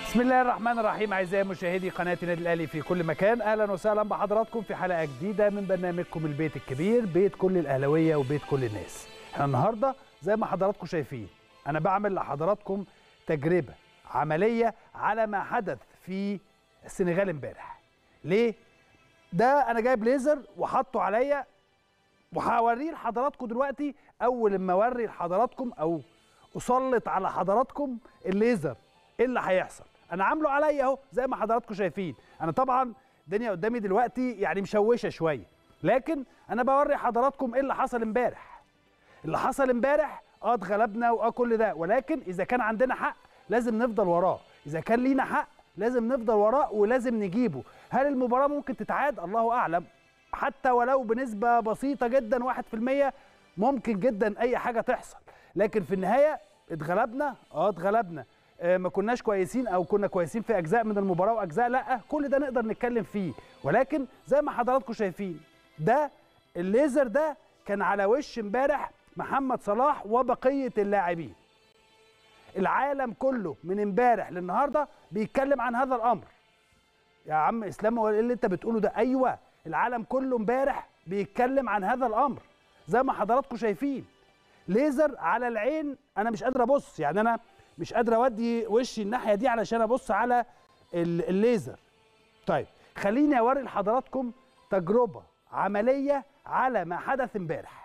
بسم الله الرحمن الرحيم اعزائي مشاهدي قناه النادي الاهلي في كل مكان اهلا وسهلا بحضراتكم في حلقه جديده من برنامجكم البيت الكبير بيت كل الاهلاويه وبيت كل الناس احنا النهارده زي ما حضراتكم شايفين انا بعمل لحضراتكم تجربه عمليه على ما حدث في السنغال امبارح ليه ده انا جايب ليزر وحطه عليا وهوريه لحضراتكم دلوقتي اول ما اوري لحضراتكم او اسلط على حضراتكم الليزر ايه اللي هيحصل انا عامله عليا اهو زي ما حضراتكم شايفين انا طبعا الدنيا قدامي دلوقتي يعني مشوشه شويه لكن انا بوري حضراتكم ايه اللي حصل امبارح اللي حصل امبارح اه اتغلبنا واه كل ده ولكن اذا كان عندنا حق لازم نفضل وراه اذا كان لينا حق لازم نفضل وراه ولازم نجيبه هل المباراه ممكن تتعاد الله اعلم حتى ولو بنسبه بسيطه جدا 1% ممكن جدا اي حاجه تحصل لكن في النهايه اتغلبنا اه اتغلبنا آه ما كناش كويسين او كنا كويسين في اجزاء من المباراه واجزاء لا كل ده نقدر نتكلم فيه ولكن زي ما حضراتكم شايفين ده الليزر ده كان على وش امبارح محمد صلاح وبقيه اللاعبين العالم كله من امبارح للنهارده بيتكلم عن هذا الامر يا عم اسلام هو ايه اللي انت بتقوله ده ايوه العالم كله امبارح بيتكلم عن هذا الامر زي ما حضراتكم شايفين ليزر على العين انا مش قادر ابص يعني انا مش قادر اودي وشي الناحيه دي علشان ابص على الليزر طيب خليني اوري لحضراتكم تجربه عمليه على ما حدث امبارح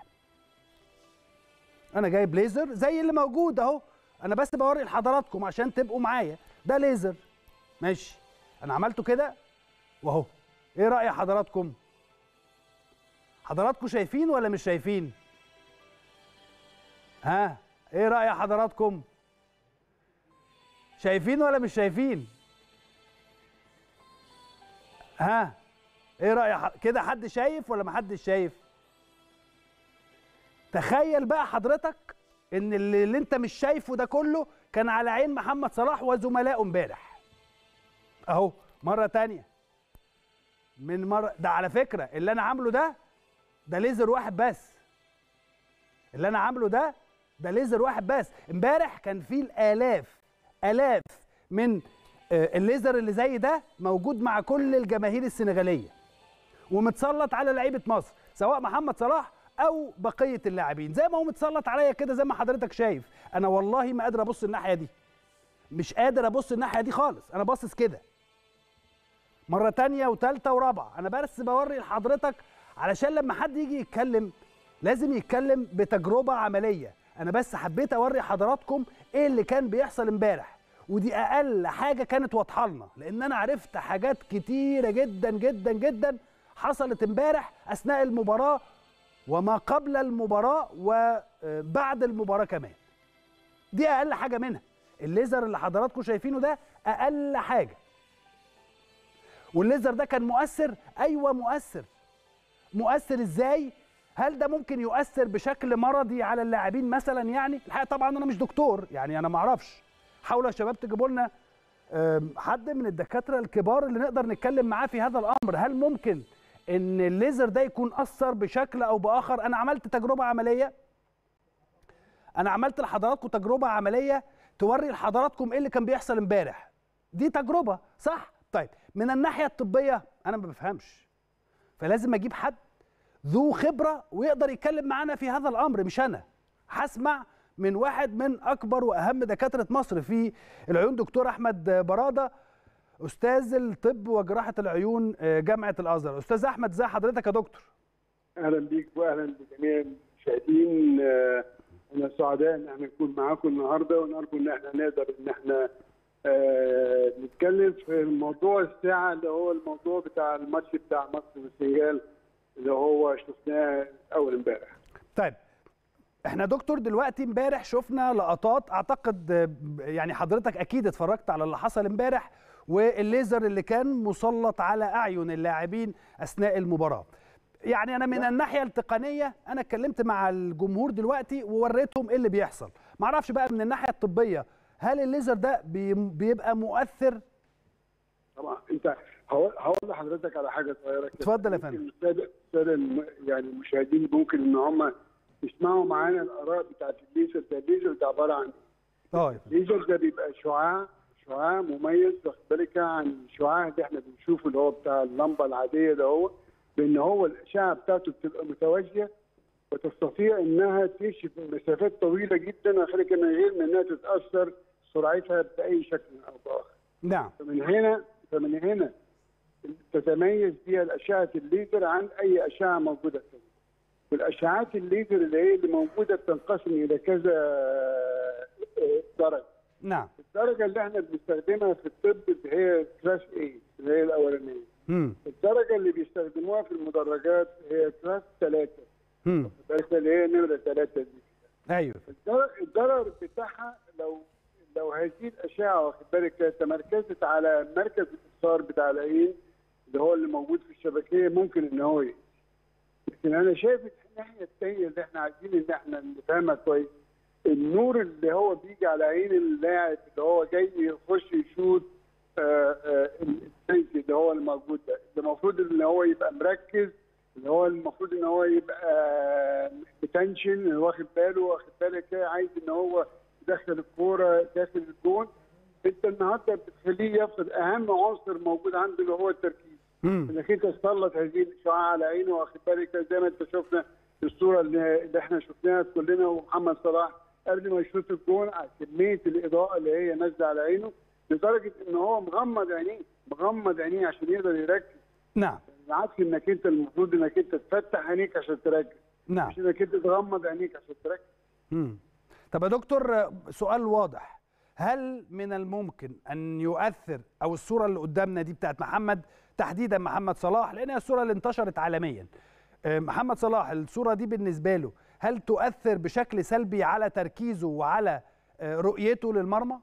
انا جايب ليزر زي اللي موجود اهو انا بس بوري لحضراتكم عشان تبقوا معايا ده ليزر ماشي انا عملته كده واهو ايه راي حضراتكم حضراتكم شايفين ولا مش شايفين ها ايه راي حضراتكم شايفين ولا مش شايفين ها ايه راي ح... كده حد شايف ولا محدش شايف تخيل بقى حضرتك ان اللي, اللي انت مش شايفه ده كله كان على عين محمد صلاح وزملائه امبارح اهو مره تانية من مره ده على فكره اللي انا عامله ده ده ليزر واحد بس اللي انا عامله ده ده ليزر واحد بس امبارح كان فيه الالاف الاف من الليزر اللي زي ده موجود مع كل الجماهير السنغاليه ومتسلط على لعيبه مصر سواء محمد صلاح او بقيه اللاعبين زي ما هو متسلط عليا كده زي ما حضرتك شايف انا والله ما قادر ابص الناحيه دي مش قادر ابص الناحيه دي خالص انا باصص كده مره تانية وتالتة ورابعه انا بس بوري لحضرتك علشان لما حد يجي يتكلم لازم يتكلم بتجربه عمليه انا بس حبيت اوري حضراتكم ايه اللي كان بيحصل امبارح ودي اقل حاجه كانت واضحه لنا لان انا عرفت حاجات كتيره جدا جدا جدا حصلت امبارح اثناء المباراه وما قبل المباراه وبعد المباراه كمان دي اقل حاجه منها الليزر اللي حضراتكم شايفينه ده اقل حاجه والليزر ده كان مؤثر ايوه مؤثر مؤثر ازاي هل ده ممكن يؤثر بشكل مرضي على اللاعبين مثلا يعني الحقيقه طبعا انا مش دكتور يعني انا ما اعرفش حاولوا يا شباب تجيبوا لنا حد من الدكاتره الكبار اللي نقدر نتكلم معاه في هذا الامر هل ممكن ان الليزر ده يكون اثر بشكل او باخر انا عملت تجربه عمليه انا عملت لحضراتكم تجربه عمليه توري لحضراتكم ايه اللي كان بيحصل امبارح دي تجربه صح طيب من الناحيه الطبيه انا ما بفهمش فلازم اجيب حد ذو خبره ويقدر يتكلم معانا في هذا الامر مش انا هسمع من واحد من اكبر واهم دكاتره مصر في العيون دكتور احمد براده استاذ الطب وجراحه العيون جامعه الازهر استاذ احمد ازي حضرتك يا دكتور اهلا بيك واهلا بجميع المشاهدين انا سعداء ان احنا نكون معاكم النهارده ونرجو ان احنا نقدر ان احنا آه نتكلم في موضوع الساعه اللي هو الموضوع بتاع الماتش بتاع مصر والسنغال اللي هو شفناه اول امبارح. طيب احنا دكتور دلوقتي امبارح شفنا لقطات اعتقد يعني حضرتك اكيد اتفرجت على اللي حصل امبارح والليزر اللي كان مسلط على اعين اللاعبين اثناء المباراه. يعني انا من الناحيه التقنيه انا اتكلمت مع الجمهور دلوقتي ووريتهم ايه اللي بيحصل. ما اعرفش بقى من الناحيه الطبيه هل الليزر ده بيبقى مؤثر؟ طبعا انت هقول لحضرتك على حاجه صغيره كده اتفضل يا فندم الساده يعني المشاهدين ممكن ان هم يسمعوا معانا الاراء بتاعت الليزر ده الليزر ده عباره عن اه الليزر ده بيبقى شعاع شعاع مميز واخد بالك عن الشعاع اللي احنا بنشوفه اللي هو بتاع اللمبه العاديه ده هو بان هو الاشعه بتاعته بتبقى متوازيه وتستطيع انها تمشي في مسافات طويله جدا وخليك من غير ما انها تتاثر سرعتها باي شكل او باخر. نعم فمن هنا فمن هنا تتميز بها الاشعه الليزر عن اي اشعه موجوده ثانيه. والاشعات الليزر اللي هي اللي موجوده بتنقسم الى كذا درجه. نعم الدرجه اللي احنا بنستخدمها في الطب اللي هي كلاس A اللي هي الاولانيه. مم. الدرجه اللي بيستخدموها في المدرجات هي كلاس 3 مم. بس اللي هي نمره 3 دي. ايوه الضرر الضرر بتاعها لو لو هذه الاشعه واخد بالك تمركزت على مركز الابصار بتاع العين اللي هو اللي موجود في الشبكيه ممكن ان هو يأذي. لكن انا شايف الناحيه الثانيه اللي احنا عايزين ان احنا نفهمها كويس النور اللي هو بيجي على عين اللاعب اللي هو جاي يخش يشوط آه، آه، التانك اللي هو الموجود ده اللي المفروض ان هو يبقى مركز اللي هو المفروض ان هو يبقى بتنشن واخد باله واخد بالك إيه، عايز ان هو يدخل الكوره داخل الجون انت النهارده بتخليه يفقد اهم عنصر موجود عنده اللي هو التركيز مم. انك انت تسلط هذه الاشعاع على عينه واخد بالك زي ما انت شفنا في الصوره اللي, اللي احنا شفناها كلنا ومحمد صلاح قبل ما يشوط الجون على كميه الاضاءه اللي هي نازله على عينه لدرجه ان هو مغمض عينيه مغمض عينيه عشان يقدر يركز نعم بالعكس انك انت المفروض انك انت تفتح عينيك عشان تركز نعم مش انك انت تغمض عينيك عشان تركز مم. طب يا دكتور سؤال واضح هل من الممكن ان يؤثر او الصوره اللي قدامنا دي بتاعت محمد تحديدا محمد صلاح لان هي الصوره اللي انتشرت عالميا آه، محمد صلاح الصوره دي بالنسبه له هل تؤثر بشكل سلبي على تركيزه وعلى آه، رؤيته للمرمى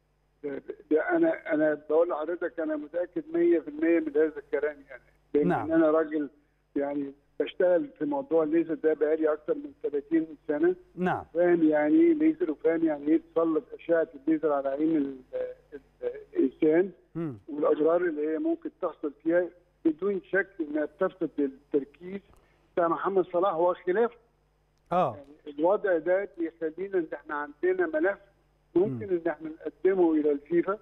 ده ده انا انا بقول لحضرتك انا متاكد 100% من هذا الكلام يعني لان نعم. انا راجل يعني بشتغل في موضوع الليزر ده بقالي اكتر من 30 سنه نعم فاهم يعني ايه ليزر وفاهم يعني ايه تسلط اشعه الليزر على عين ال- ال- الانسان مم. والاضرار اللي هي ممكن تحصل فيها بدون شك انها بتفقد التركيز بتاع محمد صلاح وخلافه اه الوضع ده بيخلينا ان احنا عندنا ملف ممكن ان احنا نقدمه الى الفيفا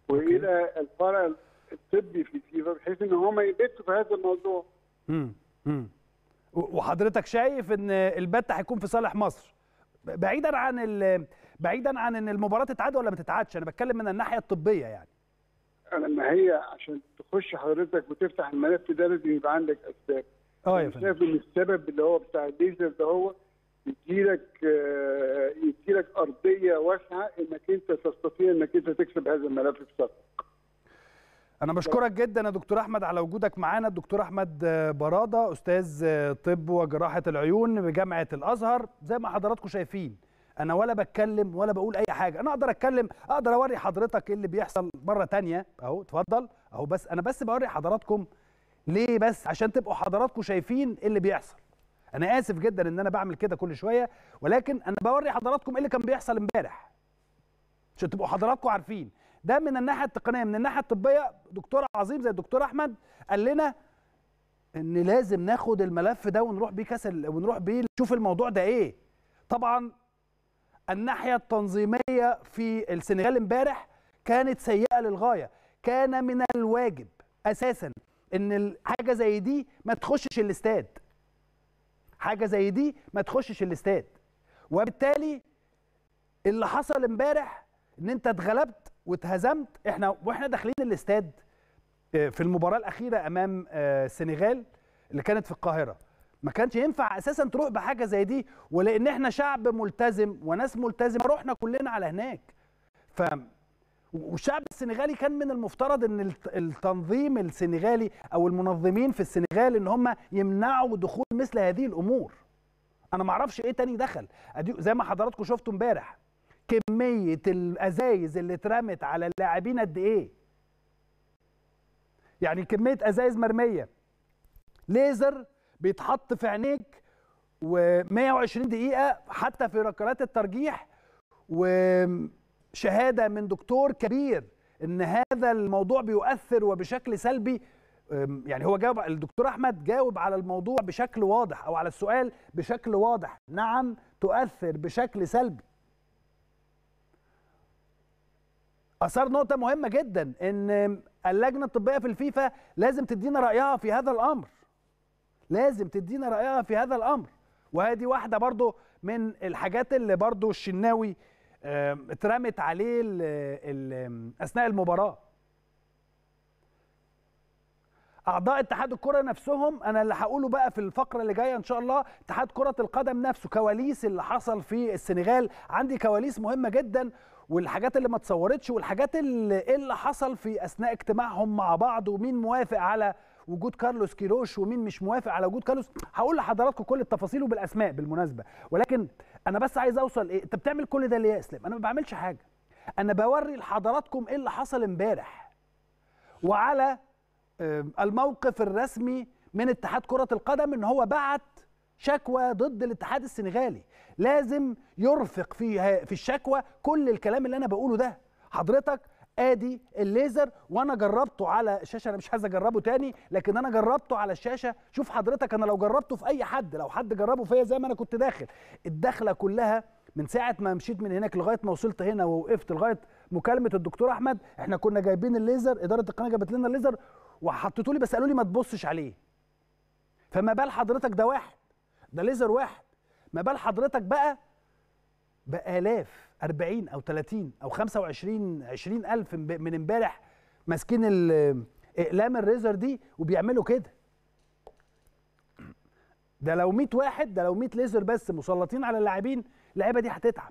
والى الفرع الطبي في الفيفا بحيث ان هم يبتوا في هذا الموضوع مم. مم. و- وحضرتك شايف ان البت هيكون في صالح مصر بعيدا عن ال- بعيدا عن ان المباراه تتعاد ولا ما تتعادش انا بتكلم من الناحيه الطبيه يعني انا ما هي عشان تخش حضرتك وتفتح الملف ده لازم يبقى عندك اسباب اه يا أنا فندم شايف ان السبب اللي هو بتاع الليزر ده هو يديلك آه، يديلك ارضيه واسعه انك انت تستطيع انك انت تكسب هذا الملف بسرعه انا بشكرك جدا يا دكتور احمد على وجودك معانا الدكتور احمد براده استاذ طب وجراحه العيون بجامعه الازهر زي ما حضراتكم شايفين انا ولا بتكلم ولا بقول اي حاجه انا اقدر اتكلم اقدر اوري حضرتك ايه اللي بيحصل مره تانية اهو اتفضل اهو بس انا بس بوري حضراتكم ليه بس عشان تبقوا حضراتكم شايفين ايه اللي بيحصل انا اسف جدا ان انا بعمل كده كل شويه ولكن انا بوري حضراتكم ايه اللي كان بيحصل امبارح عشان تبقوا حضراتكم عارفين ده من الناحيه التقنيه من الناحيه الطبيه دكتور عظيم زي الدكتور احمد قال لنا ان لازم ناخد الملف ده ونروح بيه كاس ال- ونروح بيه نشوف الموضوع ده ايه طبعا الناحيه التنظيميه في السنغال امبارح كانت سيئه للغايه كان من الواجب اساسا ان ال- حاجه زي دي ما تخشش الاستاد حاجه زي دي ما تخشش الاستاد وبالتالي اللي حصل امبارح ان انت اتغلبت واتهزمت احنا واحنا داخلين الاستاد آه، في المباراه الاخيره امام آه، السنغال اللي كانت في القاهره ما كانش ينفع اساسا تروح بحاجه زي دي ولان احنا شعب ملتزم وناس ملتزمه رحنا كلنا على هناك ف والشعب السنغالي كان من المفترض ان الت- التنظيم السنغالي او المنظمين في السنغال ان هم يمنعوا دخول مثل هذه الامور انا ما اعرفش ايه تاني دخل أدي- زي ما حضراتكم شفتوا امبارح كميه الازايز اللي اترمت على اللاعبين قد ايه يعني كميه ازايز مرميه ليزر بيتحط في عينيك و120 دقيقه حتى في ركلات الترجيح وشهاده من دكتور كبير ان هذا الموضوع بيؤثر وبشكل سلبي أم، يعني هو جاوب الدكتور احمد جاوب على الموضوع بشكل واضح او على السؤال بشكل واضح نعم تؤثر بشكل سلبي اثار نقطه مهمه جدا ان اللجنه الطبيه في الفيفا لازم تدينا رايها في هذا الامر لازم تدينا رايها في هذا الامر وهذه واحده برضو من الحاجات اللي برضو الشناوي آم، اترمت عليه ال ال اثناء المباراه اعضاء اتحاد الكره نفسهم انا اللي هقوله بقى في الفقره اللي جايه ان شاء الله اتحاد كره القدم نفسه كواليس اللي حصل في السنغال عندي كواليس مهمه جدا والحاجات اللي ما اتصورتش والحاجات اللي, إيه اللي حصل في اثناء اجتماعهم مع بعض ومين موافق على وجود كارلوس كيروش ومين مش موافق على وجود كارلوس هقول لحضراتكم كل التفاصيل وبالاسماء بالمناسبه ولكن انا بس عايز اوصل ايه انت بتعمل كل ده ليه يا اسلام انا ما بعملش حاجه انا بوري لحضراتكم ايه اللي حصل امبارح وعلى آم، الموقف الرسمي من اتحاد كرة القدم ان هو بعت شكوى ضد الاتحاد السنغالي لازم يرفق فيها في الشكوى كل الكلام اللي انا بقوله ده حضرتك ادي الليزر وانا جربته على الشاشه انا مش عايز اجربه تاني لكن انا جربته على الشاشه شوف حضرتك انا لو جربته في اي حد لو حد جربه فيا زي ما انا كنت داخل الدخله كلها من ساعه ما مشيت من هناك لغايه ما وصلت هنا ووقفت لغايه مكالمه الدكتور احمد احنا كنا جايبين الليزر اداره القناه جابت لنا الليزر وحطيتوا لي بس قالوا لي ما تبصش عليه فما بال حضرتك ده واحد ده ليزر واحد ما بال حضرتك بقى بآلاف 40 أو 30 أو 25 20 ألف مب- من امبارح ماسكين ال- إقلام الريزر دي وبيعملوا كده ده لو 100 واحد ده لو 100 ليزر بس مسلطين على اللاعبين اللعيبه دي هتتعب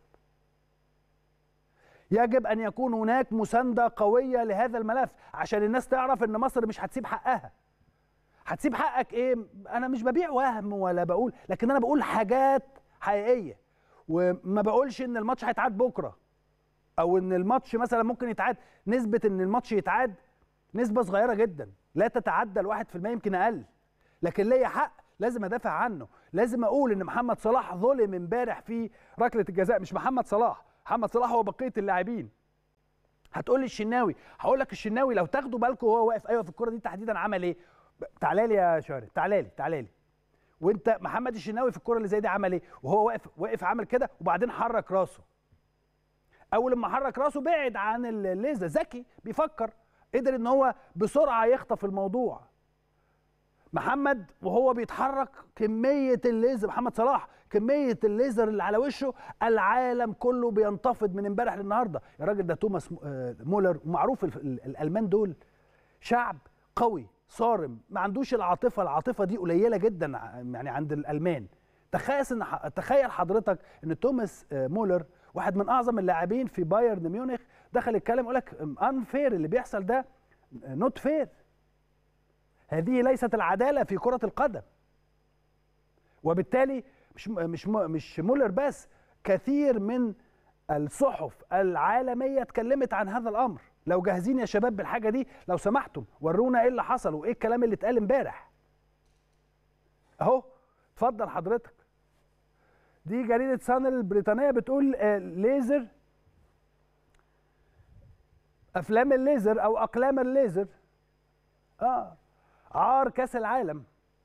يجب ان يكون هناك مسانده قويه لهذا الملف عشان الناس تعرف ان مصر مش هتسيب حقها هتسيب حقك ايه انا مش ببيع وهم ولا بقول لكن انا بقول حاجات حقيقيه وما بقولش ان الماتش هيتعاد بكره او ان الماتش مثلا ممكن يتعاد نسبه ان الماتش يتعاد نسبه صغيره جدا لا تتعدى الواحد في المية يمكن اقل لكن ليا حق لازم ادافع عنه لازم اقول ان محمد صلاح ظلم امبارح في ركله الجزاء مش محمد صلاح محمد صلاح هو بقيه اللاعبين هتقول لي الشناوي هقول لك الشناوي لو تاخدوا بالكم وهو واقف ايوه في الكره دي تحديدا عمل ايه تعالى لي يا شارع تعالى لي تعالى لي وانت محمد الشناوي في الكره اللي زي دي عمل ايه وهو واقف واقف عمل كده وبعدين حرك راسه اول لما حرك راسه بعد عن الليزر ذكي بيفكر قدر ان هو بسرعه يخطف الموضوع محمد وهو بيتحرك كميه الليزر محمد صلاح كميه الليزر اللي على وشه العالم كله بينتفض من امبارح للنهارده يا راجل ده توماس م- آه، مولر ومعروف ال- ال- الالمان دول شعب قوي صارم ما عندوش العاطفه العاطفه دي قليله جدا ع- يعني عند الالمان تخيل ان ح- تخيل حضرتك ان توماس آه، مولر واحد من اعظم اللاعبين في بايرن ميونخ دخل يتكلم يقول لك انفير اللي بيحصل ده نوت فير هذه ليست العداله في كره القدم وبالتالي مش مش مش مولر بس كثير من الصحف العالميه اتكلمت عن هذا الامر لو جاهزين يا شباب بالحاجه دي لو سمحتم ورونا ايه اللي حصل وايه الكلام اللي اتقال امبارح اهو اتفضل حضرتك دي جريده سان البريطانيه بتقول آه، ليزر افلام الليزر او اقلام الليزر اه عار كاس العالم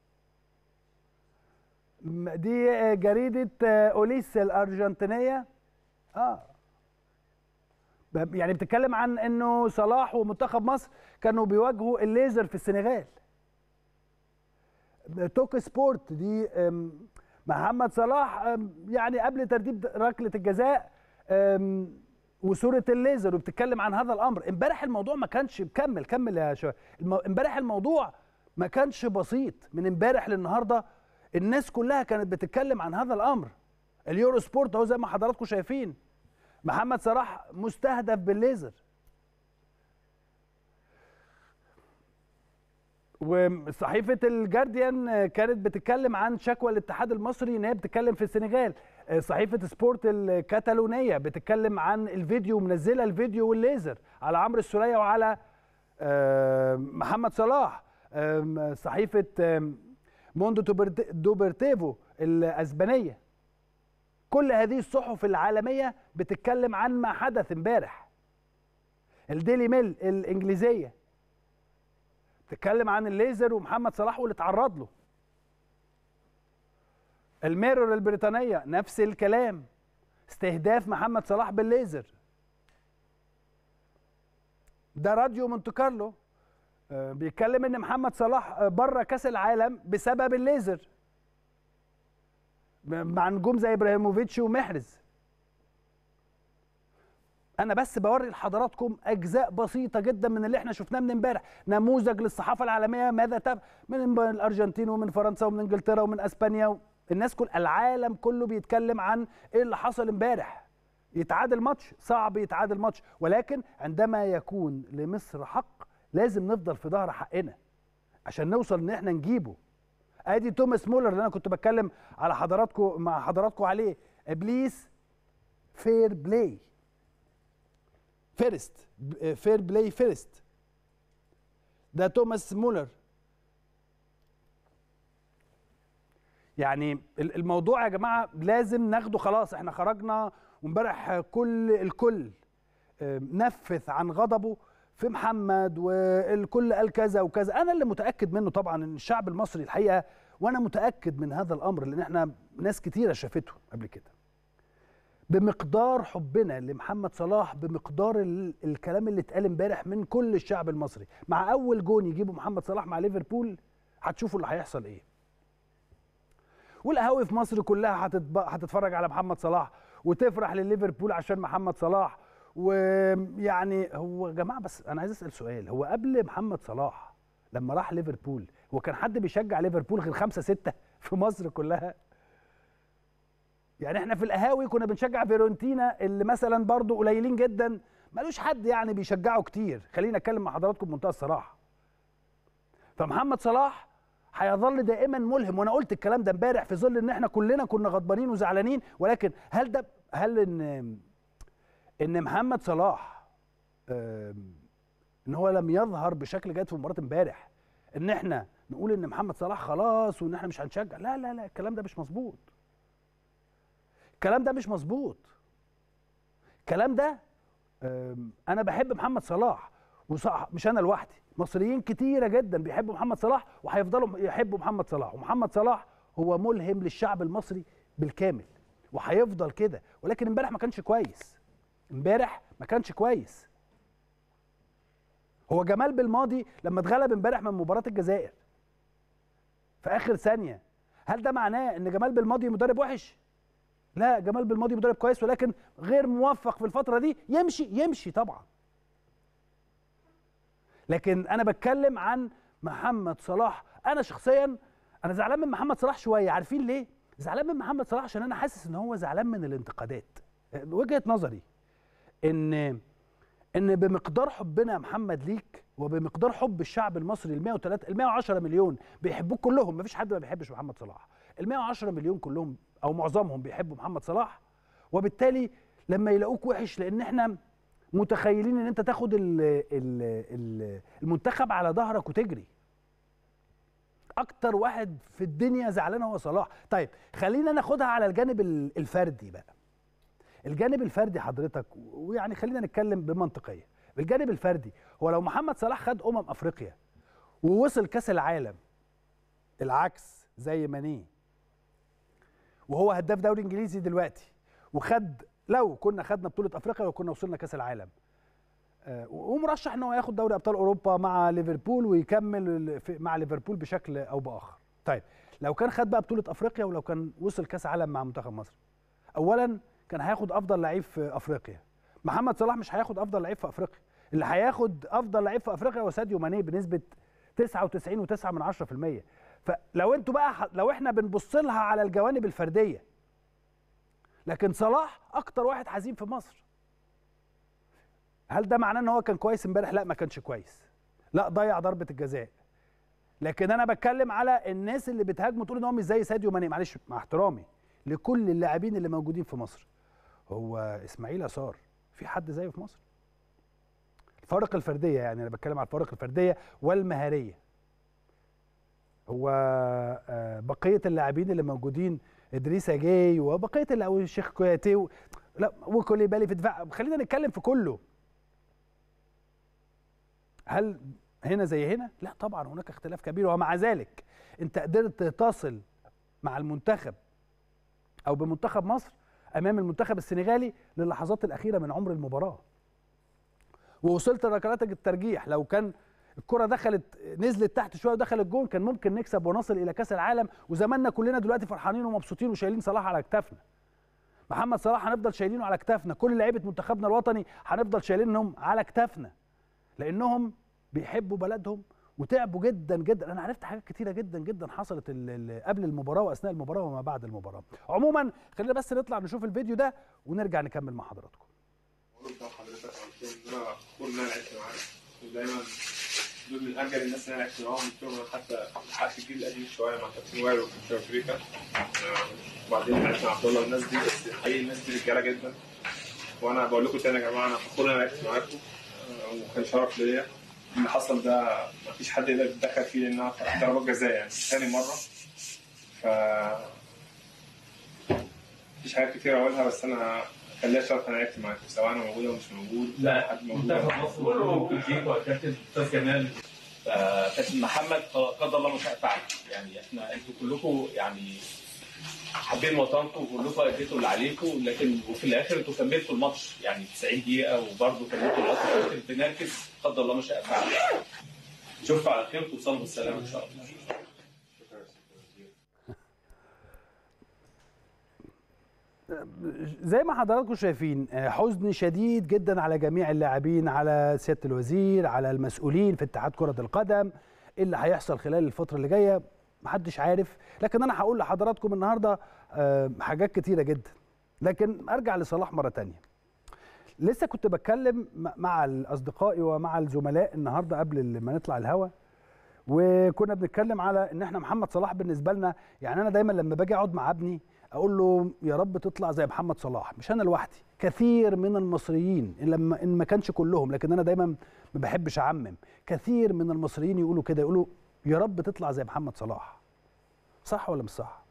م- دي آه، جريده آه، اوليس الارجنتينيه اه ب- يعني بتتكلم عن انه صلاح ومنتخب مصر كانوا بيواجهوا الليزر في السنغال توك سبورت دي أم، محمد صلاح أم، يعني قبل ترتيب ركله الجزاء أم، وصوره الليزر وبتتكلم عن هذا الامر امبارح الموضوع ما كانش كمل كمل يا شباب الم- امبارح الموضوع ما كانش بسيط من امبارح للنهارده الناس كلها كانت بتتكلم عن هذا الامر اليورو سبورت اهو زي ما حضراتكم شايفين محمد صلاح مستهدف بالليزر وصحيفه الجارديان كانت بتتكلم عن شكوى الاتحاد المصري ان هي بتتكلم في السنغال صحيفه سبورت الكتالونيه بتتكلم عن الفيديو منزله الفيديو والليزر على عمرو السوليه وعلى آه، محمد صلاح آم، صحيفه آم، موندو دوبرت- دوبرتيفو الاسبانيه كل هذه الصحف العالميه بتتكلم عن ما حدث امبارح الديلي ميل الانجليزيه بتتكلم عن الليزر ومحمد صلاح واللي اتعرض له الميرور البريطانيه نفس الكلام استهداف محمد صلاح بالليزر ده راديو مونت كارلو آه، بيتكلم ان محمد صلاح آه، بره كاس العالم بسبب الليزر ب- مع نجوم زي ابراهيموفيتش ومحرز انا بس بوري لحضراتكم اجزاء بسيطه جدا من اللي احنا شفناه من امبارح نموذج للصحافه العالميه ماذا تب من الارجنتين ومن فرنسا ومن انجلترا ومن اسبانيا و... الناس كل العالم كله بيتكلم عن ايه اللي حصل امبارح يتعادل ماتش صعب يتعادل ماتش ولكن عندما يكون لمصر حق لازم نفضل في ظهر حقنا عشان نوصل ان احنا نجيبه ادي توماس مولر اللي انا كنت بتكلم على حضراتكم مع حضراتكم عليه ابليس فير بلاي فيرست فير بلاي فيرست ده توماس مولر يعني ال- الموضوع يا جماعه لازم ناخده خلاص احنا خرجنا وامبارح كل الكل آه، نفث عن غضبه في محمد والكل قال كذا وكذا انا اللي متاكد منه طبعا ان الشعب المصري الحقيقه وانا متاكد من هذا الامر لان احنا ناس كتيره شافته قبل كده بمقدار حبنا لمحمد صلاح بمقدار ال- الكلام اللي اتقال امبارح من كل الشعب المصري مع اول جون يجيبه محمد صلاح مع ليفربول هتشوفوا اللي هيحصل ايه والقهاوي في مصر كلها هتتب... هتتفرج على محمد صلاح وتفرح لليفربول عشان محمد صلاح ويعني هو يا جماعه بس انا عايز اسال سؤال هو قبل محمد صلاح لما راح ليفربول هو كان حد بيشجع ليفربول غير خمسة ستة في مصر كلها يعني احنا في القهاوي كنا بنشجع فيرونتينا اللي مثلا برضو قليلين جدا ملوش حد يعني بيشجعه كتير خلينا اتكلم مع حضراتكم بمنتهى الصراحه فمحمد صلاح هيظل دائما ملهم وانا قلت الكلام ده امبارح في ظل ان احنا كلنا كنا غضبانين وزعلانين ولكن هل ده هل ان ان محمد صلاح آم، ان هو لم يظهر بشكل جيد في مباراه امبارح ان احنا نقول ان محمد صلاح خلاص وان احنا مش هنشجع لا لا لا الكلام ده مش مظبوط الكلام ده مش مظبوط الكلام ده آم، انا بحب محمد صلاح وصح مش انا لوحدي مصريين كتيره جدا بيحبوا محمد صلاح وهيفضلوا يحبوا محمد صلاح ومحمد صلاح هو ملهم للشعب المصري بالكامل وهيفضل كده ولكن امبارح ما كانش كويس امبارح ما كانش كويس هو جمال بالماضي لما اتغلب امبارح من مباراه الجزائر في اخر ثانيه هل ده معناه ان جمال بالماضي مدرب وحش لا جمال بالماضي مدرب كويس ولكن غير موفق في الفتره دي يمشي يمشي طبعا لكن انا بتكلم عن محمد صلاح انا شخصيا انا زعلان من محمد صلاح شويه عارفين ليه زعلان من محمد صلاح عشان انا حاسس ان هو زعلان من الانتقادات وجهه نظري ان ان بمقدار حبنا يا محمد ليك وبمقدار حب الشعب المصري ال 103 ال 110 مليون بيحبوك كلهم مفيش حد ما بيحبش محمد صلاح ال 110 مليون كلهم او معظمهم بيحبوا محمد صلاح وبالتالي لما يلاقوك وحش لان احنا متخيلين ان انت تاخد ال ال ال المنتخب على ظهرك وتجري اكتر واحد في الدنيا زعلان هو صلاح طيب خلينا ناخدها على الجانب ال- الفردي بقى الجانب الفردي حضرتك ويعني خلينا نتكلم بمنطقيه الجانب الفردي هو لو محمد صلاح خد امم افريقيا ووصل كاس العالم العكس زي ماني وهو هداف دوري انجليزي دلوقتي وخد لو كنا خدنا بطوله افريقيا لو كنا وصلنا كاس العالم آه، ومرشح ان هو ياخد دوري ابطال اوروبا مع ليفربول ويكمل ال- في- مع ليفربول بشكل او باخر طيب لو كان خد بقى بطوله افريقيا ولو كان وصل كاس عالم مع منتخب مصر اولا كان هياخد افضل لعيب في افريقيا محمد صلاح مش هياخد افضل لعيب في افريقيا اللي هياخد افضل لعيب في افريقيا هو ساديو ماني بنسبه 99.9 من 10% فلو انتوا بقى ح- لو احنا بنبص لها على الجوانب الفرديه لكن صلاح اكتر واحد حزين في مصر هل ده معناه ان هو كان كويس امبارح لا ما كانش كويس لا ضيع ضربه الجزاء لكن انا بتكلم على الناس اللي بتهاجمه تقول ان هو مش زي ساديو ماني معلش مع احترامي لكل اللاعبين اللي موجودين في مصر هو اسماعيل يسار في حد زيه في مصر الفوارق الفرديه يعني انا بتكلم على الفوارق الفرديه والمهاريه هو آه، بقيه اللاعبين اللي موجودين ادريس جاي وبقيه اللاعبين الشيخ كوياتي و... لا وكوليبالي في دفاع خلينا نتكلم في كله هل هنا زي هنا؟ لا طبعا هناك اختلاف كبير ومع ذلك انت قدرت تصل مع المنتخب او بمنتخب مصر امام المنتخب السنغالي للحظات الاخيره من عمر المباراه ووصلت لركلات الترجيح لو كان الكره دخلت نزلت تحت شويه ودخل الجون كان ممكن نكسب ونصل الى كاس العالم وزماننا كلنا دلوقتي فرحانين ومبسوطين وشايلين صلاح على كتافنا محمد صلاح هنفضل شايلينه على كتافنا كل لعيبه منتخبنا الوطني هنفضل شايلينهم على كتافنا لانهم بيحبوا بلدهم وتعبوا جدا جدا انا عرفت حاجات كتيره جدا جدا حصلت ال- ال- قبل المباراه واثناء المباراه وما بعد المباراه عموما خلينا بس نطلع نشوف الفيديو ده ونرجع نكمل مع حضراتكم بقول بتاع حضرتك قلت لهم ان انا فخور ان انا لعبت معاك ودايما دول من اجل الناس اللي انا لعبت معاهم قلت لهم انا حتى لحقت الجيل القديم شويه مع كابتن وائل وكابتن افريقيا وبعدين لعبت مع عبد الله والناس دي بس حقيقي الناس دي رجاله جدا وانا بقول لكم تاني يا جماعه انا فخور ان انا لعبت معاكم آه، وكان شرف ليا اللي حصل ده مفيش حد يقدر يتدخل فيه لانها ضربات جزاء يعني ثاني مره ف مفيش حاجات كتير اقولها بس انا كان ليا شرف انا لعبت معاكم سواء انا موجود او مش موجود لا حد موجود منتخب مصر كله كوتشيك وكابتن استاذ جمال آه، كابتن محمد قدر الله ما شاء فعل يعني احنا انتوا كلكم يعني حابين وطنكم وكلكم اديتوا اللي عليكم لكن وفي الاخر انتوا كملتوا الماتش يعني 90 دقيقه وبرضه كملتوا الاخر في الاخر بنركز قدر الله ما شاء فعل نشوفكم على خير وتوصلوا بالسلامه ان شاء الله زي ما حضراتكم شايفين آه، حزن شديد جدا على جميع اللاعبين على سياده الوزير على المسؤولين في اتحاد كره القدم إيه اللي هيحصل خلال الفتره اللي جايه محدش عارف لكن انا هقول لحضراتكم النهارده آه، حاجات كتيره جدا لكن ارجع لصلاح مره تانية لسه كنت بتكلم م- مع الاصدقاء ومع الزملاء النهارده قبل ما نطلع الهوا وكنا بنتكلم على ان احنا محمد صلاح بالنسبه لنا يعني انا دايما لما باجي اقعد مع ابني اقول له يا رب تطلع زي محمد صلاح مش انا لوحدي كثير من المصريين إن لما ان ما كانش كلهم لكن انا دايما ما بحبش اعمم كثير من المصريين يقولوا كده يقولوا يا رب تطلع زي محمد صلاح صح ولا مش صح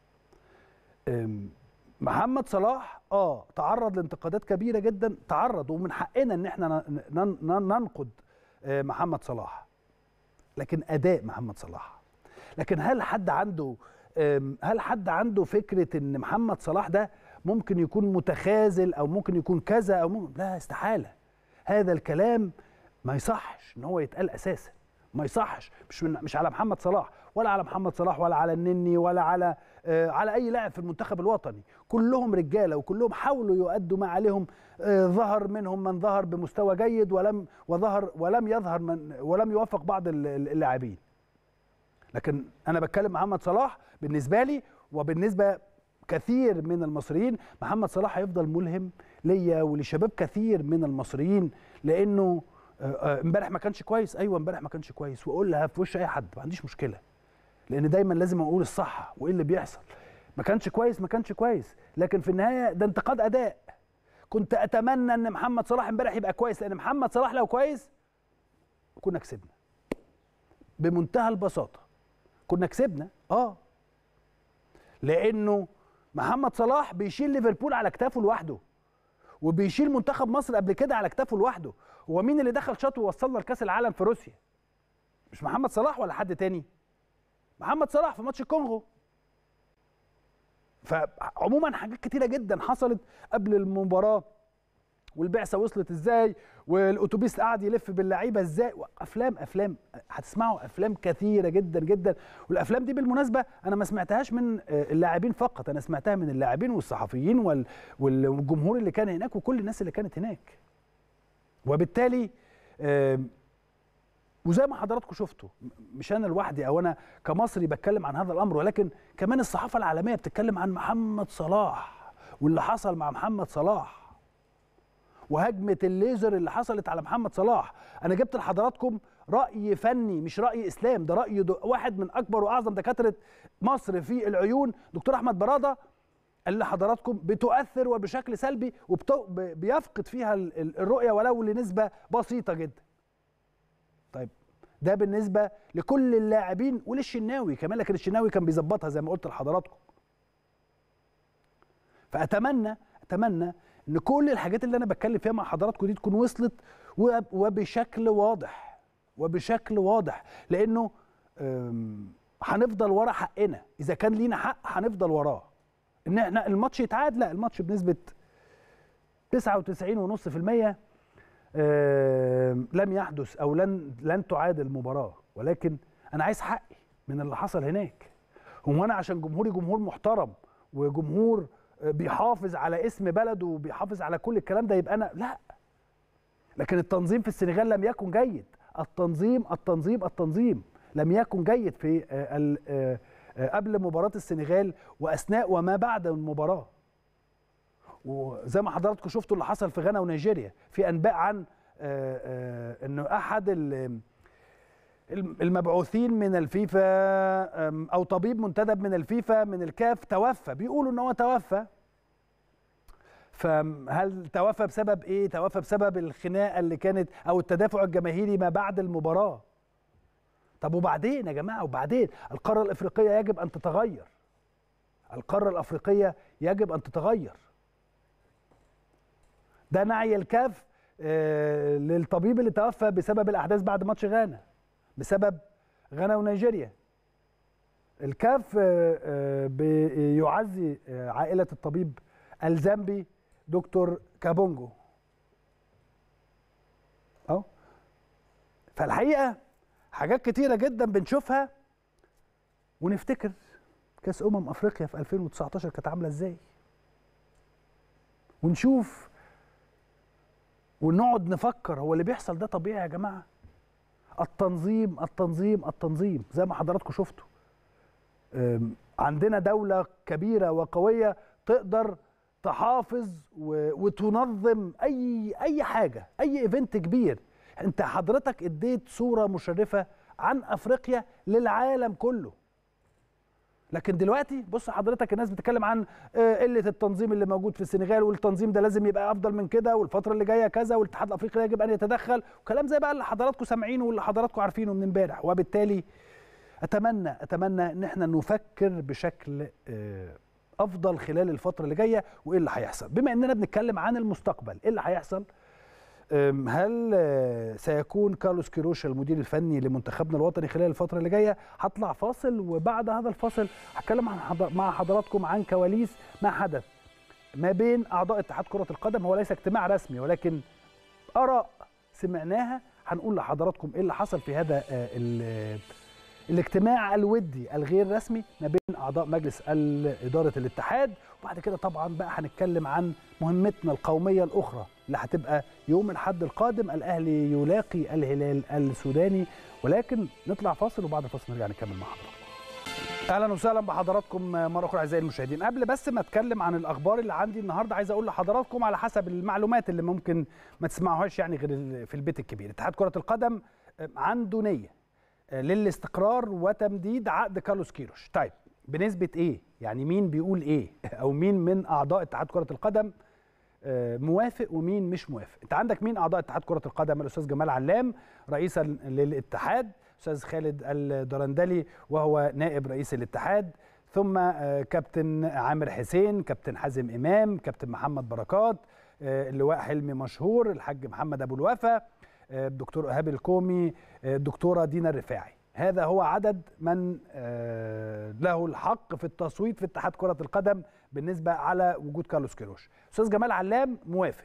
أم، محمد صلاح اه تعرض لانتقادات كبيره جدا تعرض ومن حقنا ان احنا ن- ن- ن- ننقد آه، محمد صلاح لكن اداء محمد صلاح لكن هل حد عنده أم، هل حد عنده فكره ان محمد صلاح ده ممكن يكون متخاذل او ممكن يكون كذا او ممكن لا استحاله هذا الكلام ما يصحش ان هو يتقال اساسا ما يصحش مش من مش على محمد صلاح ولا على محمد صلاح ولا على النني ولا على آه على اي لاعب في المنتخب الوطني كلهم رجاله وكلهم حاولوا يؤدوا ما عليهم آه ظهر منهم من ظهر بمستوى جيد ولم وظهر ولم يظهر من ولم يوفق بعض ال- ال- اللاعبين لكن انا بتكلم محمد صلاح بالنسبه لي وبالنسبه كثير من المصريين محمد صلاح هيفضل ملهم ليا ولشباب كثير من المصريين لانه آه، آه، امبارح ما كانش كويس ايوه امبارح ما كانش كويس واقولها في وش اي حد ما عنديش مشكله لان دايما لازم اقول الصح وايه اللي بيحصل ما كانش كويس ما كانش كويس لكن في النهايه ده انتقاد اداء كنت اتمنى ان محمد صلاح امبارح يبقى كويس لان محمد صلاح لو كويس كنا كسبنا بمنتهى البساطه كنا كسبنا اه لانه محمد صلاح بيشيل ليفربول على كتافه لوحده وبيشيل منتخب مصر قبل كده على كتافه لوحده هو مين اللي دخل شاط ووصلنا لكاس العالم في روسيا مش محمد صلاح ولا حد تاني محمد صلاح في ماتش الكونغو فعموما حاجات كتيره جدا حصلت قبل المباراه والبعثه وصلت ازاي والاتوبيس قاعد يلف باللعيبه ازاي افلام افلام هتسمعوا افلام كثيره جدا جدا والافلام دي بالمناسبه انا ما سمعتهاش من آه، اللاعبين فقط انا سمعتها من اللاعبين والصحفيين وال- وال- والجمهور اللي كان هناك وكل الناس اللي كانت هناك وبالتالي آم، وزي ما حضراتكم شفتوا م- مش انا لوحدي او انا كمصري بتكلم عن هذا الامر ولكن كمان الصحافه العالميه بتتكلم عن محمد صلاح واللي حصل مع محمد صلاح وهجمه الليزر اللي حصلت على محمد صلاح انا جبت لحضراتكم راي فني مش راي اسلام ده راي دو واحد من اكبر واعظم دكاتره مصر في العيون دكتور احمد براده قال لحضراتكم بتؤثر وبشكل سلبي وبيفقد فيها ال- ال- الرؤيه ولو لنسبه بسيطه جدا طيب ده بالنسبه لكل اللاعبين وللشناوي كمان لكن الشناوي كان بيظبطها زي ما قلت لحضراتكم فاتمنى اتمنى ان كل الحاجات اللي انا بتكلم فيها مع حضراتكم دي تكون وصلت وب- وبشكل واضح وبشكل واضح لانه أم، هنفضل ورا حقنا اذا كان لينا حق هنفضل وراه ان احنا الماتش يتعاد لا الماتش بنسبه 99.5% آم، لم يحدث او لن لن تعاد المباراه ولكن انا عايز حقي من اللي حصل هناك هو انا عشان جمهوري جمهور محترم وجمهور آه، بيحافظ على اسم بلده وبيحافظ على كل الكلام ده يبقى انا لا لكن التنظيم في السنغال لم يكن جيد التنظيم التنظيم التنظيم لم يكن جيد في آه، ال- آه، آه، قبل مباراة السنغال وأثناء وما بعد المباراة وزي ما حضراتكم شفتوا اللي حصل في غانا ونيجيريا في أنباء عن آه، آه، أنه أحد ال- المبعوثين من الفيفا آم، أو طبيب منتدب من الفيفا من الكاف توفى بيقولوا أن هو توفى فهل توفى بسبب ايه؟ توفى بسبب الخناقه اللي كانت او التدافع الجماهيري ما بعد المباراه. طب وبعدين يا جماعه وبعدين القاره الافريقيه يجب ان تتغير. القاره الافريقيه يجب ان تتغير. ده نعي الكاف آه، للطبيب اللي توفى بسبب الاحداث بعد ماتش غانا بسبب غانا ونيجيريا. الكاف آه، آه، بيعزي آه، عائله الطبيب الزامبي دكتور كابونجو اهو فالحقيقه حاجات كتيره جدا بنشوفها ونفتكر كاس امم افريقيا في 2019 كانت عامله ازاي ونشوف ونقعد نفكر هو اللي بيحصل ده طبيعي يا جماعه التنظيم التنظيم التنظيم زي ما حضراتكم شفتوا أم، عندنا دولة كبيرة وقوية تقدر تحافظ و- وتنظم أي أي حاجة أي إيفنت كبير أنت حضرتك اديت صورة مشرفة عن أفريقيا للعالم كله لكن دلوقتي بص حضرتك الناس بتتكلم عن آه، قله التنظيم اللي موجود في السنغال والتنظيم ده لازم يبقى افضل من كده والفتره اللي جايه كذا والاتحاد الافريقي يجب ان يتدخل وكلام زي بقى اللي حضراتكم سامعينه واللي حضراتكم عارفينه من امبارح وبالتالي اتمنى اتمنى ان احنا نفكر بشكل آه، افضل خلال الفتره اللي جايه وايه اللي هيحصل بما اننا بنتكلم عن المستقبل ايه اللي هيحصل أم، هل آه، سيكون كارلوس كيروش المدير الفني لمنتخبنا الوطني خلال الفترة اللي جاية؟ هطلع فاصل وبعد هذا الفاصل هتكلم عن حض- مع حضراتكم عن كواليس ما حدث ما بين أعضاء اتحاد كرة القدم هو ليس اجتماع رسمي ولكن آراء سمعناها هنقول لحضراتكم ايه اللي حصل في هذا آه، ال- الاجتماع الودي الغير رسمي ما بين اعضاء مجلس ال- اداره الاتحاد وبعد كده طبعا بقى هنتكلم عن مهمتنا القوميه الاخرى اللي هتبقى يوم الاحد القادم الاهلي يلاقي الهلال السوداني ولكن نطلع فاصل وبعد الفاصل نرجع نكمل مع حضراتكم اهلا وسهلا بحضراتكم مره اخرى اعزائي المشاهدين قبل بس ما اتكلم عن الاخبار اللي عندي النهارده عايز اقول لحضراتكم على حسب المعلومات اللي ممكن ما تسمعوهاش يعني غير ال- في البيت الكبير اتحاد كره القدم آه، عنده نيه آه، للاستقرار وتمديد عقد كارلوس كيروش طيب بنسبه ايه يعني مين بيقول ايه او مين من اعضاء اتحاد كره القدم آه، موافق ومين مش موافق انت عندك مين اعضاء اتحاد كره القدم الاستاذ جمال علام رئيسا للاتحاد استاذ خالد الدرندلي وهو نائب رئيس الاتحاد ثم آه، كابتن عامر حسين كابتن حازم امام كابتن محمد بركات آه، اللواء حلمي مشهور الحاج محمد ابو الوفا آه، الدكتور ايهاب الكومي آه، الدكتوره دينا الرفاعي هذا هو عدد من آه، له الحق في التصويت في اتحاد كره القدم بالنسبه على وجود كارلوس كيروش استاذ جمال علام موافق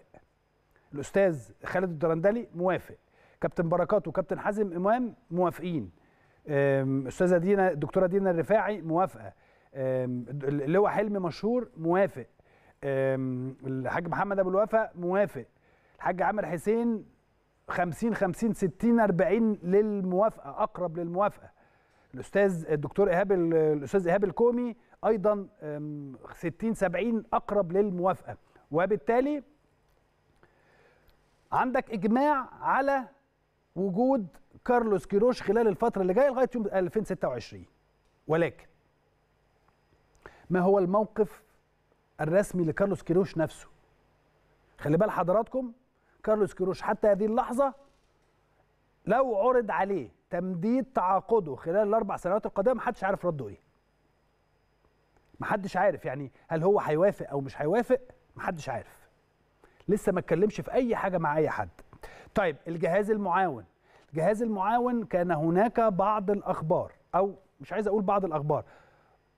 الاستاذ خالد الدرندلي موافق كابتن بركات وكابتن حازم امام موافقين أم، استاذه دينا الدكتوره دينا الرفاعي موافقه أم، اللواء حلمي مشهور موافق أم، الحاج محمد ابو الوفا موافق الحاج عامر حسين 50 50 60 40 للموافقه اقرب للموافقه الاستاذ الدكتور ايهاب ال- الاستاذ ايهاب الكومي ايضا أم، 60 70 اقرب للموافقه وبالتالي عندك اجماع على وجود كارلوس كيروش خلال الفتره اللي جايه لغايه يوم 2026 ولكن ما هو الموقف الرسمي لكارلوس كيروش نفسه خلي بال حضراتكم كارلوس كيروش حتى هذه اللحظه لو عرض عليه تمديد تعاقده خلال الاربع سنوات القادمه محدش عارف رده ايه محدش عارف يعني هل هو هيوافق او مش هيوافق محدش عارف لسه ما اتكلمش في اي حاجه مع اي حد طيب الجهاز المعاون الجهاز المعاون كان هناك بعض الاخبار او مش عايز اقول بعض الاخبار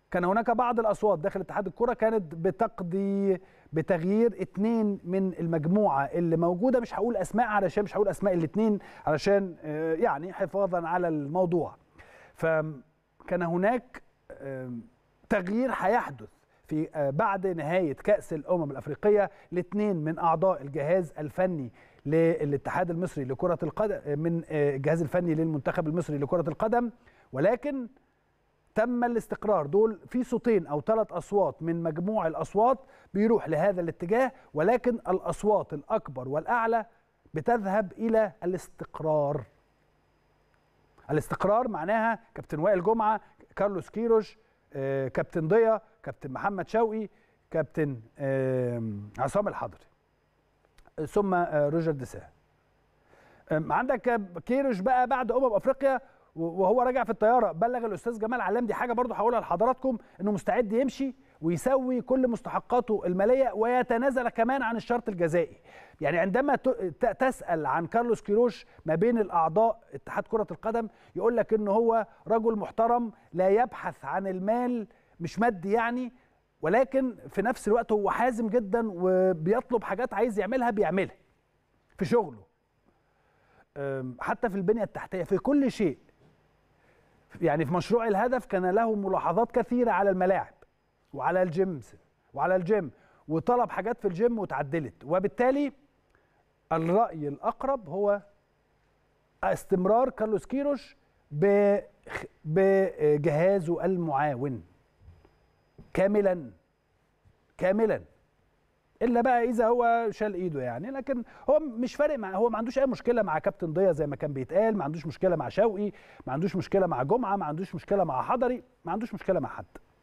كان هناك بعض الاصوات داخل اتحاد الكره كانت بتقضي بتغيير اثنين من المجموعه اللي موجوده مش هقول اسماء علشان مش هقول اسماء الاثنين علشان آه، يعني حفاظا على الموضوع فكان هناك آم، تغيير هيحدث في آه، بعد نهايه كاس الامم الافريقيه لاثنين من اعضاء الجهاز الفني للاتحاد المصري لكره القدم من آه، الجهاز الفني للمنتخب المصري لكره القدم ولكن تم الاستقرار دول في صوتين او ثلاث اصوات من مجموع الاصوات بيروح لهذا الاتجاه ولكن الاصوات الاكبر والاعلى بتذهب الى الاستقرار الاستقرار معناها كابتن وائل جمعه كارلوس كيروش آه، كابتن ضيا كابتن محمد شوقي كابتن آم، عصام الحضري ثم آه، روجر ديساه أم، عندك كيروش بقى بعد امم افريقيا و- وهو راجع في الطياره بلغ الاستاذ جمال علام دي حاجه برضو هقولها لحضراتكم انه مستعد يمشي ويسوي كل مستحقاته الماليه ويتنازل كمان عن الشرط الجزائي يعني عندما ت- ت- تسال عن كارلوس كيروش ما بين الاعضاء اتحاد كره القدم يقول لك ان هو رجل محترم لا يبحث عن المال مش مادي يعني ولكن في نفس الوقت هو حازم جدا وبيطلب حاجات عايز يعملها بيعملها في شغله أم، حتى في البنية التحتية في كل شيء يعني في مشروع الهدف كان له ملاحظات كثيرة على الملاعب وعلى الجيمز وعلى الجيم وطلب حاجات في الجيم وتعدلت وبالتالي الرأي الأقرب هو استمرار كارلوس كيروش ب- بجهازه المعاون كاملا كاملا الا بقى اذا هو شال ايده يعني لكن هو مش فارق مع هو ما عندوش اي مشكله مع كابتن ضيا زي ما كان بيتقال ما عندوش مشكله مع شوقي ما عندوش مشكله مع جمعه ما عندوش مشكله مع حضري ما عندوش مشكله مع حد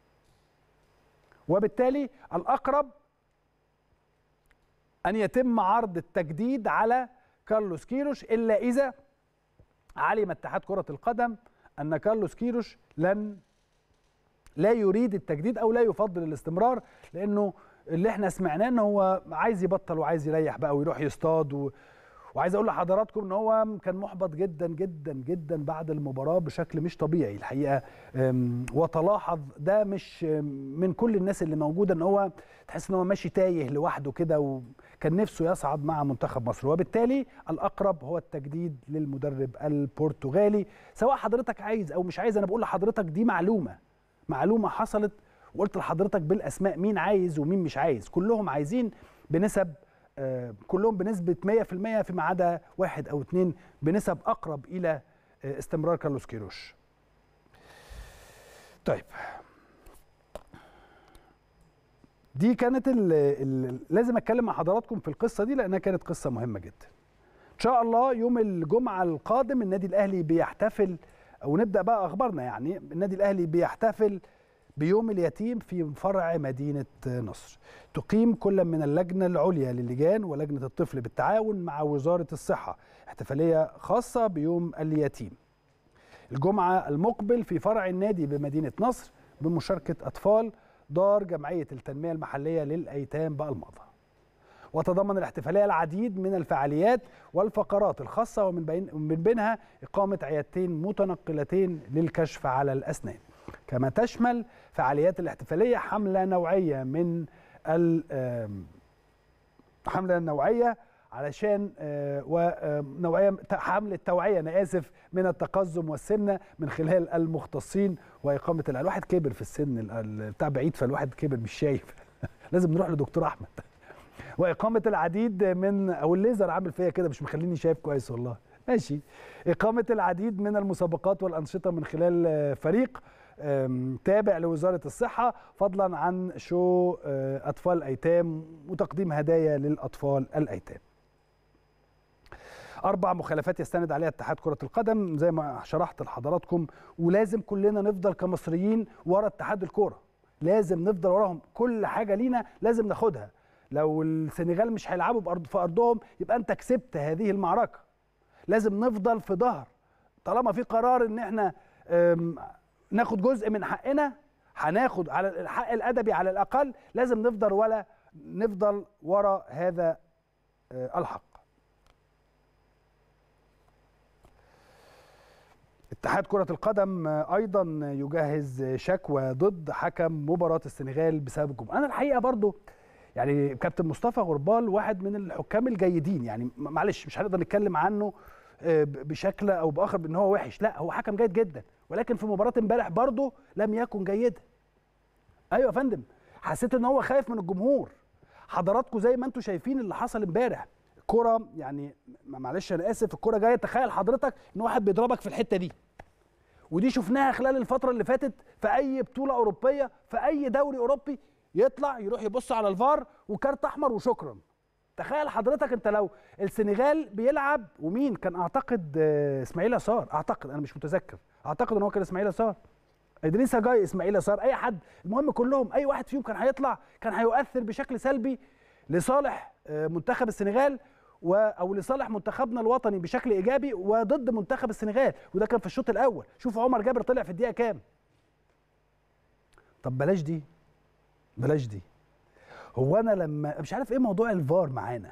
وبالتالي الاقرب ان يتم عرض التجديد على كارلوس كيروش الا اذا علم اتحاد كره القدم ان كارلوس كيروش لن لا يريد التجديد او لا يفضل الاستمرار لانه اللي احنا سمعناه ان هو عايز يبطل وعايز يريح بقى ويروح يصطاد و... وعايز اقول لحضراتكم ان هو كان محبط جدا جدا جدا بعد المباراه بشكل مش طبيعي الحقيقه أم، وتلاحظ ده مش أم، من كل الناس اللي موجوده ان هو تحس ان هو ماشي تايه لوحده كده وكان نفسه يصعد مع منتخب مصر وبالتالي الاقرب هو التجديد للمدرب البرتغالي سواء حضرتك عايز او مش عايز انا بقول لحضرتك دي معلومه معلومه حصلت وقلت لحضرتك بالاسماء مين عايز ومين مش عايز كلهم عايزين بنسب آه، كلهم بنسبه 100% فيما عدا واحد او اثنين بنسب اقرب الى آه، استمرار كارلوس كيروش. طيب دي كانت ال ال لازم اتكلم مع حضراتكم في القصه دي لانها كانت قصه مهمه جدا. ان شاء الله يوم الجمعه القادم النادي الاهلي بيحتفل او نبدا بقى اخبارنا يعني النادي الاهلي بيحتفل بيوم اليتيم في فرع مدينه نصر. تقيم كل من اللجنه العليا للجان ولجنه الطفل بالتعاون مع وزاره الصحه احتفاليه خاصه بيوم اليتيم. الجمعه المقبل في فرع النادي بمدينه نصر بمشاركه اطفال دار جمعيه التنميه المحليه للايتام بالماظه. وتضمن الاحتفاليه العديد من الفعاليات والفقرات الخاصه ومن بين من بينها اقامه عيادتين متنقلتين للكشف على الاسنان. كما تشمل فعاليات الاحتفاليه حمله نوعيه من ال آم، حمله نوعيه علشان آه، ونوعيه ت- حمله توعيه انا اسف من التقزم والسمنه من خلال المختصين واقامه ال- الواحد كبر في السن ال- ال- بتاع بعيد فالواحد كبر مش شايف لازم نروح لدكتور احمد واقامه العديد من او الليزر عامل فيا كده مش مخليني شايف كويس والله ماشي اقامه العديد من المسابقات والانشطه من خلال آه، فريق آم، تابع لوزاره الصحه فضلا عن شو آه، اطفال ايتام وتقديم هدايا للاطفال الايتام اربع مخالفات يستند عليها اتحاد كره القدم زي ما شرحت لحضراتكم ولازم كلنا نفضل كمصريين ورا اتحاد الكوره لازم نفضل وراهم كل حاجه لينا لازم ناخدها لو السنغال مش هيلعبوا بأرض في ارضهم يبقى انت كسبت هذه المعركه لازم نفضل في ظهر طالما في قرار ان احنا أم، ناخد جزء من حقنا هناخد على الحق الادبي على الاقل لازم نفضل ولا نفضل ورا هذا آه، الحق اتحاد كرة القدم أيضا يجهز شكوى ضد حكم مباراة السنغال بسبب الجمهور أنا الحقيقة برضو يعني كابتن مصطفى غربال واحد من الحكام الجيدين يعني معلش مش هنقدر نتكلم عنه بشكل أو بآخر بأن هو وحش لا هو حكم جيد جدا ولكن في مباراة امبارح برضو لم يكن جيدا أيوة يا فندم حسيت ان هو خايف من الجمهور حضراتكم زي ما انتم شايفين اللي حصل امبارح كرة يعني معلش انا اسف الكرة جايه تخيل حضرتك ان واحد بيضربك في الحته دي ودي شفناها خلال الفتره اللي فاتت في اي بطوله اوروبيه في اي دوري اوروبي يطلع يروح يبص على الفار وكارت احمر وشكرا تخيل حضرتك انت لو السنغال بيلعب ومين كان اعتقد اسماعيل يسار اعتقد انا مش متذكر اعتقد ان هو كان اسماعيل يسار ادريسا جاي اسماعيل يسار اي حد المهم كلهم اي واحد فيهم كان هيطلع كان هيؤثر بشكل سلبي لصالح منتخب السنغال و او لصالح منتخبنا الوطني بشكل ايجابي وضد منتخب السنغال وده كان في الشوط الاول شوف عمر جابر طلع في الدقيقه كام طب بلاش دي بلاش دي هو انا لما مش عارف ايه موضوع الفار معانا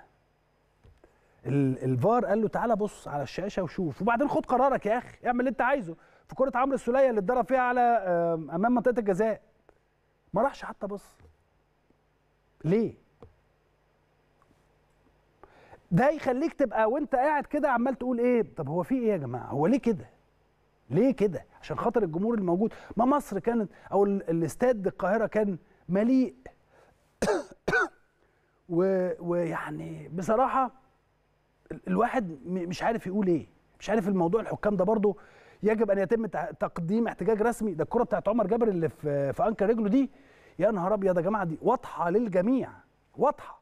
الفار قال له تعالى بص على الشاشه وشوف وبعدين خد قرارك يا اخي اعمل اللي انت عايزه في كره عمرو السوليه اللي اتضرب فيها على امام منطقه الجزاء ما راحش حتى بص ليه ده يخليك تبقى وانت قاعد كده عمال تقول ايه طب هو في ايه يا جماعه هو ليه كده ليه كده عشان خاطر الجمهور الموجود ما مصر كانت او الاستاد القاهره كان مليء ويعني بصراحه الواحد مش عارف يقول ايه مش عارف الموضوع الحكام ده برضه يجب ان يتم تقديم احتجاج رسمي ده الكره بتاعت عمر جابر اللي في في انكر رجله دي يا نهار ابيض يا جماعه دي واضحه للجميع واضحه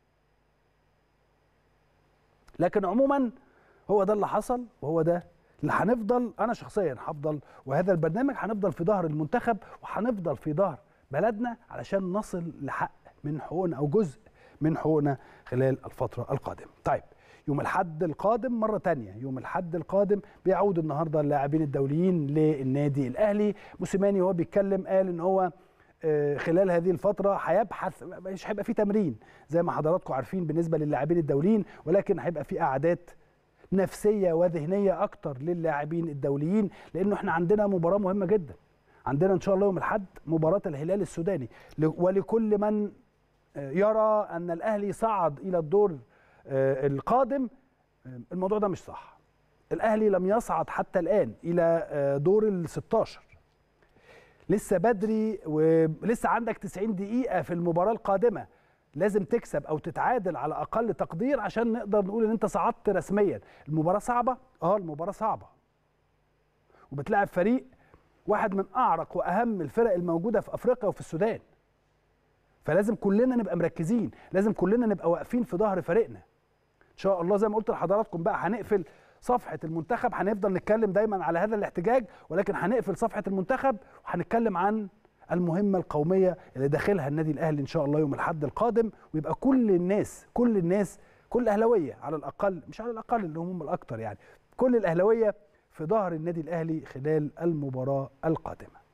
لكن عموما هو ده اللي حصل وهو ده اللي هنفضل انا شخصيا هفضل وهذا البرنامج هنفضل في ظهر المنتخب وهنفضل في ظهر بلدنا علشان نصل لحق من حقوقنا او جزء من حقوقنا خلال الفتره القادمه. طيب يوم الحد القادم مرة تانية يوم الحد القادم بيعود النهاردة اللاعبين الدوليين للنادي الأهلي موسيماني وهو بيتكلم قال إن هو خلال هذه الفترة هيبحث مش هيبقى في تمرين زي ما حضراتكم عارفين بالنسبة للاعبين الدوليين ولكن هيبقى في قعدات نفسية وذهنية أكتر للاعبين الدوليين لأنه احنا عندنا مباراة مهمة جدا عندنا إن شاء الله يوم الحد مباراة الهلال السوداني ولكل من يرى أن الأهلي صعد إلى الدور القادم الموضوع ده مش صح الاهلي لم يصعد حتى الان الى دور ال 16 لسه بدري ولسه عندك 90 دقيقه في المباراه القادمه لازم تكسب او تتعادل على اقل تقدير عشان نقدر نقول ان انت صعدت رسميا المباراه صعبه اه المباراه صعبه وبتلعب فريق واحد من اعرق واهم الفرق الموجوده في افريقيا وفي السودان فلازم كلنا نبقى مركزين لازم كلنا نبقى واقفين في ظهر فريقنا ان شاء الله زي ما قلت لحضراتكم بقى هنقفل صفحه المنتخب هنفضل نتكلم دايما على هذا الاحتجاج ولكن هنقفل صفحه المنتخب وهنتكلم عن المهمه القوميه اللي داخلها النادي الاهلي ان شاء الله يوم الاحد القادم ويبقى كل الناس كل الناس كل اهلاويه على الاقل مش على الاقل اللي هم الاكثر يعني كل الاهلاويه في ظهر النادي الاهلي خلال المباراه القادمه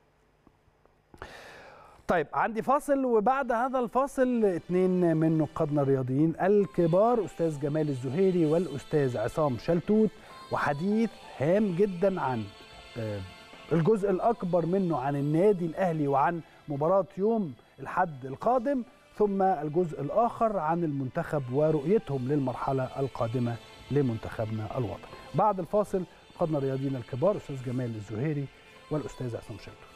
طيب عندي فاصل وبعد هذا الفاصل اثنين من نقادنا الرياضيين الكبار استاذ جمال الزهيري والاستاذ عصام شلتوت وحديث هام جدا عن الجزء الاكبر منه عن النادي الاهلي وعن مباراه يوم الحد القادم ثم الجزء الاخر عن المنتخب ورؤيتهم للمرحله القادمه لمنتخبنا الوطني. بعد الفاصل نقادنا الرياضيين الكبار استاذ جمال الزهيري والاستاذ عصام شلتوت.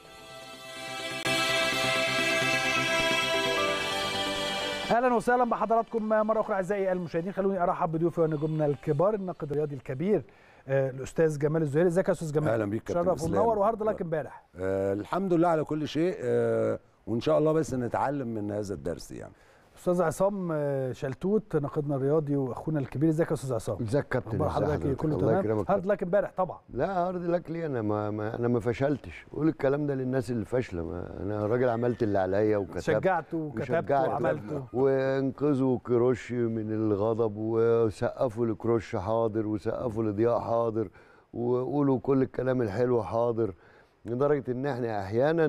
اهلا وسهلا بحضراتكم مره اخرى اعزائي المشاهدين خلوني ارحب بضيوفي ونجومنا الكبار الناقد الرياضي الكبير آه الاستاذ جمال الزهيري ازيك يا استاذ جمال اهلا بيك كابتن شرف ومنور وهارد لك امبارح آه الحمد لله على كل شيء آه وان شاء الله بس نتعلم من هذا الدرس يعني استاذ عصام شلتوت ناقدنا الرياضي واخونا الكبير ازيك يا استاذ عصام ازيك كابتن اخبار حضرتك ايه كله تمام هارد لك امبارح طبعا لا هارد لك ليه انا ما, ما انا ما فشلتش قول الكلام ده للناس اللي فاشله ما انا راجل عملت اللي عليا وكتبت شجعته وكتبت وعملته وانقذوا كروش من الغضب وسقفوا لكروش حاضر وسقفوا لضياء حاضر وقولوا كل الكلام الحلو حاضر لدرجه ان احنا احيانا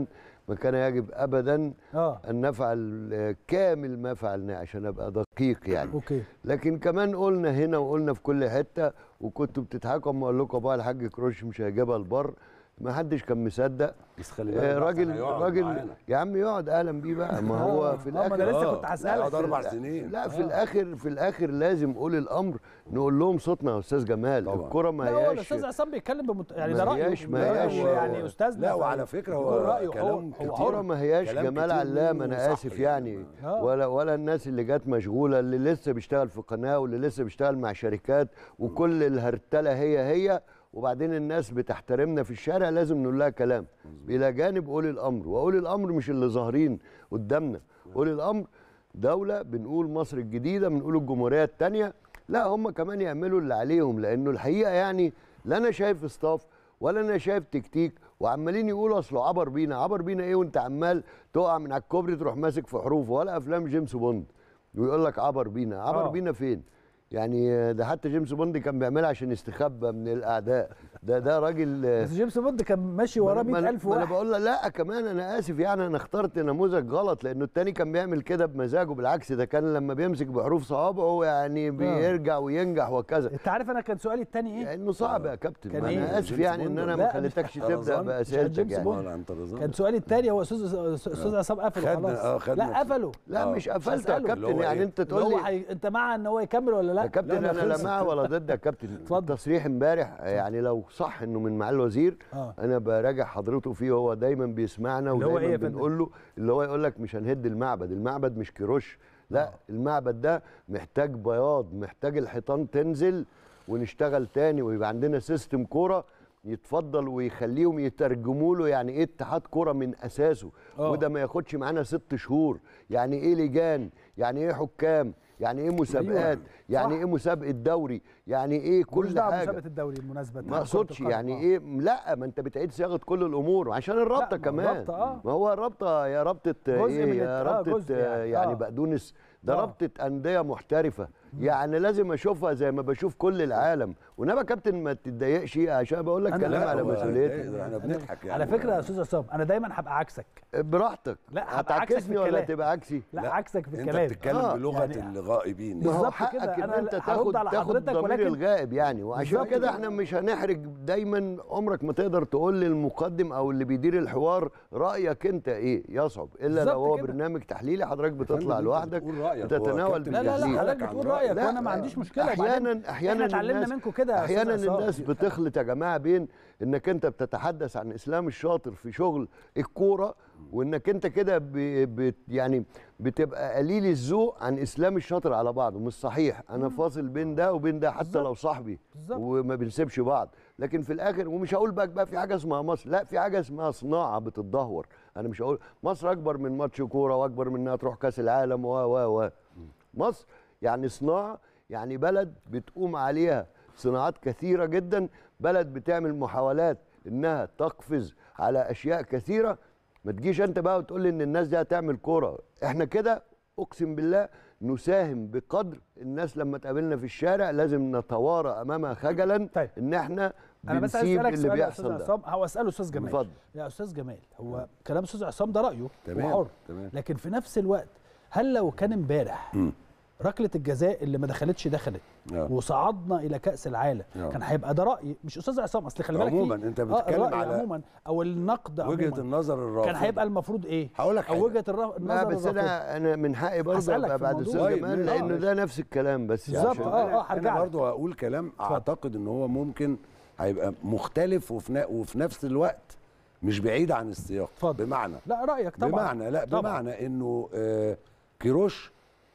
ما كان يجب ابدا اه ان نفعل آه، كامل ما فعلناه عشان ابقى دقيق يعني اوكي لكن كمان قلنا هنا وقلنا في كل حته وكنتوا بتضحكوا اما اقول لكم بقى الحاج كروش مش هيجيبها البر ما حدش كان مصدق بس خلي آه، بالك راجل هيقعد راجل معانا. يا عم يقعد اهلا بيه بقى ما هو في آه، ما الاخر انا لسه آه، كنت هسالك يقعد اربع لا- سنين لا في الاخر في الاخر لازم اولي الامر نقول لهم صوتنا يا استاذ جمال طبعا. الكره ما لا هو هياش الاستاذ عصام بيتكلم بمت... يعني ما ده رايه هياش- ما ده هياش- رأيه يعني استاذنا لا ف- وعلى فكره يقول هو رأيه، هو- كلام هو كتير الكوره ما هياش كلام جمال كتير علام منه انا صح اسف يعني آه. ولا ولا الناس اللي جت مشغوله اللي لسه بيشتغل في قناه واللي لسه بيشتغل مع شركات وكل الهرتله هي هي وبعدين الناس بتحترمنا في الشارع لازم نقول لها كلام الى جانب اولي الامر واولي الامر مش اللي ظاهرين قدامنا اولي الامر دوله بنقول مصر الجديده بنقول الجمهوريه الثانيه لا هم كمان يعملوا اللي عليهم لانه الحقيقه يعني لا انا شايف اصطاف ولا انا شايف تكتيك وعمالين يقولوا اصله عبر بينا عبر بينا ايه وانت عمال تقع من على الكوبري تروح ماسك في حروف ولا افلام جيمس بوند ويقول لك عبر بينا عبر آه. آه. بينا فين يعني ده حتى جيمس بوند كان بيعملها عشان يستخبى من الاعداء ده ده راجل بس جيمس بوند كان ماشي وراه ما أنا- 100000 ما انا واحد بقول له لا كمان انا اسف يعني انا اخترت نموذج غلط لانه التاني كان بيعمل كده بمزاجه بالعكس ده كان لما بيمسك بحروف صوابعه يعني بيرجع وينجح وكذا انت عارف انا كان سؤالي الثاني ايه؟ لانه صعب يا كابتن كان ما إيه؟ انا اسف جيمس يعني ان بوند انا ولا ما لا، خليتكش مش تبدا طرزان؟ باسئلتك جيمس يعني بوند. ولا انت رزان؟ كان سؤالي الثاني هو استاذ استاذ عصام قفل خدنا- خلاص آه، خدنا لا في- قفله لا آه. مش قفلت يا هسأله. اللي كابتن هو يعني إيه؟ انت اللي تقول هو لي حي... انت مع ان هو يكمل ولا لا؟ يا كابتن لا، انا لا خلصت. مع ولا ضد يا كابتن اتفضل. التصريح امبارح يعني لو صح انه من معالي الوزير آه. انا براجع حضرته فيه هو دايما بيسمعنا اللي هو ودايما إيه يا فندم؟ بنقول له اللي هو يقول لك مش هنهد المعبد المعبد مش كيروش لا المعبد ده محتاج بياض محتاج الحيطان تنزل ونشتغل تاني ويبقى عندنا سيستم كوره يتفضل ويخليهم يترجموا له يعني ايه اتحاد كوره من اساسه آه. وده ما ياخدش معانا ست شهور يعني ايه لجان يعني ايه حكام يعني ايه مسابقات يعني صح. ايه مسابقه دوري يعني ايه ملوش كل دعوه حاجه بمسابقه الدوري بالمناسبه ما اقصدش يعني ايه من- لا ما انت بتعيد صياغه كل الامور عشان الرابطه ما كمان الرابطة، آه. ما هو الرابطه يا رابطه جزء من ايه الت- يا آه، رابطه جزء يعني, يعني، يعني آه. بقدونس ده آه. رابطه انديه محترفه يعني لازم اشوفها زي ما بشوف كل العالم وانما كابتن ما تتضايقش عشان بقول لك أنا- كلام لا، على هو مسؤوليتي ده- احنا بنضحك يعني على فكره يا استاذ عصام انا دايما هبقى عكسك براحتك لا، هبقى عكسك في هتعكسني ولا الكلام. تبقى عكسي لا, لا، عكسك في انت الكلام بتتكلم آه، بلغه يعني- الغائبين ما هو بالظبط حقك كده، ان أنا انت هرد تاخد على تاخد حضرتك، ضمير ولكن- الغائب يعني وعشان بالظبط كده كده. احنا مش هنحرج دايما عمرك ما تقدر تقول للمقدم او اللي بيدير الحوار رايك انت ايه يصعب الا بالظبط لو هو كده. برنامج تحليلي حضرتك فندم، بتطلع انت لوحدك بتقول رأيك، هو وتتناول كابتن لا لا لا بيسألك حضرتك عن بتقول رأيك. رايك لا، وانا ما عنديش مشكله احيانا وبعدين احيانا احنا اتعلمنا الناس- منكم كده يا أستاذ احيانا عصام. الناس بتخلط يا جماعه بين انك انت بتتحدث عن اسلام الشاطر في شغل الكوره وانك انت كده ب... ب... يعني بتبقى قليل الذوق عن اسلام الشاطر على بعضه مش صحيح انا فاصل بين ده وبين ده حتى بالظبط. لو صاحبي بالظبط. وما بنسيبش بعض لكن في الاخر ومش هقول بقى بقى في حاجه اسمها مصر لا في حاجه اسمها صناعه بتتدهور انا مش هقول مصر اكبر من ماتش كوره واكبر من انها تروح كاس العالم و و و مصر يعني صناعه يعني بلد بتقوم عليها صناعات كثيره جدا بلد بتعمل محاولات انها تقفز على اشياء كثيره ما تجيش انت بقى وتقول لي ان الناس دي هتعمل كوره احنا كده اقسم بالله نساهم بقدر الناس لما تقابلنا في الشارع لازم نتوارى امامها خجلا طيب. ان احنا انا بس عايز بنسيب اسالك اللي سؤال يا استاذ بيحصل ده عصام هو اساله استاذ جمال اتفضل. يا استاذ جمال هو كلام استاذ عصام ده رايه تمام، وحر تمام. لكن في نفس الوقت هل لو كان امبارح ركله الجزاء اللي ما دخلتش دخلت آه. وصعدنا الى كاس العالم آه. كان هيبقى ده راي مش استاذ عصام اصل خلي بالك في- عموماً، أنت آه، بتتكلم الرأي على عموما او النقد وجهه عموما النظر الرافضه كان هيبقى المفروض ايه هقول لك حاجة. او وجهه الر- لا النظر بس الرافضة. انا انا من حقي برضه هسألك ابقى في بعد الموضوع. استاذ طيب، جمال ماشي. لانه ده نفس الكلام بس بالظبط، عشان- آه، آه، انا هرجع لك. برضه هقول كلام اعتقد ان هو ممكن هيبقى مختلف وفي, ن- وفي نفس الوقت مش بعيد عن السياق اتفضل. بمعنى لا رايك طبعا بمعنى لا طبعاً. بمعنى انه آه كيروش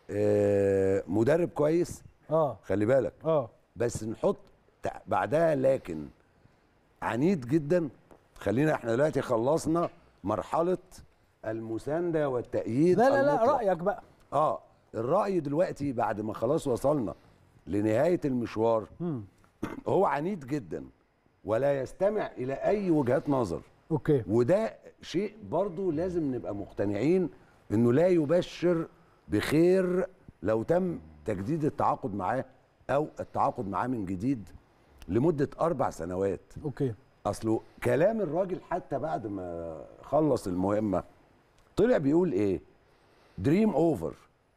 آه مدرب كويس اه خلي بالك اه بس نحط تع- بعدها لكن عنيد جدا خلينا احنا دلوقتي خلصنا مرحله المسانده والتأييد لا لا لا المطلق. رايك بقى اه الرأي دلوقتي بعد ما خلاص وصلنا لنهاية المشوار هو عنيد جدا ولا يستمع إلى أي وجهات نظر اوكي وده شيء برضو لازم نبقى مقتنعين انه لا يبشر بخير لو تم تجديد التعاقد معاه او التعاقد معاه من جديد لمدة اربع سنوات اوكي اصله كلام الراجل حتى بعد ما خلص المهمه طلع بيقول ايه دريم اوفر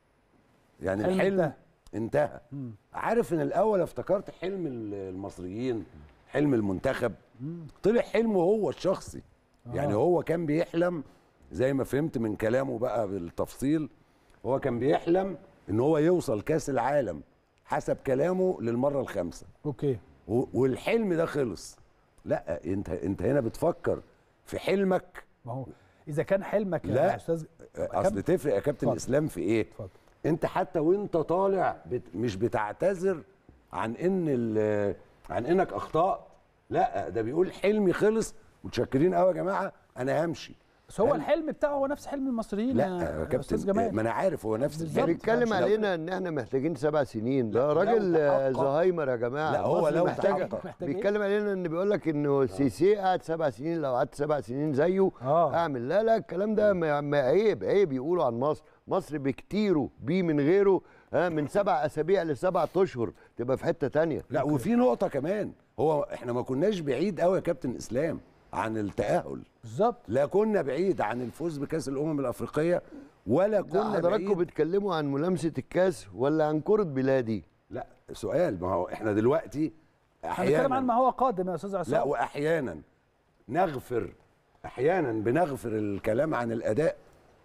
يعني حلم الحلم انتهى. انتهى عارف ان الاول افتكرت حلم ال- المصريين حلم المنتخب طلع حلمه هو الشخصي يعني هو كان بيحلم زي ما فهمت من كلامه بقى بالتفصيل هو كان بيحلم ان هو يوصل كاس العالم حسب كلامه للمره الخامسه اوكي و- والحلم ده خلص لا انت انت هنا بتفكر في حلمك ما هو اذا كان حلمك يا لا. استاذ اصل تفرق يا كابتن اتفضل. اسلام في ايه اتفضل انت حتى وانت طالع بت مش بتعتذر عن ان ال- عن انك اخطات لا ده بيقول حلمي خلص متشكرين قوي يا جماعه انا همشي بس هو هل- الحلم بتاعه هو نفس حلم المصريين لا يا يا استاذ كابتن جمال ما انا عارف هو نفس بالظبط. الحلم بيتكلم لو- علينا ان احنا محتاجين سبع سنين ده لو راجل آه، تحقق- زهايمر يا جماعه لا، هو مصر لو محتاجه تحقق. محتاج إيه؟ بيتكلم علينا ان بيقول لك انه سيسي قعد سبع سنين لو قعدت سبع سنين زيه آه. اعمل لا لا الكلام ده ما ما عيب عيب يقولوا عن مصر مصر بكتيره بيه من غيره ها من سبع اسابيع لسبع اشهر تبقى في حته تانية لا وفي نقطه كمان هو احنا ما كناش بعيد قوي يا كابتن اسلام عن التاهل بالظبط لا كنا بعيد عن الفوز بكاس الامم الافريقيه ولا ده كنا حضراتكم بعيد بتتكلموا عن ملامسه الكاس ولا عن كره بلادي لا سؤال ما هو احنا دلوقتي احنا بنتكلم عن احيانا ما هو قادم يا استاذ لا عصام واحيانا نغفر احيانا بنغفر الكلام عن الاداء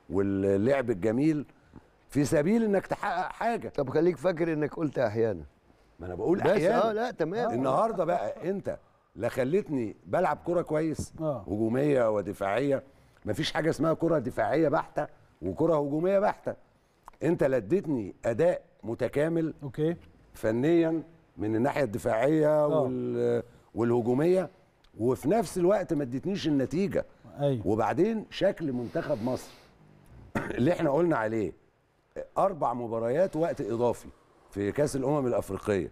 واللعب الجميل في سبيل انك تحقق حاجه طب خليك فاكر انك قلت احيانا ما انا بقول بس احيانا اه لا تمام النهارده بقى انت لا خلتني بلعب كرة كويس آه. هجوميه ودفاعيه مفيش حاجه اسمها كرة دفاعيه بحته وكرة هجوميه بحته انت لا اديتني اداء متكامل اوكي فنيا من الناحيه الدفاعيه وال والهجوميه وفي نفس الوقت ما اديتنيش النتيجه ايوه وبعدين شكل منتخب مصر اللي احنا قلنا عليه اربع مباريات وقت اضافي في كاس الامم الافريقيه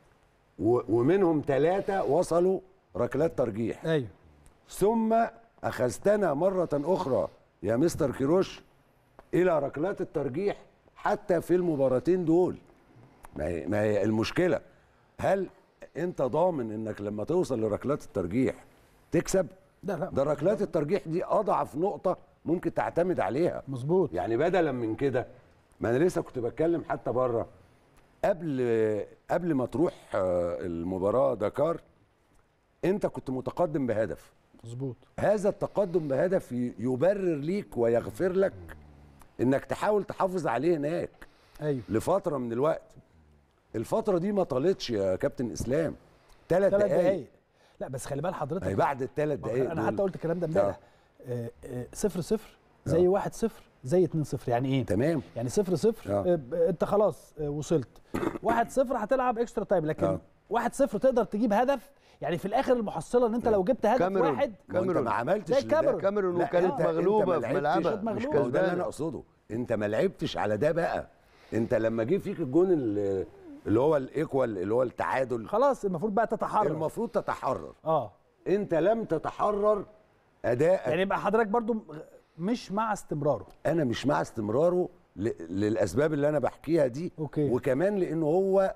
و- ومنهم ثلاثه وصلوا ركلات ترجيح ايوه ثم اخذتنا مره اخرى يا مستر كيروش الى ركلات الترجيح حتى في المباراتين دول ما هي, ما هي المشكله هل انت ضامن انك لما توصل لركلات الترجيح تكسب لا لا ده ركلات الترجيح دي اضعف نقطه ممكن تعتمد عليها مظبوط يعني بدلا من كده ما انا لسه كنت بتكلم حتى بره قبل قبل ما تروح آه، المباراه دكار انت كنت متقدم بهدف مظبوط هذا التقدم بهدف ي- يبرر ليك ويغفر لك انك تحاول تحافظ عليه هناك ايوه لفتره من الوقت الفتره دي ما طالتش يا كابتن اسلام ثلاث ثلاث دقائق دقايق لا بس خلي بال حضرتك هي بعد الثلاث دقائق انا دول. حتى قلت الكلام ده امبارح آه، آه، صفر صفر زي واحد صفر زي اتنين صفر يعني ايه تمام يعني صفر صفر آه. آه. ب- انت خلاص آه، وصلت واحد صفر هتلعب اكسترا تايم لكن آه. آه. واحد صفر تقدر تجيب هدف يعني في الاخر المحصله ان انت لو جبت هدف كاميرون. واحد ما انت كاميرون. ما عملتش زي اللي ده. كاميرون. كاميرون لا، وكانت أنت- أنت مغلوبة ما في لعبتش. ملعبها كانت مش مغلوبة. هو ده اللي انا كسبانة اقصده انت ما لعبتش على ده بقى انت لما جه فيك الجون اللي اللي هو الايكوال اللي هو التعادل خلاص المفروض بقى تتحرر المفروض تتحرر اه انت لم تتحرر اداء يعني يبقى حضرتك برضو م- مش مع استمراره انا مش مع استمراره ل... للاسباب اللي انا بحكيها دي أوكي. وكمان لانه هو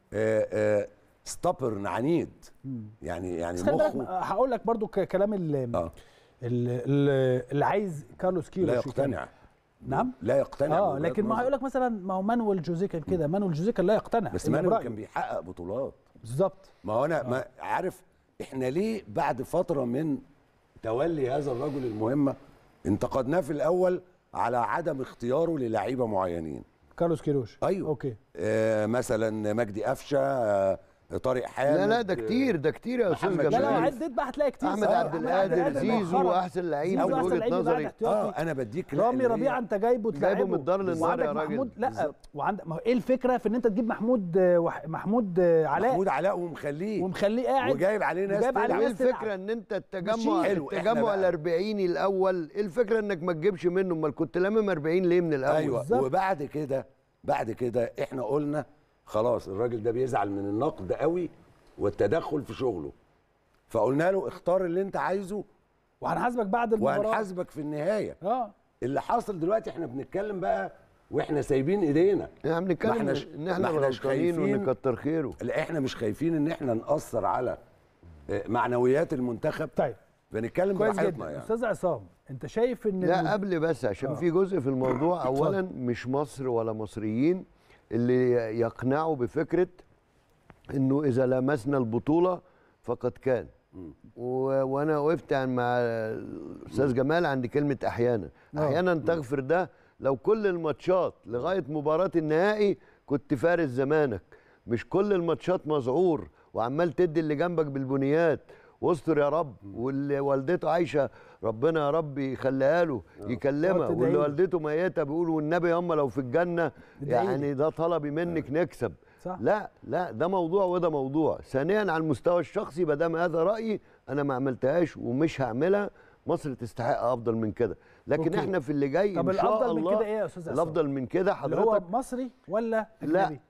ستابرن عنيد يعني يعني بس خلي بالك مخه هقول لك برضو ك- كلام ال- اه ال- ال- اللي عايز كارلوس كيروش لا يكمل. يقتنع نعم لا يقتنع اه بوجهات لكن ما نظر. هيقول لك مثلا ما هو مانويل جوزيه كان كده مانويل جوزيه كان لا يقتنع بس إلا مانويل برأيه. كان بيحقق بطولات بالظبط ما هو انا ما عارف احنا ليه بعد فتره من تولي هذا الرجل المهمه انتقدناه في الاول على عدم اختياره للعيبه معينين كارلوس كيروش ايوه اوكي آه مثلا مجدي قفشه آه طارق حامد لا لا ده كتير ده كتير يا استاذ محمد لا لا جمال عديت بقى هتلاقي كتير احمد آه، عبد القادر زيزو مؤخراً. احسن لعيب زيزو من أحسن وجهه لعيب بعد نظري احتياطي. اه انا بديك رامي اللي هي- ربيعه انت جايبه جايبه تلعبه من الدار للنار وعندك يا راجل. محمود لا بالظبط. وعندك ما هو ايه الفكره في ان انت تجيب محمود آه، وح- محمود آه، علاء محمود علاء ومخليه ومخليه قاعد وجايب عليه ناس وجايب عليه تلعب. ايه ناس تلعب. الفكره ان انت التجمع ماشي. حلو، إحنا التجمع بقى. الاربعيني الاول ايه الفكره انك ما تجيبش منه امال كنت لامم 40 ليه من الاول ايوه بالظبط. وبعد كده بعد كده احنا قلنا خلاص الراجل ده بيزعل من النقد قوي والتدخل في شغله فقلنا له اختار اللي انت عايزه وهنحاسبك بعد المباراه وهنحاسبك في النهايه اه اللي حاصل دلوقتي احنا بنتكلم بقى واحنا سايبين ايدينا احنا ما بنتكلم احناش- ان ما احنا احناش غلطانين خايفين. وان كتر خيره لا احنا مش خايفين ان احنا نأثر على آه، معنويات المنتخب طيب بنتكلم كويس براحتنا جدا يعني استاذ عصام انت شايف ان لا المد- قبل بس عشان آه. في جزء في الموضوع اولا مش مصر ولا مصريين اللي يقنعوا بفكره انه اذا لمسنا البطوله فقد كان و... وانا وقفت عن- مع الاستاذ جمال عند كلمه احيانا آه. احيانا تغفر ده لو كل الماتشات لغايه مباراه النهائي كنت فارس زمانك مش كل الماتشات مذعور وعمال تدي اللي جنبك بالبنيات واستر يا رب واللي والدته عايشه ربنا يا رب يخليها له يكلمها تقعد تدعي واللي له. والدته ميته بيقول والنبي هم لو في الجنه ادعي لي. يعني ده طلبي منك نكسب صح. لا لا ده موضوع وده موضوع ثانيا على المستوى الشخصي ما دام هذا رايي انا ما عملتهاش ومش هعملها مصر تستحق افضل من كده لكن أوكي. احنا في اللي جاي طب ان شاء الأفضل من الله كده إيه يا أستاذ عصام؟ الافضل من كده اللي هو حضرتك مصري ولا لا. اجنبي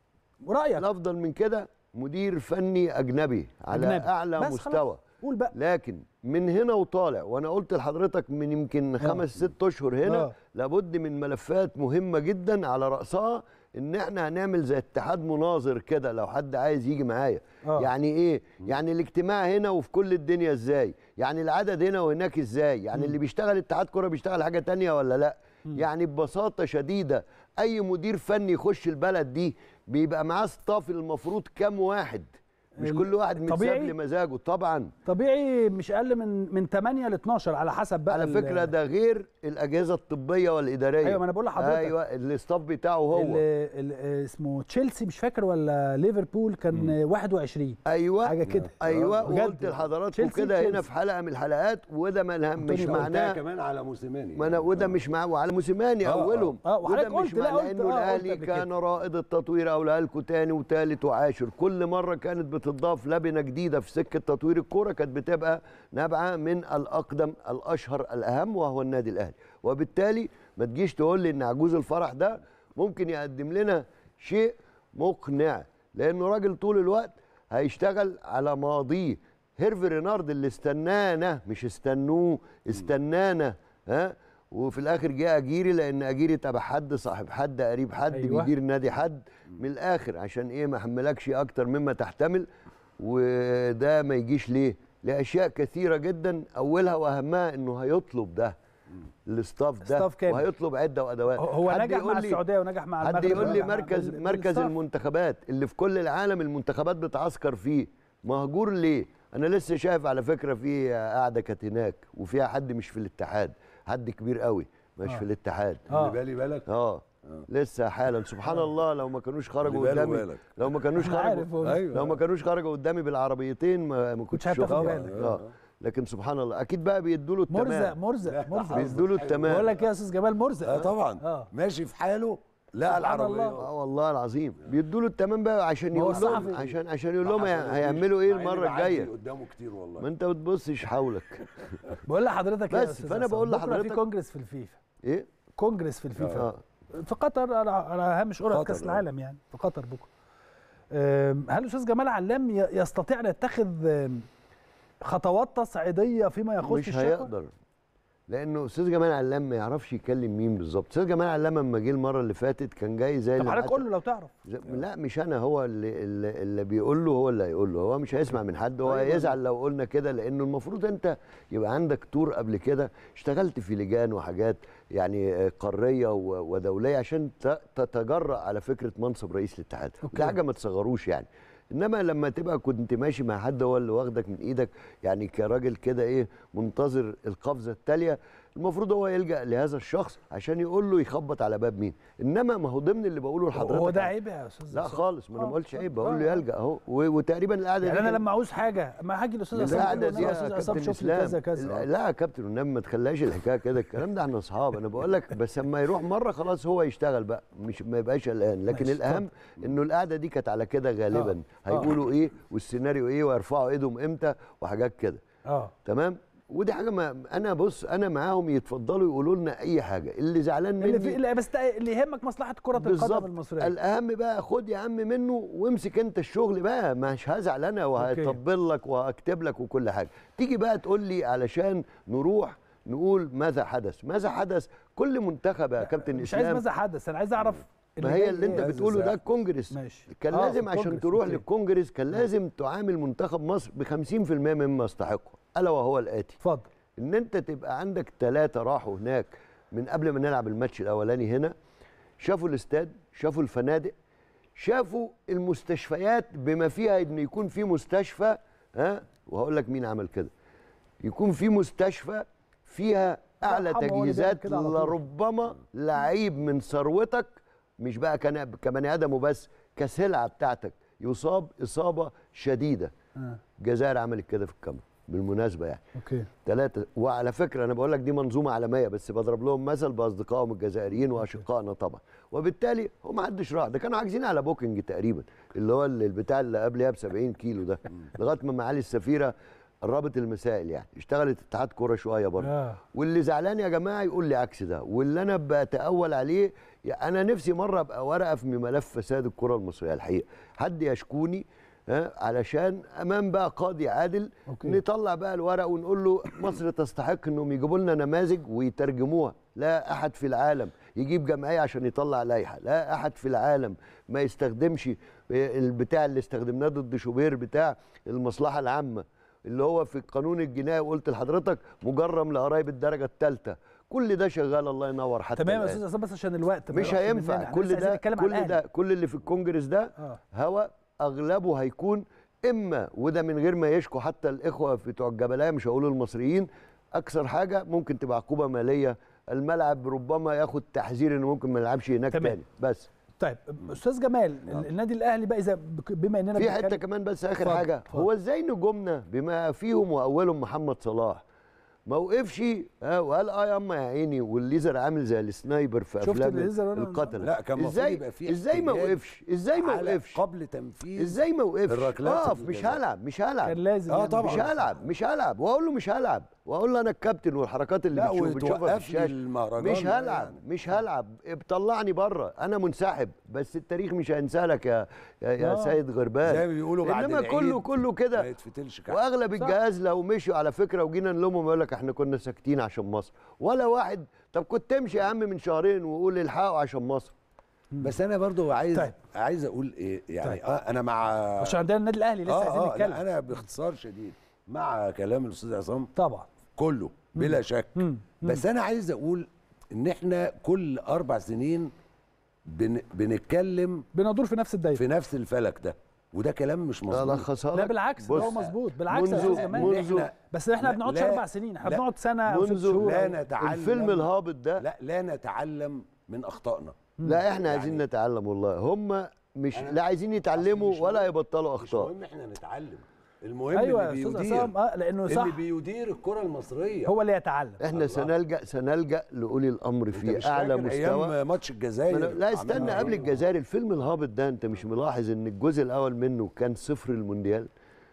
رايك الافضل من كده مدير فني اجنبي على أجنبي. اعلى بس مستوى خلاص. قول بقى لكن من هنا وطالع وانا قلت لحضرتك من يمكن خمس ست اشهر هنا آه. لابد من ملفات مهمه جدا على راسها ان احنا هنعمل زي اتحاد مناظر كده لو حد عايز يجي معايا آه. يعني ايه يعني الاجتماع هنا وفي كل الدنيا ازاي يعني العدد هنا وهناك ازاي يعني اللي بيشتغل اتحاد كره بيشتغل حاجه تانية ولا لا يعني ببساطه شديده اي مدير فني يخش البلد دي بيبقى معاه ستاف المفروض كام واحد مش ال- كل واحد متساب طبيعي؟ لمزاجه طبعا طبيعي مش اقل من من 8 ل 12 على حسب بقى على ال- فكره ده غير الاجهزه الطبيه والاداريه أيوة، ما أنا بقول لحضرتك. ايوه الاستاف بتاعه هو ال- ال- اسمه تشيلسي مش فاكر ولا ليفربول كان 21 ايوه حاجه كده ايوه بجد. وقلت لحضراتكم تشيلسي كده هنا تشيلسي. في حلقه من الحلقات وده ما مش أنطونيو معناه كمان على موسيماني ما انا وده مش مع وعلى موسيماني آه، اولهم آه، وده وحضرتك مش قلت- لا، معناه قلت- انه آه، قلت الاهلي قبل كده. كان رائد التطوير اقولها لكم تاني وتالت وعاشر كل مره كانت بتضاف لبنه جديده في سكه تطوير الكوره كانت بتبقى نابعه من الاقدم الاشهر الاهم وهو النادي الاهلي وبالتالي ما تجيش تقول لي ان عجوز الفرح ده ممكن يقدم لنا شيء مقنع لانه راجل طول الوقت هيشتغل على ماضيه هيرفي رينارد اللي استنانا مش استنوه استنانا ها وفي الاخر جه اجيري لان اجيري تبع حد صاحب حد قريب حد أيوة. أيوة. بيدير نادي حد من الاخر عشان ايه ما احملكش اكتر مما تحتمل وده ما يجيش ليه لاشياء كثيره جدا اولها واهمها انه هيطلب ده الاستاف ده ستاف كامل. وهيطلب عده وادوات هو حد نجح يقول مع لي- السعوديه ونجح مع حد المغرب يقول لي ونجح مركز بال- مركز بالستاف. المنتخبات اللي في كل العالم المنتخبات بتعسكر فيه مهجور ليه انا لسه شايف على فكره في قاعده كانت هناك وفيها حد مش في الاتحاد حد كبير قوي مش آه. في الاتحاد آه. اللي بالي بالك اه لسه حالا سبحان الله لو ما كانوش خرجوا اللي باله قدامي بالك. لو ما كانوش أنا عارف خرجوا والله. ايوه لو ما كانوش خرجوا قدامي بالعربيتين ما, ما كنتش هتاخد شفتهم. بالك. اه لكن سبحان الله اكيد بقى بيدوا له مرزق التمام مرزق مرزق بيدوا له التمام بقول لك إيه يا استاذ جمال مرزق اه طبعا اه ماشي في حاله لا سبحان العربيه الله. اه والله العظيم بيدوا له التمام بقى عشان ما هو يقول لهم الصحفي- عشان عشان يقول لهم ما هي- حصلوش. هيعملوا ايه مع إني المره بعدي الجايه قدامه كتير والله ما انت بتبصش حولك بقول لحضرتك إيه يا بس، أستاذ فأنا عصام؟ بقول بكرة في لحضرتك- كونجرس في الفيفا ايه كونجرس في الفيفا اه في قطر على على هامش قرعه قطر، كاس آه. العالم يعني في قطر بكره أم، هل الاستاذ جمال علام ي- يستطيع ان يتخذ أم، خطوات تصعيديه فيما يخص مش الشكوى؟ هيقدر لانه استاذ جمال علام ما يعرفش يكلم مين بالظبط استاذ جمال علام لما جه المره اللي فاتت كان جاي زي طب اللي حضرتك بعت- قول له لو تعرف زي- لا مش انا هو اللي, اللي, اللي بيقول له هو اللي هيقول له هو مش هيسمع من حد هو هيزعل لو قلنا كده لانه المفروض انت يبقى عندك تور قبل كده اشتغلت في لجان وحاجات يعني آه، قاريه و- ودوليه عشان ت- تتجرأ على فكره منصب رئيس الاتحاد أوكي. ده حاجه ما تصغروش يعني انما لما تبقى كنت ماشي مع حد هو اللي واخدك من ايدك يعني كراجل كده ايه منتظر القفزه التاليه المفروض هو يلجا لهذا الشخص عشان يقول له يخبط على باب مين انما ما هو ضمن اللي بقوله لحضرتك هو ده على- عيب يا استاذ لا عصام؟ خالص ما انا آه، ما قلتش عيب آه، بقول له آه. يلجا اهو و- وتقريبا القعده يعني دي انا كانت- لما عاوز حاجه ما هاجي الاستاذ عصام القعده أقول له دي والله يا يا استاذ عصام كابتن شوف لي كذا اسلام كذا لا يا كابتن والنبي ما تخليهاش الحكايه كده الكلام ده احنا اصحاب انا بقول لك بس اما يروح مره خلاص هو يشتغل بقى مش ما يبقاش قلقان لكن ماشي، الاهم انه القعده دي كانت على كده غالبا آه. هيقولوا ايه والسيناريو ايه ويرفعوا ايدهم امتى وحاجات كده اه تمام ودي حاجه ما انا بص انا معاهم يتفضلوا يقولوا لنا اي حاجه اللي زعلان مني اللي في اللي بس ده اللي يهمك مصلحه كره القدم بالظبط المصريه الاهم بقى خد يا عم منه وامسك انت الشغل بقى مش هزعل انا وهطبل لك وهكتب لك وكل حاجه تيجي بقى تقول لي علشان نروح نقول ماذا حدث ماذا حدث كل منتخب يا كابتن مش عايز اسلام ماذا حدث انا عايز اعرف ما هي جاي اللي انت إيه؟ بتقوله ده إزاي؟ الكونجرس ماشي كان آه، لازم في عشان الكونجرس، تروح أوكي. للكونجرس كان لازم تعامل منتخب مصر ب 50% مما يستحقه الا وهو الاتي اتفضل ان انت تبقى عندك ثلاثه راحوا هناك من قبل ما نلعب الماتش الاولاني هنا شافوا الاستاد شافوا الفنادق شافوا المستشفيات بما فيها ان يكون في مستشفى ها وهقول لك مين عمل كده يكون في مستشفى فيها اعلى يرحمه هو اللي بيعمل تجهيزات كده على طول. لربما لعيب من ثروتك مش بقى كان كبني ادم وبس كسلعه بتاعتك يصاب اصابه شديده آه. الجزائر عملت كده في الكاميرون بالمناسبه يعني اوكي ثلاثة وعلى فكرة أنا بقول لك دي منظومة عالمية بس بضرب لهم مثل بأصدقائهم الجزائريين وأشقائنا طبعا وبالتالي هو ما حدش راح ده كانوا عاجزين على بوكينج تقريبا اللي هو اللي- البتاع اللي قبلها ب 70 كيلو ده لغاية ما معالي السفيرة قربت المسائل يعني اشتغلت اتحاد كوره شويه برضه آه. واللي زعلان يا جماعه يقول لي عكس ده واللي انا بتاول عليه يا انا نفسي مره ابقى ورقه في ملف فساد الكره المصريه الحقيقه حد يشكوني ها علشان امام بقى قاضي عادل أوكي. نطلع بقى الورق ونقول له مصر تستحق انهم يجيبوا لنا نماذج ويترجموها لا احد في العالم يجيب جمعيه عشان يطلع لائحه لا احد في العالم ما يستخدمش البتاع اللي استخدمناه ضد شوبير بتاع المصلحه العامه اللي هو في القانون الجنائي وقلت لحضرتك مجرم لقرايب الدرجه الثالثه كل ده شغال الله ينور حتى تمام يا الآن. استاذ عصام بس عشان الوقت ما مش يروحش هينفع مننا. كل لسه عايزين ده نتكلم عن كل ده الأهلي. كل اللي في الكونجرس ده آه. هوا اغلبه هيكون اما وده من غير ما يشكوا حتى الاخوه بتوع الجبلايه مش هقول المصريين اكثر حاجه ممكن تبقى عقوبه ماليه الملعب ربما ياخد تحذير انه ممكن ما يلعبش هناك تمام. تاني بس طيب استاذ جمال ال- النادي الاهلي بقى اذا بك- بما اننا في حته بنتكلم- كمان بس اخر اتفضل، حاجه اتفضل. هو ازاي نجومنا بما فيهم واولهم محمد صلاح ما وقفش ها وقال اه يا اما يا عيني والليزر عامل زي السنايبر في شفت افلام الليزر أنا؟ القتله لا، كان المفروض ازاي يبقى في ازاي ما احتجاج وقفش ازاي ما على وقفش قبل تنفيذ ازاي ما وقفش الركلات اقف مش الجزاء. هلعب مش هلعب كان لازم آه يعمل طبعاً. مش هلعب مش هلعب واقول له مش هلعب واقول له انا الكابتن والحركات اللي لا، بتشوف بتشوفها في وتوقف لي الشاشه المهرجان مش ده هلعب يعني. مش هلعب طلعني بره انا منسحب بس التاريخ مش هينسى لك يا يا, يا آه. سيد غربال زي ما بيقولوا بعد انما العيد كله كله ما كده يتفتلش كحك. واغلب صح. الجهاز لو مشوا على فكره وجينا نلومهم يقول لك احنا كنا ساكتين عشان مصر ولا واحد طب كنت تمشي يا عم من شهرين وقول الحقوا عشان مصر بس انا برضو عايز طيب. عايز اقول ايه يعني طيب. آه انا مع عشان عندنا النادي الاهلي لسه عايزين لا، نتكلم انا باختصار شديد مع كلام الاستاذ عصام طبعا كله بلا شك مم. بس انا عايز اقول ان احنا كل اربع سنين بن بنتكلم بندور في نفس الدايره في نفس الفلك ده وده كلام مش مظبوط الخساره لا بالعكس ده هو بص، مظبوط بالعكس يا منذ- استاذ جمال منذ- بس احنا ما لا- بنقعدش لا- اربع سنين احنا لا. بنقعد سنه او ست منذ شهور لا أو- نتعلم الفيلم الهابط ده لا لا نتعلم من اخطائنا لا احنا عايزين يعني- نتعلم والله هم مش أنا- لا عايزين يتعلموا مش ولا مهم- يبطلوا مش اخطاء مهم احنا نتعلم المهم ايوه يا اللي استاذ بيدير عصام اه لانه صح اللي بيدير الكره المصريه هو اللي يتعلم احنا الله. سنلجا سنلجا لاولي الامر انت في مش اعلى فاكر مستوى ايام ماتش الجزائر ما أنا- لا استنى عملنا قبل إيه؟ الجزائر الفيلم الهابط ده انت مش ملاحظ ان الجزء الاول منه كان صفر المونديال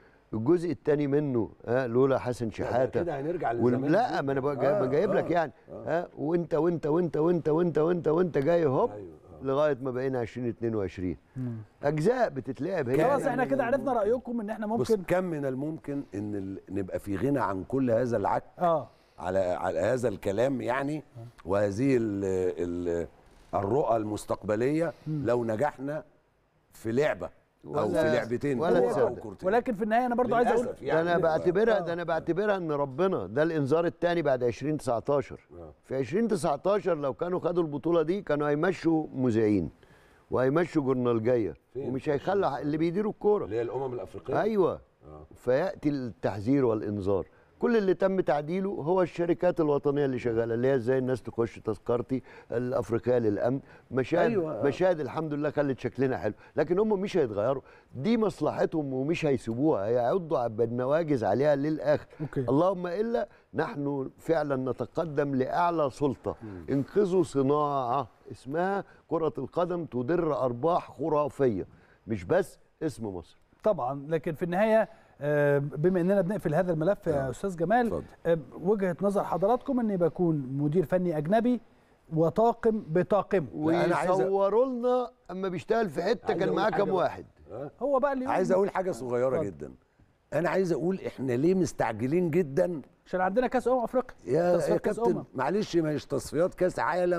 الجزء الثاني منه ها لولا حسن شحاته كده هنرجع وال- لزمان لا جدا. ما انا بقى- آه، ما جايب لك آه، يعني ها وانت وانت وانت وانت وانت وانت وانت جاي هوب لغايه ما بقينا 2022 اجزاء بتتلعب هي خلاص هي. احنا كده عرفنا رايكم ان احنا بص ممكن كم من الممكن ان ال- نبقى في غنى عن كل هذا العك اه على على هذا الكلام يعني وهذه ال ال الرؤى المستقبليه لو نجحنا في لعبه او ولا- في لعبتين ولا كورة أو تصدق. كورتين. ولكن في النهايه انا برضو عايز اقول للأسف ده يعني انا ف- بعتبرها ده انا بعتبرها ان ربنا ده الانذار الثاني بعد 2019 في 2019 لو كانوا خدوا البطوله دي كانوا هيمشوا مذيعين وهيمشوا جورنالجيه فين؟ ومش هيخلوا اللي بيديروا الكوره اللي هي الامم الافريقيه ايوه فياتي التحذير والانذار كل اللي تم تعديله هو الشركات الوطنيه اللي شغاله اللي هي ازاي الناس تخش تذكرتي الافريقيه للامن مشاهد أيوة. أيوة. مشاهد الحمد لله خلت شكلنا حلو لكن هم مش هيتغيروا دي مصلحتهم ومش هيسيبوها هيعضوا بالنواجز عليها للاخر أوكي. اللهم الا نحن فعلا نتقدم لاعلى سلطه انقذوا صناعه اسمها كره القدم تدر ارباح خرافيه مش بس اسم مصر طبعا لكن في النهايه آه، بما اننا بنقفل هذا الملف يا استاذ جمال اتفضل. آه، وجهه نظر حضراتكم ان بكون مدير فني اجنبي وطاقم بطاقمه لا، أنا عايز أ- ويصوروا لنا اما بيشتغل في حته عايز كان أقول معاه حاجة كام بقى. واحد هو بقى اللي يقول عايز اقول حاجه صغيره اتفضل. جدا انا عايز اقول احنا ليه مستعجلين جدا عشان عندنا كاس امم افريقيا يا, يا تصفيات كأس كابتن أمم. معلش مش تصفيات كاس عالم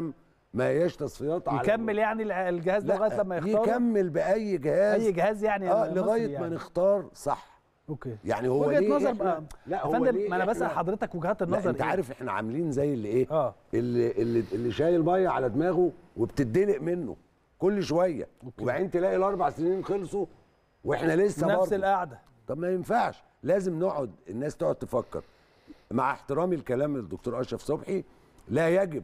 ما هياش تصفيات على يكمل يعني الع- الجهاز ده لا لغايه لما يختار يكمل باي جهاز اي جهاز يعني اه مصري لغايه يعني. ما نختار صح اوكي يعني هو وجهه ليه نظر إحنا- بقى لا يا هو فندم ليه ما انا إحنا- بسال حضرتك وجهات لا النظر انت إيه؟ عارف احنا عاملين زي اللي ايه اه اللي اللي اللي شايل ميه على دماغه وبتدلق منه كل شويه وبعدين تلاقي الاربع سنين خلصوا واحنا لسه نفس برضه. القعده طب ما ينفعش لازم نقعد الناس تقعد تفكر مع احترامي الكلام للدكتور اشرف صبحي لا يجب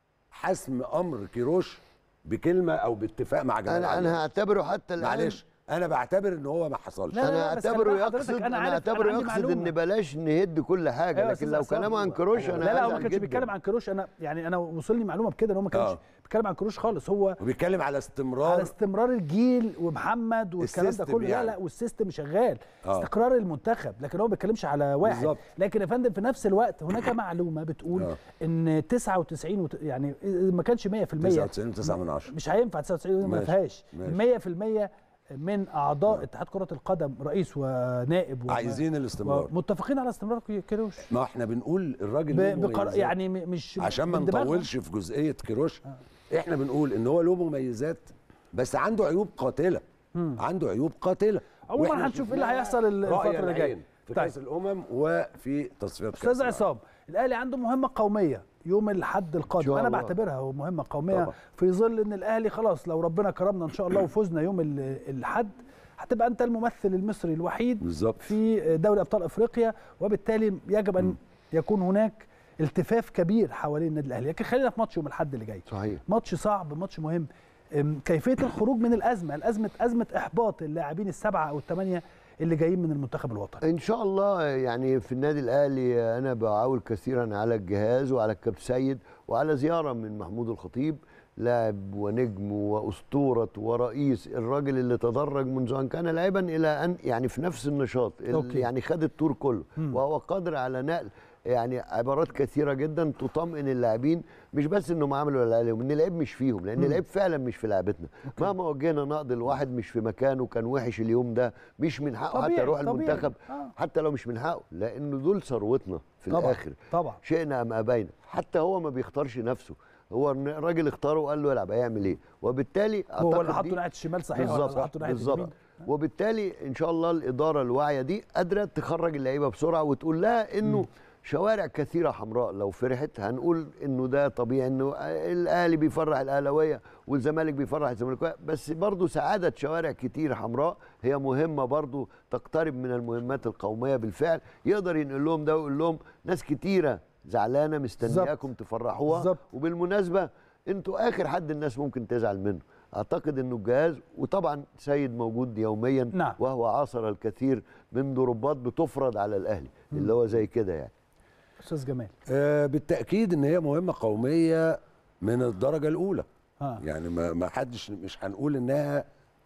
حسم امر كيروش بكلمه او باتفاق مع جمال انا علي. انا هعتبره حتى الان معلش انا بعتبر ان هو ما حصلش لا، لا، انا لا، بس خلي اعتبره بالك حضرتك، يقصد أنا انا عارف، أنا اعتبره عندي يقصد معلومة. ان بلاش نهد كل حاجه أيوة يا لكن أستاذ لو عصام. كلامه عن كروش انا لا لا هو ما هزعل كانش جداً. بيتكلم عن كروش انا يعني انا وصلني معلومه بكده ان هو ما كانش آه. بيتكلم عن كروش خالص هو وبيتكلم على استمرار على استمرار الجيل ومحمد والكلام ده السيستم كله يعني. لا لا والسيستم شغال آه. استقرار المنتخب لكن هو ما بيتكلمش على واحد بالظبط. لكن يا فندم في نفس الوقت هناك معلومه بتقول آه. ان 99 وت... يعني ما كانش 100% 99 9 من 10 مش هينفع 99 ما ماشي. فيهاش ماشي. 100% من اعضاء اتحاد كره القدم رئيس ونائب وما- عايزين الاستمرار متفقين على استمرار كي- كيروش ما احنا بنقول الراجل ب... له بقر... مميزات. يعني م- مش عشان ما من دماغهم. نطولش في جزئيه كيروش احنا بنقول ان هو له مميزات بس عنده عيوب قاتله عنده عيوب قاتله عموماً وإحنا هنشوف إيه اللي شفناها هيحصل ال- رأي الفترة اللي جاية. العين في طيب. كاس الامم وفي تصفيات كاس استاذ العالم. عصام الاهلي عنده مهمه قوميه يوم الاحد القادم شاء انا الله. بعتبرها هو مهمه قوميه طبعا. في ظل ان الاهلي خلاص لو ربنا كرمنا ان شاء الله وفزنا يوم ال- الاحد هتبقى انت الممثل المصري الوحيد بالظبط في دوري ابطال افريقيا وبالتالي يجب ان يكون هناك التفاف كبير حوالين النادي الاهلي لكن خلينا في ماتش يوم الاحد اللي جاي صحيح ماتش صعب ماتش مهم أم، كيفيه الخروج من الازمه الازمه ازمه احباط اللاعبين السبعه او الثمانيه اللي جايين من المنتخب الوطني ان شاء الله يعني في النادي الاهلي انا بعول كثيرا على الجهاز وعلى الكابتن سيد وعلى زياره من محمود الخطيب لاعب ونجم واسطوره ورئيس الراجل اللي تدرج منذ ان كان لاعبا الى ان يعني في نفس النشاط أوكي. اللي يعني خد التور كله مم. وهو قادر على نقل يعني عبارات كثيره جدا تطمئن اللاعبين مش بس انهم عملوا اللي عليهم ان العيب مش فيهم لان العيب فعلا مش في لعبتنا مهما وجهنا نقد الواحد مش في مكانه كان وحش اليوم ده مش من حقه حتى طبيعي، يروح طبيعي. المنتخب آه. حتى لو مش من حقه لانه دول ثروتنا في طبعا الاخر طبعا شئنا ام ابينا حتى هو ما بيختارش نفسه هو الراجل اختاره وقال له العب هيعمل ايه وبالتالي هو اللي أعتقد حطه دي- ناحيه الشمال صحيح ولا بالظبط اللي حطه ناحيه بالظبط اليمين وبالتالي ان شاء الله الاداره الواعيه دي قادره تخرج اللعيبه بسرعه وتقول لها انه شوارع كثيره حمراء لو فرحت هنقول انه ده طبيعي انه الاهلي بيفرح الاهلاويه والزمالك بيفرح الزمالكاويه بس برضه سعاده شوارع كتير حمراء هي مهمه برضه تقترب من المهمات القوميه بالفعل يقدر ينقل لهم ده ويقول لهم ناس كتيره زعلانه مستنياكم تفرحوها بالظبط. وبالمناسبه انتوا اخر حد الناس ممكن تزعل منه اعتقد انه الجهاز وطبعا سيد موجود يوميا نعم. وهو عاصر الكثير من ضربات بتفرض على الاهلي اللي هو زي كده يعني استاذ جمال آه بالتاكيد ان هي مهمه قوميه من الدرجه الاولى ها يعني ما ما حدش مش هنقول انها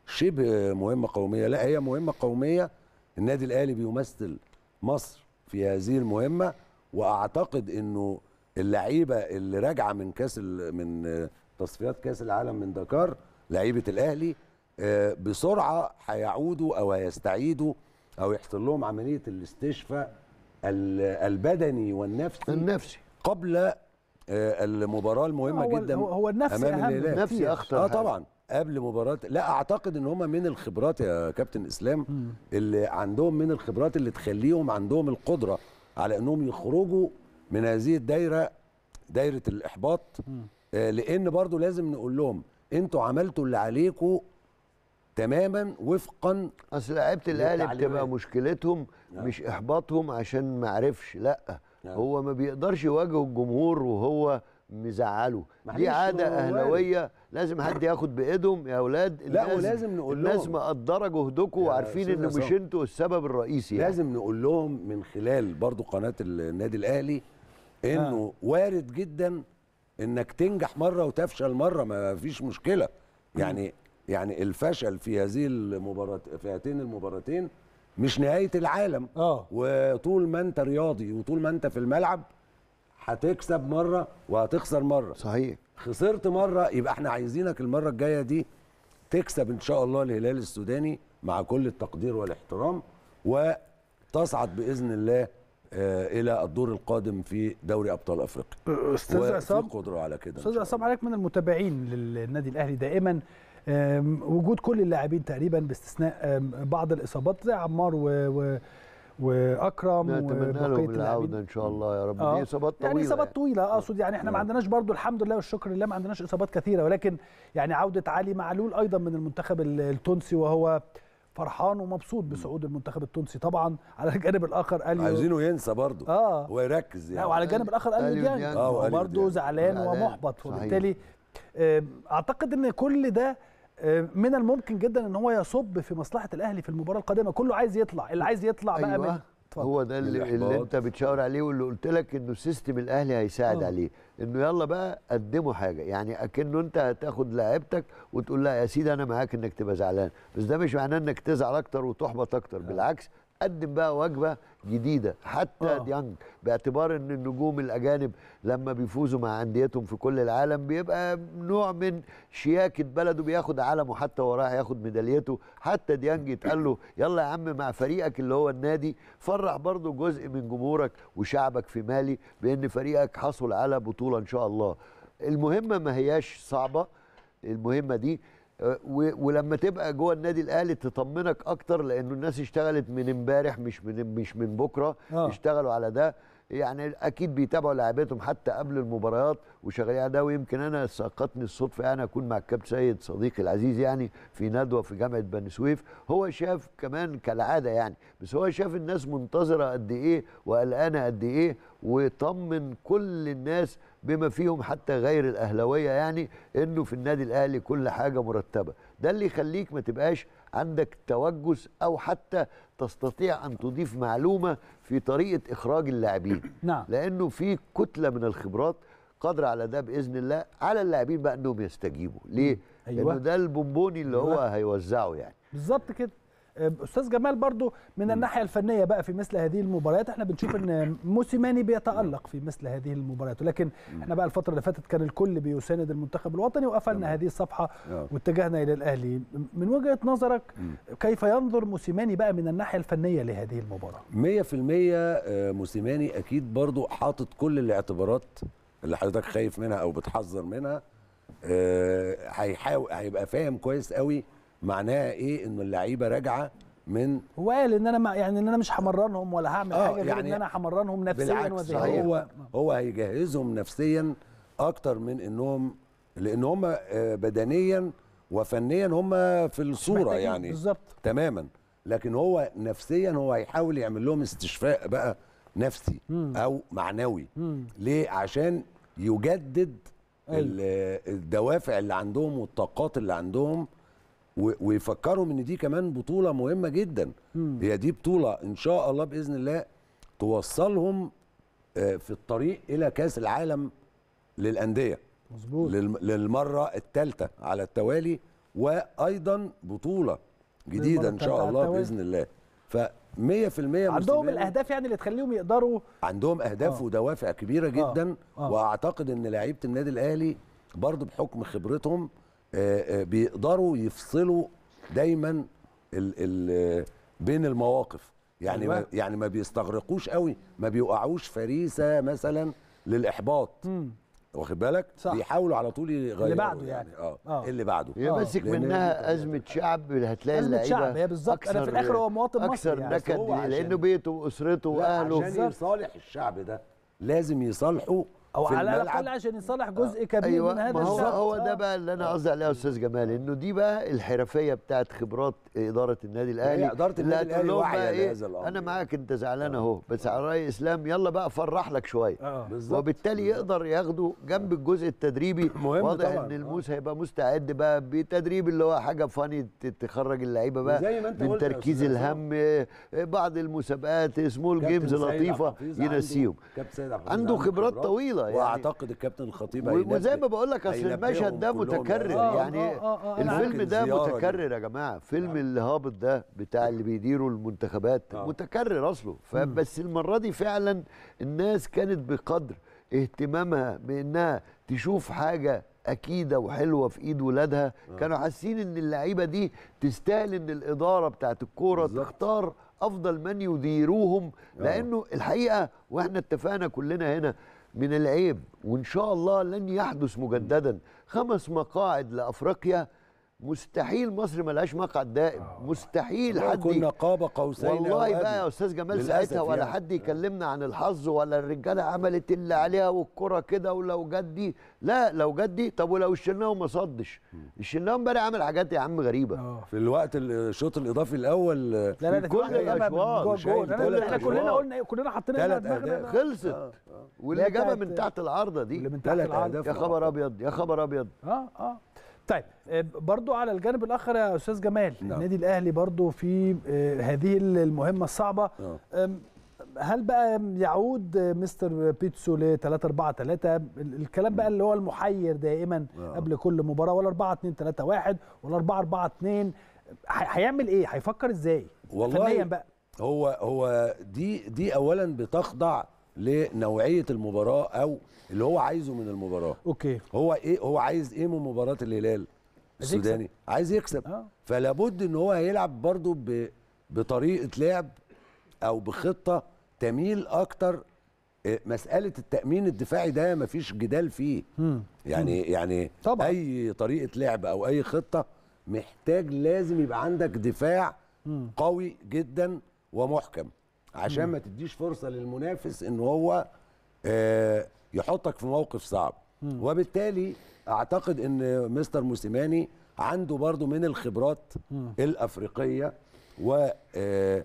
شبه مهمه قوميه لا هي مهمه قوميه النادي الاهلي بيمثل مصر في هذه المهمه واعتقد انه اللعيبه اللي راجعه من كاس ال- من آه، تصفيات كاس العالم من دكار لعيبه الاهلي آه، بسرعه هيعودوا او هيستعيدوا او يحصل لهم عمليه الاستشفاء ال- البدني والنفسي النفسي قبل آه، المباراه المهمه هو جدا هو, هو النفس امام اهم الهلال النفسي كتير. أخطر اه حاجة. طبعا قبل مباراه لا اعتقد ان هم من الخبرات يا كابتن اسلام اللي عندهم من الخبرات اللي تخليهم عندهم القدره على انهم يخرجوا من هذه الدايره دايره الاحباط آه لان برضو لازم نقول لهم انتوا عملتوا اللي عليكم تماما وفقا اصل لعيبه الاهلي للتعليمات. بتبقى مشكلتهم نعم. مش احباطهم عشان ما عرفش لا نعم. هو ما بيقدرش يواجه الجمهور وهو مزعله معلش دي عاده هو وارد. اهلاويه لازم حد ياخد بايدهم يا اولاد لا، الناس- ولازم نقول الناس لهم. مقدره جهدكم يا وعارفين أستاذ انه مش عصام. انتوا السبب الرئيسي يعني. لازم نقول لهم من خلال برضو قناه النادي الاهلي انه وارد جدا انك تنجح مره وتفشل مره ما فيش مشكله يعني يعني الفشل في هذه المباراه في هاتين المباراتين مش نهايه العالم اه وطول ما انت رياضي وطول ما انت في الملعب هتكسب مره وهتخسر مره صحيح خسرت مره يبقى احنا عايزينك المره الجايه دي تكسب ان شاء الله الهلال السوداني مع كل التقدير والاحترام وتصعد باذن الله آه، الى الدور القادم في دوري ابطال افريقيا استاذ وفي عصام قدره على كده إن استاذ شاء عصام الله. عليك من المتابعين للنادي الاهلي دائما آم، وجود كل اللاعبين تقريبا باستثناء آم، بعض الاصابات زي عمار و... و... واكرم نتمنى وبقيه لهم العوده اللاعبين ان شاء الله يا رب آه. دي اصابات طويله يعني اصابات طويله اقصد يعني احنا ما نعم. عندناش برضو الحمد لله والشكر لله ما عندناش اصابات كثيره ولكن يعني عوده علي معلول ايضا من المنتخب ال- التونسي وهو فرحان ومبسوط بصعود المنتخب التونسي طبعا على الجانب الاخر اليو عايزينه ينسى برضه اه ويركز لا يعني وعلى الجانب الاخر اليو أليو ديانج ديانج. آه، وأليو برضه ديانج. زعلان زعلان. ومحبط صحيح. وبالتالي آم، اعتقد ان كل ده آم، من الممكن جدا ان هو يصب في مصلحه الاهلي في المباراه القادمه كله عايز يطلع اللي عايز يطلع بقى من أيوة. اتفضل. هو ده اللي, اللي الإحباط. انت بتشاور عليه واللي قلت لك انه سيستم الاهلي هيساعد آه. عليه انه يلا بقى قدموا حاجه يعني اكنه انت هتاخد لاعيبتك وتقول لا يا سيدي انا معاك انك تبقى زعلان بس ده مش معناه انك تزعل اكتر وتحبط اكتر بالعكس قدم بقى وجبه جديده حتى آه. ديانج باعتبار ان النجوم الاجانب لما بيفوزوا مع انديتهم في كل العالم بيبقى نوع من شياكه بلده بياخد علمه حتى وراه ياخد ميداليته حتى ديانج يتقال له يلا يا عم مع فريقك اللي هو النادي فرح برضو جزء من جمهورك وشعبك في مالي بان فريقك حصل على بطوله ان شاء الله المهمه ما هياش صعبه المهمه دي أه، و- ولما تبقى جوه النادي الاهلي تطمنك اكتر لانه الناس اشتغلت من امبارح مش من مش من بكره آه. اشتغلوا على ده يعني اكيد بيتابعوا لعيبتهم حتى قبل المباريات وشغالين على ده ويمكن انا سقطني الصدفه يعني اكون مع الكابتن سيد صديقي العزيز يعني في ندوه في جامعه بني سويف هو شاف كمان كالعاده يعني بس هو شاف الناس منتظره قد ايه وقلقانه قد ايه وطمن كل الناس بما فيهم حتى غير الاهلاويه يعني انه في النادي الاهلي كل حاجه مرتبه ده اللي يخليك ما تبقاش عندك توجس او حتى تستطيع ان تضيف معلومه في طريقه اخراج اللاعبين نعم لانه في كتله من الخبرات قادره على ده باذن الله على اللاعبين بقى انهم يستجيبوا ليه أيوة. لانه ده البونبوني اللي هو أيوة. هيوزعه يعني بالظبط كده آه، استاذ جمال برضو من الناحيه الفنيه بقى في مثل هذه المباريات احنا بنشوف ان موسيماني بيتالق في مثل هذه المباريات ولكن احنا بقى الفتره اللي فاتت كان الكل بيساند المنتخب الوطني وقفلنا هذه الصفحه آه. واتجهنا الى الاهلي من وجهه نظرك كيف ينظر موسيماني بقى من الناحيه الفنيه لهذه المباراه 100% آه، موسيماني اكيد برضو حاطط كل الاعتبارات اللي حضرتك خايف منها او بتحذر منها آه، هيحاول هيبقى فاهم كويس قوي معناها ايه ان اللعيبه راجعه من هو قال ان انا ما يعني ان انا مش همرنهم ولا هعمل آه، حاجه غير يعني ان انا همرنهم نفسيا بالعكس وذهنيا هو هو هيجهزهم نفسيا اكتر من انهم لان هم آه، بدنيا وفنيا هم في الصوره محتاجين يعني بالظبط تماما لكن هو نفسيا هو هيحاول يعمل لهم استشفاء بقى نفسي او معنوي ليه عشان يجدد أيوة. ال- الدوافع اللي عندهم والطاقات اللي عندهم و- ويفكروا ان دي كمان بطوله مهمه جدا هي دي بطوله ان شاء الله باذن الله توصلهم آه، في الطريق الى كاس العالم للانديه مظبوط للم- للمره الثالثه على التوالي وايضا بطوله جديده ان التالتة شاء على الله التوالي. باذن الله ف 100% عندهم موسيماني الاهداف يعني اللي تخليهم يقدروا عندهم اهداف آه. ودوافع كبيره جدا آه. واعتقد ان لعيبه النادي الاهلي برضو بحكم خبرتهم آه، آه، بيقدروا يفصلوا دايما ال ال بين المواقف يعني أيوة. ما يعني ما بيستغرقوش قوي ما بيوقعوش فريسه مثلا للاحباط واخد بالك صح. بيحاولوا على طول يغيروا بعده يعني. اه, آه. اللي بعده هي آه. ماسك لأن هي منها دي ازمه شعب هتلاقي أزمة اللعيبه شعب، هي بالظبط. أنا في أكثر- الآخر هو مواطن مصري اكثر يعني. نكد هو عشان- لانه بيته واسرته لا واهله عشان يصالح الشعب ده لازم يصالحه او في على الملعب الاقل عشان يصلح جزء كبير ايوه من هذا ما هو الشعب. هو ده آه. بقى اللي انا قصدي عليه يا استاذ جمال انه دي بقى الحرفيه بتاعت خبرات اداره النادي الاهلي إدارة اللي النادي هتقول الأهلي لهم واعية بقى إيه، لهذا الأمر. انا معاك انت زعلان اهو بس على راي اسلام يلا بقى فرح لك شويه آه. بالظبط. وبالتالي يقدر ياخده جنب الجزء التدريبي مهم واضح طبعاً. ان الموس هيبقى مستعد بقى بتدريب اللي هو حاجه فاني ت- تخرج اللعيبه بقى وزي ما أنت من قلت يا تركيز أستاذ الهم آه، بعض المسابقات سمول كابتن جيمز سيد عبد لطيفه الحفيظ عنده- ينسيهم كابتن سيد عبد الحفيظ عنده خبرات طويله يعني واعتقد الكابتن الخطيب و- وزي هينبه- ما بقول لك اصل هينبههم المشهد ده كلهم متكرر آه، يعني آه، آه، آه، أنا الفيلم عارف. ده الزيارة دي. متكرر يا جماعه فيلم اللي هابط ده بتاع اللي بيديروا المنتخبات آه. متكرر اصله فبس المره دي فعلا الناس كانت بقدر اهتمامها بانها تشوف حاجه اكيده وحلوه في ايد ولادها كانوا حاسين ان اللعيبه دي تستاهل ان الاداره بتاعت الكوره بالظبط. تختار افضل من يديروهم لانه الحقيقه واحنا اتفقنا كلنا هنا من العيب وان شاء الله لن يحدث مجددا خمس مقاعد لافريقيا مستحيل مصر ملهاش مقعد دائم مستحيل حد كنا قاب قوسين والله أو بقى أدنى. يا استاذ جمال للأسف ساعتها ولا يعني. حد يكلمنا عن الحظ ولا الرجاله عملت اللي عليها والكره كده ولو جت دي لا لو جت دي طب ولو الشناوي ما صدش الشناوي امبارح عمل حاجات يا عم غريبه اه في الوقت الشوط الاضافي الاول لا لا ده في كل واحدة جابها من الأشواط. جوه شايف الجول. أنا- ثلاث احنا كلنا أشواط. قلنا ايه كلنا حطينا ثلاث هنا دماغنا أهداف. ده. خلصت واللي جابها من تحت العارضه دي اللي من تحت ثلاث العرض أهداف. يا خبر ابيض يا خبر ابيض اه اه طيب آه، برضو على الجانب الاخر يا استاذ جمال نعم. النادي الاهلي برضو في آه، هذه المهمه الصعبه آه. آم، هل بقى يعود آه، مستر بيتسو ل 3 4 3 الكلام بقى اللي هو المحير دائما آه. قبل كل مباراه ولا 4 2 3 1 ولا 4 4 2 هيعمل ايه هيفكر ازاي والله فنيا بقى هو هو دي دي اولا بتخضع لنوعيه المباراه او اللي هو عايزه من المباراه اوكي هو ايه هو عايز ايه من مباراه الهلال عايز يكسب. السوداني عايز يكسب اه فلا بد ان هو هيلعب برضه ب- بطريقه لعب او بخطه تميل اكتر إيه، مساله التامين الدفاعي ده مفيش جدال فيه مم. يعني يعني طبعاً. اي طريقه لعب او اي خطه محتاج لازم يبقى عندك دفاع مم. قوي جدا ومحكم عشان ما تديش فرصه للمنافس ان هو آه، يحطك في موقف صعب وبالتالي اعتقد ان مستر موسيماني عنده برضو من الخبرات الافريقيه و آه، آه،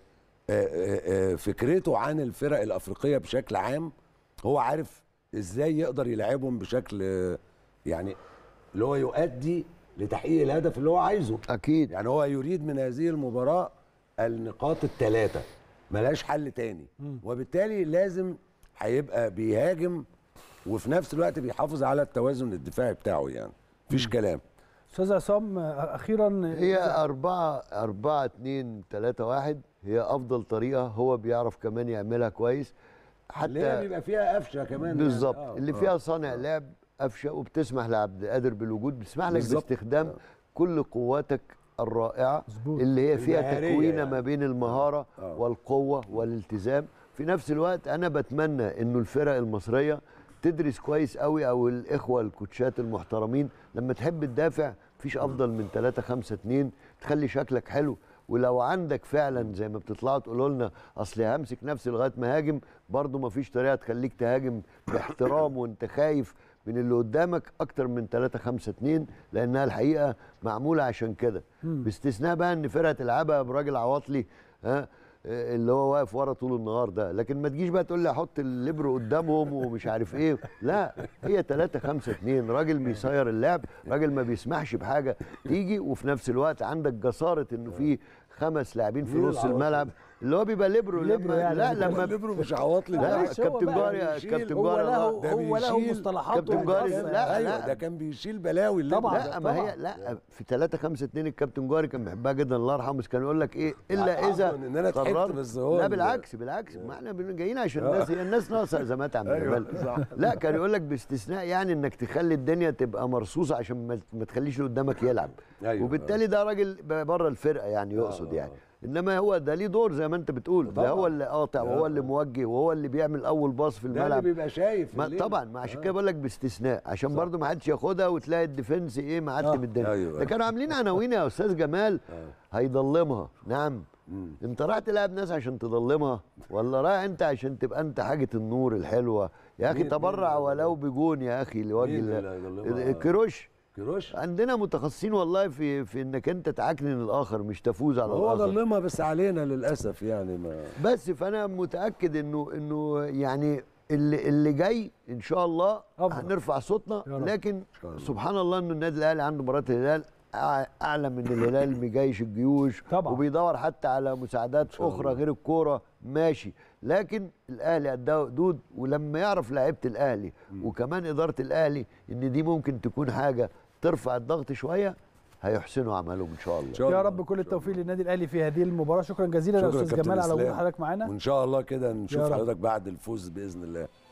آه، آه، فكرته عن الفرق الافريقيه بشكل عام هو عارف ازاي يقدر يلعبهم بشكل آه، يعني اللي هو يؤدي لتحقيق الهدف اللي هو عايزه اكيد يعني هو يريد من هذه المباراة النقاط الثلاثة ملهاش حل تاني وبالتالي لازم هيبقى بيهاجم وفي نفس الوقت بيحافظ على التوازن الدفاعي بتاعه يعني مفيش كلام استاذ عصام آه، اخيرا هي أربعة أربعة اتنين تلاتة واحد هي أفضل طريقة هو بيعرف كمان يعملها كويس اللي هي حتى بيبقى فيها قفشه كمان بالظبط يعني. آه، اللي آه. فيها صانع لعب قفشه وبتسمح لعبد القادر بالوجود بتسمح لك بالظبط. باستخدام كل قواتك الرائعه مظبوط. اللي هي فيها المهارية تكوينه يعني. ما بين المهاره آه. والقوه والالتزام في نفس الوقت انا بتمنى انه الفرق المصريه تدرس كويس قوي او الاخوه الكوتشات المحترمين لما تحب تدافع مفيش افضل من 3 5 2 تخلي شكلك حلو ولو عندك فعلا زي ما بتطلعوا تقولوا لنا اصل همسك نفسي لغايه ما هاجم برضه مفيش طريقه تخليك تهاجم باحترام وانت خايف من اللي قدامك اكتر من 3 5 2 لانها الحقيقه معموله عشان كده باستثناء بقى ان فرقه تلعبها براجل عواطلي ها آه، اللي هو واقف ورا طول النهار ده لكن ما تجيش بقى تقول لي احط الليبرو قدامهم ومش عارف ايه لا هي 3 5 2 راجل بيسير اللعب راجل ما بيسمحش بحاجه تيجي وفي نفس الوقت عندك جساره انه في خمس لاعبين في مين نص العواطلي؟ الملعب اللي هو بيبقى ليبرو ليبرو لما يعني لا بيبقى لما الليبرو مش عواطلي لا ده. معلش هو كابتن بقى جاري بيشيل- كابتن هو جاري له الله. ده هو له بيشيل مصطلحاته كابتن جاري الخاصة. لا ايوه لا ده كان بيشيل بلاوي الليبرو طبعاً. ده. لا ما هي لا في 3 5 2 الكابتن جاري كان بيحبها جدا الله يرحمه بس كان يقول لك ايه الا اذا عفواً إن أنا ضحكت قررت بس هو لا ال- بالعكس بالعكس ما احنا بن- جايين عشان الناس هي الناس ناقصه ازمات عم جمال لا كان يقول لك باستثناء يعني انك تخلي الدنيا تبقى مرصوصه عشان ما- ما تخليش اللي قدامك يلعب أيوة. وبالتالي ده راجل بره الفرقه يعني يقصد يعني انما هو ده ليه دور زي ما انت بتقول ده طبعاً. هو اللي قاطع وهو اللي موجه وهو اللي بيعمل اول باص في ده اللي الملعب بيبقى شايف ما الليل. طبعا ما عشان كده بقول لك باستثناء عشان برضو ما حدش ياخدها وتلاقي الديفنس ايه معتم الدنيا أيوة. ده كانوا عاملين عناوين يا استاذ جمال هيضلمها نعم مم. انت رايح تلعب ناس عشان تضلمها ولا رايح انت عشان تبقى انت حاجه النور الحلوه يا اخي مين- تبرع مين اللي ولو بجون يا اخي لوجه مين الله اللي هيضلمها؟ كروش كيروش عندنا متخصصين والله في في انك انت تعكنن الاخر مش تفوز على هو الاخر ظلمها بس علينا للاسف يعني ما بس فانا متاكد انه انه يعني اللي اللي جاي ان شاء الله أفضل. هنرفع صوتنا يا رب. لكن شاء الله. سبحان الله انه النادي الاهلي عنده مباراه الهلال أع- اعلى من الهلال مجيش الجيوش طبعا. وبيدور حتى على مساعدات شاء اخرى الله. غير الكوره ماشي لكن الاهلي قدها حدود ولما يعرف لعيبه الاهلي وكمان اداره الاهلي ان دي ممكن تكون حاجه ترفع الضغط شويه هيحسنوا عملهم ان شاء الله إن شاء يا الله. رب كل التوفيق للنادي الاهلي في هذه المباراه شكرا جزيلا يا شكراً استاذ كابتن جمال على وجود إسلام. حضرتك معانا وان شاء الله كده يا نشوف رب. حضرتك بعد الفوز باذن الله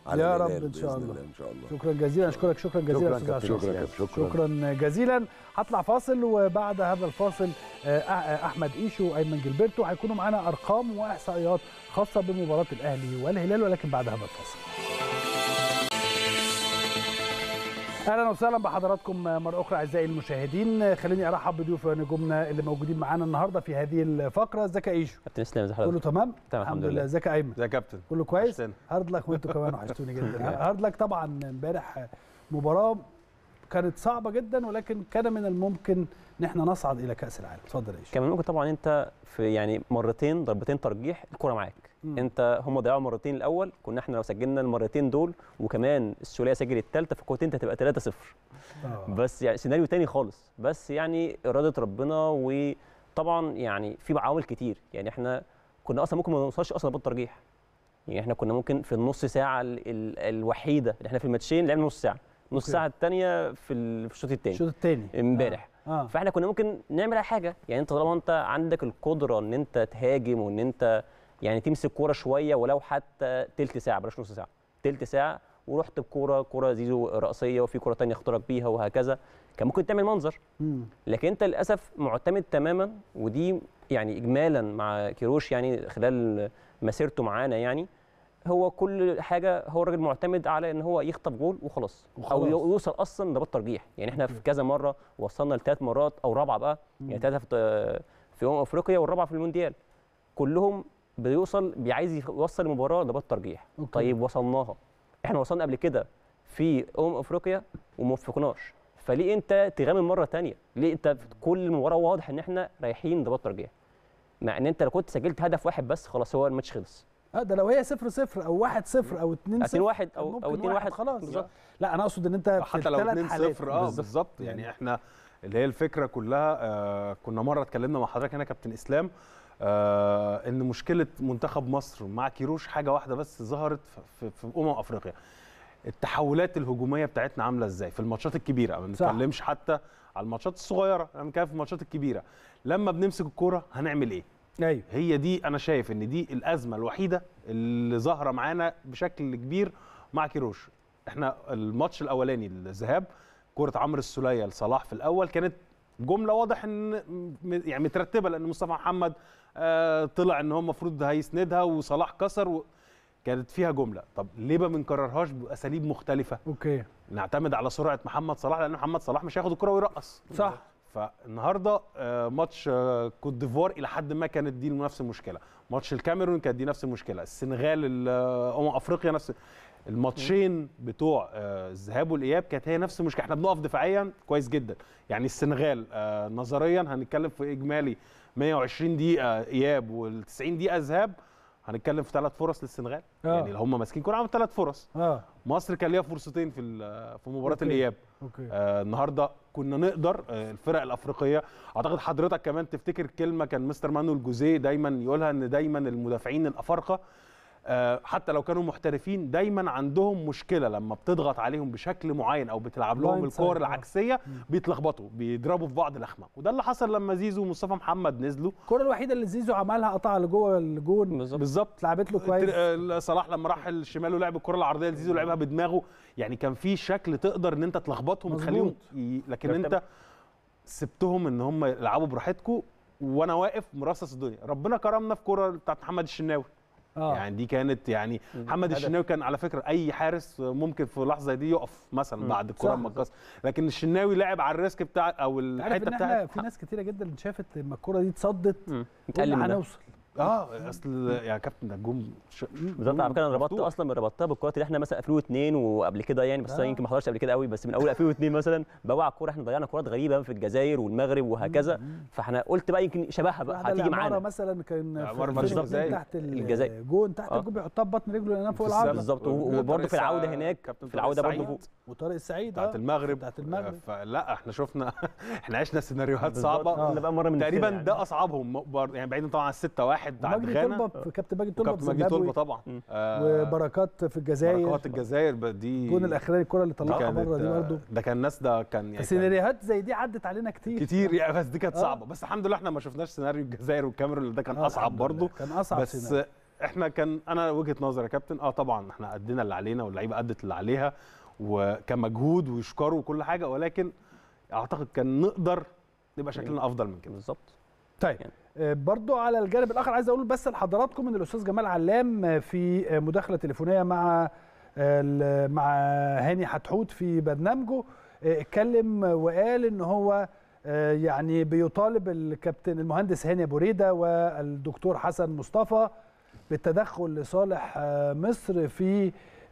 على يا رب الهلال إن شاء بإذن الله. ان شاء الله شكرا جزيلا اشكرك شكرا جزيلا شكرا أستاذ كابتن عاشور. إسلام. شكرا شكرا جزيلا هطلع فاصل وبعد هذا الفاصل آه، آه، احمد ايشو وايمن جilberto هيكونوا معانا ارقام واحصائيات خاصه بمباراه الاهلي والهلال ولكن بعد هذا الفاصل اهلا وسهلا بحضراتكم مره اخرى اعزائي المشاهدين خليني ارحب بضيوف نجومنا اللي موجودين معانا النهارده في هذه الفقره ازيك يا ايشو كابتن اسلام ازي كله حضرتك تمام تمام، الحمد لله. ازيك يا ايمن يا كابتن كله كويس وحشتنا. هارد لك وانتوا كمان وحشتوني جدا هارد لك طبعا امبارح مباراه كانت صعبه جدا ولكن كان من الممكن ان احنا نصعد الى كاس العالم اتفضل يا ايشو كان ممكن طبعا انت في يعني مرتين ضربتين ترجيح الكره معاك مم. انت هم ضيعوا مرتين الاول كنا احنا لو سجلنا المرتين دول وكمان السوليه سجل الثالثه فكنت انت هتبقى 3 0 آه. بس يعني سيناريو تاني خالص بس يعني اراده ربنا وطبعا يعني في عوامل كتير يعني احنا كنا اصلا ممكن ما نوصلش اصلا بالترجيح يعني احنا كنا ممكن في النص ساعه ال ال الوحيده اللي احنا في الماتشين لعبنا نص ساعه نص أوكي. ساعه الثانيه في ال- في الشوط الثاني الشوط الثاني امبارح اه فاحنا كنا ممكن نعمل اي حاجه يعني انت طالما انت عندك القدره ان انت تهاجم وان انت يعني تمسك كوره شويه ولو حتى تلت ساعه بلاش نص ساعه تلت ساعه ورحت بكوره كوره زيزو راسيه وفي كوره تانية اخترق بيها وهكذا كان ممكن تعمل منظر مم. لكن انت للاسف معتمد تماما ودي يعني اجمالا مع كيروش يعني خلال مسيرته معانا يعني هو كل حاجه هو الراجل معتمد على ان هو يخطف جول وخلاص, او وخلاص. يو- يوصل اصلا لضربات ترجيح يعني احنا في كذا مره وصلنا لثلاث مرات او رابعه بقى يعني ثلاثه في في امم افريقيا والرابعه في المونديال كلهم بيوصل بيعايز يوصل المباراه لضربات ترجيح أوكي. طيب وصلناها احنا وصلنا قبل كده في امم افريقيا وما وفقناش فليه انت تغامر مره تانية ليه انت في كل مباراه واضح ان احنا رايحين ضربات ترجيح مع ان انت لو كنت سجلت هدف واحد بس خلاص هو الماتش خلص اه ده لو هي 0 0 او 1 0 او 2 0 2 1 او ممكن او 2 1 خلاص بالظبط لا انا اقصد ان انت في حتى لو الثلاث 2 حالات 0 اه بالظبط. بالظبط يعني احنا اللي هي الفكره كلها آه كنا مره اتكلمنا مع حضرتك هنا كابتن اسلام آه ان مشكله منتخب مصر مع كيروش حاجه واحده بس ظهرت في, في, في امم افريقيا التحولات الهجوميه بتاعتنا عامله ازاي في الماتشات الكبيره ما صح. بنتكلمش حتى على الماتشات الصغيره انا بنتكلم في الماتشات الكبيره لما بنمسك الكوره هنعمل ايه ايوه هي دي انا شايف ان دي الازمه الوحيده اللي ظاهره معانا بشكل كبير مع كيروش احنا الماتش الاولاني الذهاب كره عمرو السوليه لصلاح في الاول كانت جمله واضح ان م- يعني مترتبه لان مصطفى محمد آه طلع ان هو المفروض هيسندها وصلاح كسر و... كانت فيها جمله طب ليه ما بنكررهاش باساليب مختلفه اوكي نعتمد على سرعه محمد صلاح لان محمد صلاح مش هياخد الكره ويرقص صح فالنهارده آه، ماتش آه، كوت ديفوار الى حد ما كانت دي نفس المشكله ماتش الكاميرون كانت دي نفس المشكله السنغال ال- آه، امم افريقيا نفس الماتشين بتوع آه، الذهاب والاياب كانت هي نفس المشكله احنا بنقف دفاعيا كويس جدا يعني السنغال آه، نظريا هنتكلم في اجمالي 120 دقيقه اياب وال90 دقيقه ذهاب هنتكلم في ثلاث فرص للسنغال آه. يعني اللي هم ماسكين كوره عملوا ثلاث فرص اه مصر كان ليها فرصتين في ال- في مباراه أوكي. الاياب اوكي آه النهارده كنا نقدر آه الفرق الافريقيه اعتقد حضرتك كمان تفتكر كلمه كان مستر مانويل جوزيه دايما يقولها ان دايما المدافعين الافارقه آه حتى لو كانوا محترفين دايما عندهم مشكله لما بتضغط عليهم بشكل معين او بتلعب لهم Blind الكور side، آه. العكسيه بيتلخبطوا بيضربوا في بعض لخمه وده اللي حصل لما زيزو ومصطفى محمد نزلوا الكره الوحيده اللي زيزو عملها قطع لجوه الجون بالظبط بالظبط اتلعبت له كويس تر- صلاح لما راح الشمال ولعب الكره العرضيه لزيزو لعبها بدماغه يعني كان في شكل تقدر ان انت تلخبطهم مظبوط. وتخليهم ي... لكن يرتبط. انت سبتهم ان هم يلعبوا براحتكم وانا واقف مرصص الدنيا ربنا كرمنا في كوره بتاعت محمد الشناوي اه يعني دي كانت يعني محمد هدف. الشناوي كان على فكره اي حارس ممكن في لحظه دي يقف مثلا بعد الكره صح. ما تكسر لكن الشناوي لعب على الريسك بتاع او انت عارف الحته ان احنا بتاعت في ناس كتيره جدا شافت لما الكره دي اتصدت مم. قلنا نتقل من ده هنوصل اه اصل يا كابتن ده الجون ش- بالظبط على فكره انا ربطت مفتوح. اصلا ربطتها بالكرات اللي احنا مثلا 2002 وقبل كده يعني بس آه. انا يمكن ما حضرتش قبل كده قوي بس من اول 2002 مثلا بوع الكوره احنا ضيعنا كرات غريبه في الجزائر والمغرب وهكذا فاحنا قلت بقى يمكن شبهها بقى واحدة هتيجي العمارة معانا مثلا كان في عمارة في ماتش الجون الجزائر. تحت الجزائر. الجون تحت آه. الجون بيحطها ببطن رجله لانها فوق في العارضه السبت. بالظبط طارق وبرضه في العوده سع- هناك كابتن في العوده طارق برضه سعيد. فوق وطارق السعيد بتاعت آه. المغرب بتاعت المغرب فلا احنا شفنا احنا عشنا سيناريوهات بالظبط. صعبه احنا بقى مره من تقريبا السنة ده اصعبهم برضه يعني بعيدا طبعا عن 6 1 بتاع ومجدي غانا طلبه كابتن مجدي طلبه وكابتن في مجدي طلبه زيمبابوي طبعا مم. آه، وبركات في الجزائر بركات الجزائر ب- دي الجون الاخراني الكره اللي دي طلعها كانت بره دي آه، برضه ده كان الناس ده كان يعني كان سيناريوهات زي دي عدت علينا كتير كتير يعني بس دي كانت آه. صعبه بس الحمد لله احنا ما شفناش سيناريو الجزائر والكاميرون اللي ده كان آه، اصعب الحمد لله. برضه كان اصعب بس سيناريو احنا كان انا وجهه نظري يا كابتن اه طبعا احنا ادينا اللي علينا واللعيبه ادت اللي عليها وكمجهود ويشكروا وكل حاجه ولكن اعتقد كان نقدر نبقى شكلنا افضل من كده بالظبط طيب آه، برضو على الجانب الاخر عايز اقول بس لحضراتكم ان الاستاذ جمال علام آه، في آه، مداخله تليفونيه مع آه، ال- مع هاني حتحوت في برنامجه آه، اتكلم وقال ان هو آه، يعني بيطالب الكابتن المهندس هاني ابو ريده والدكتور حسن مصطفى بالتدخل لصالح آه، مصر في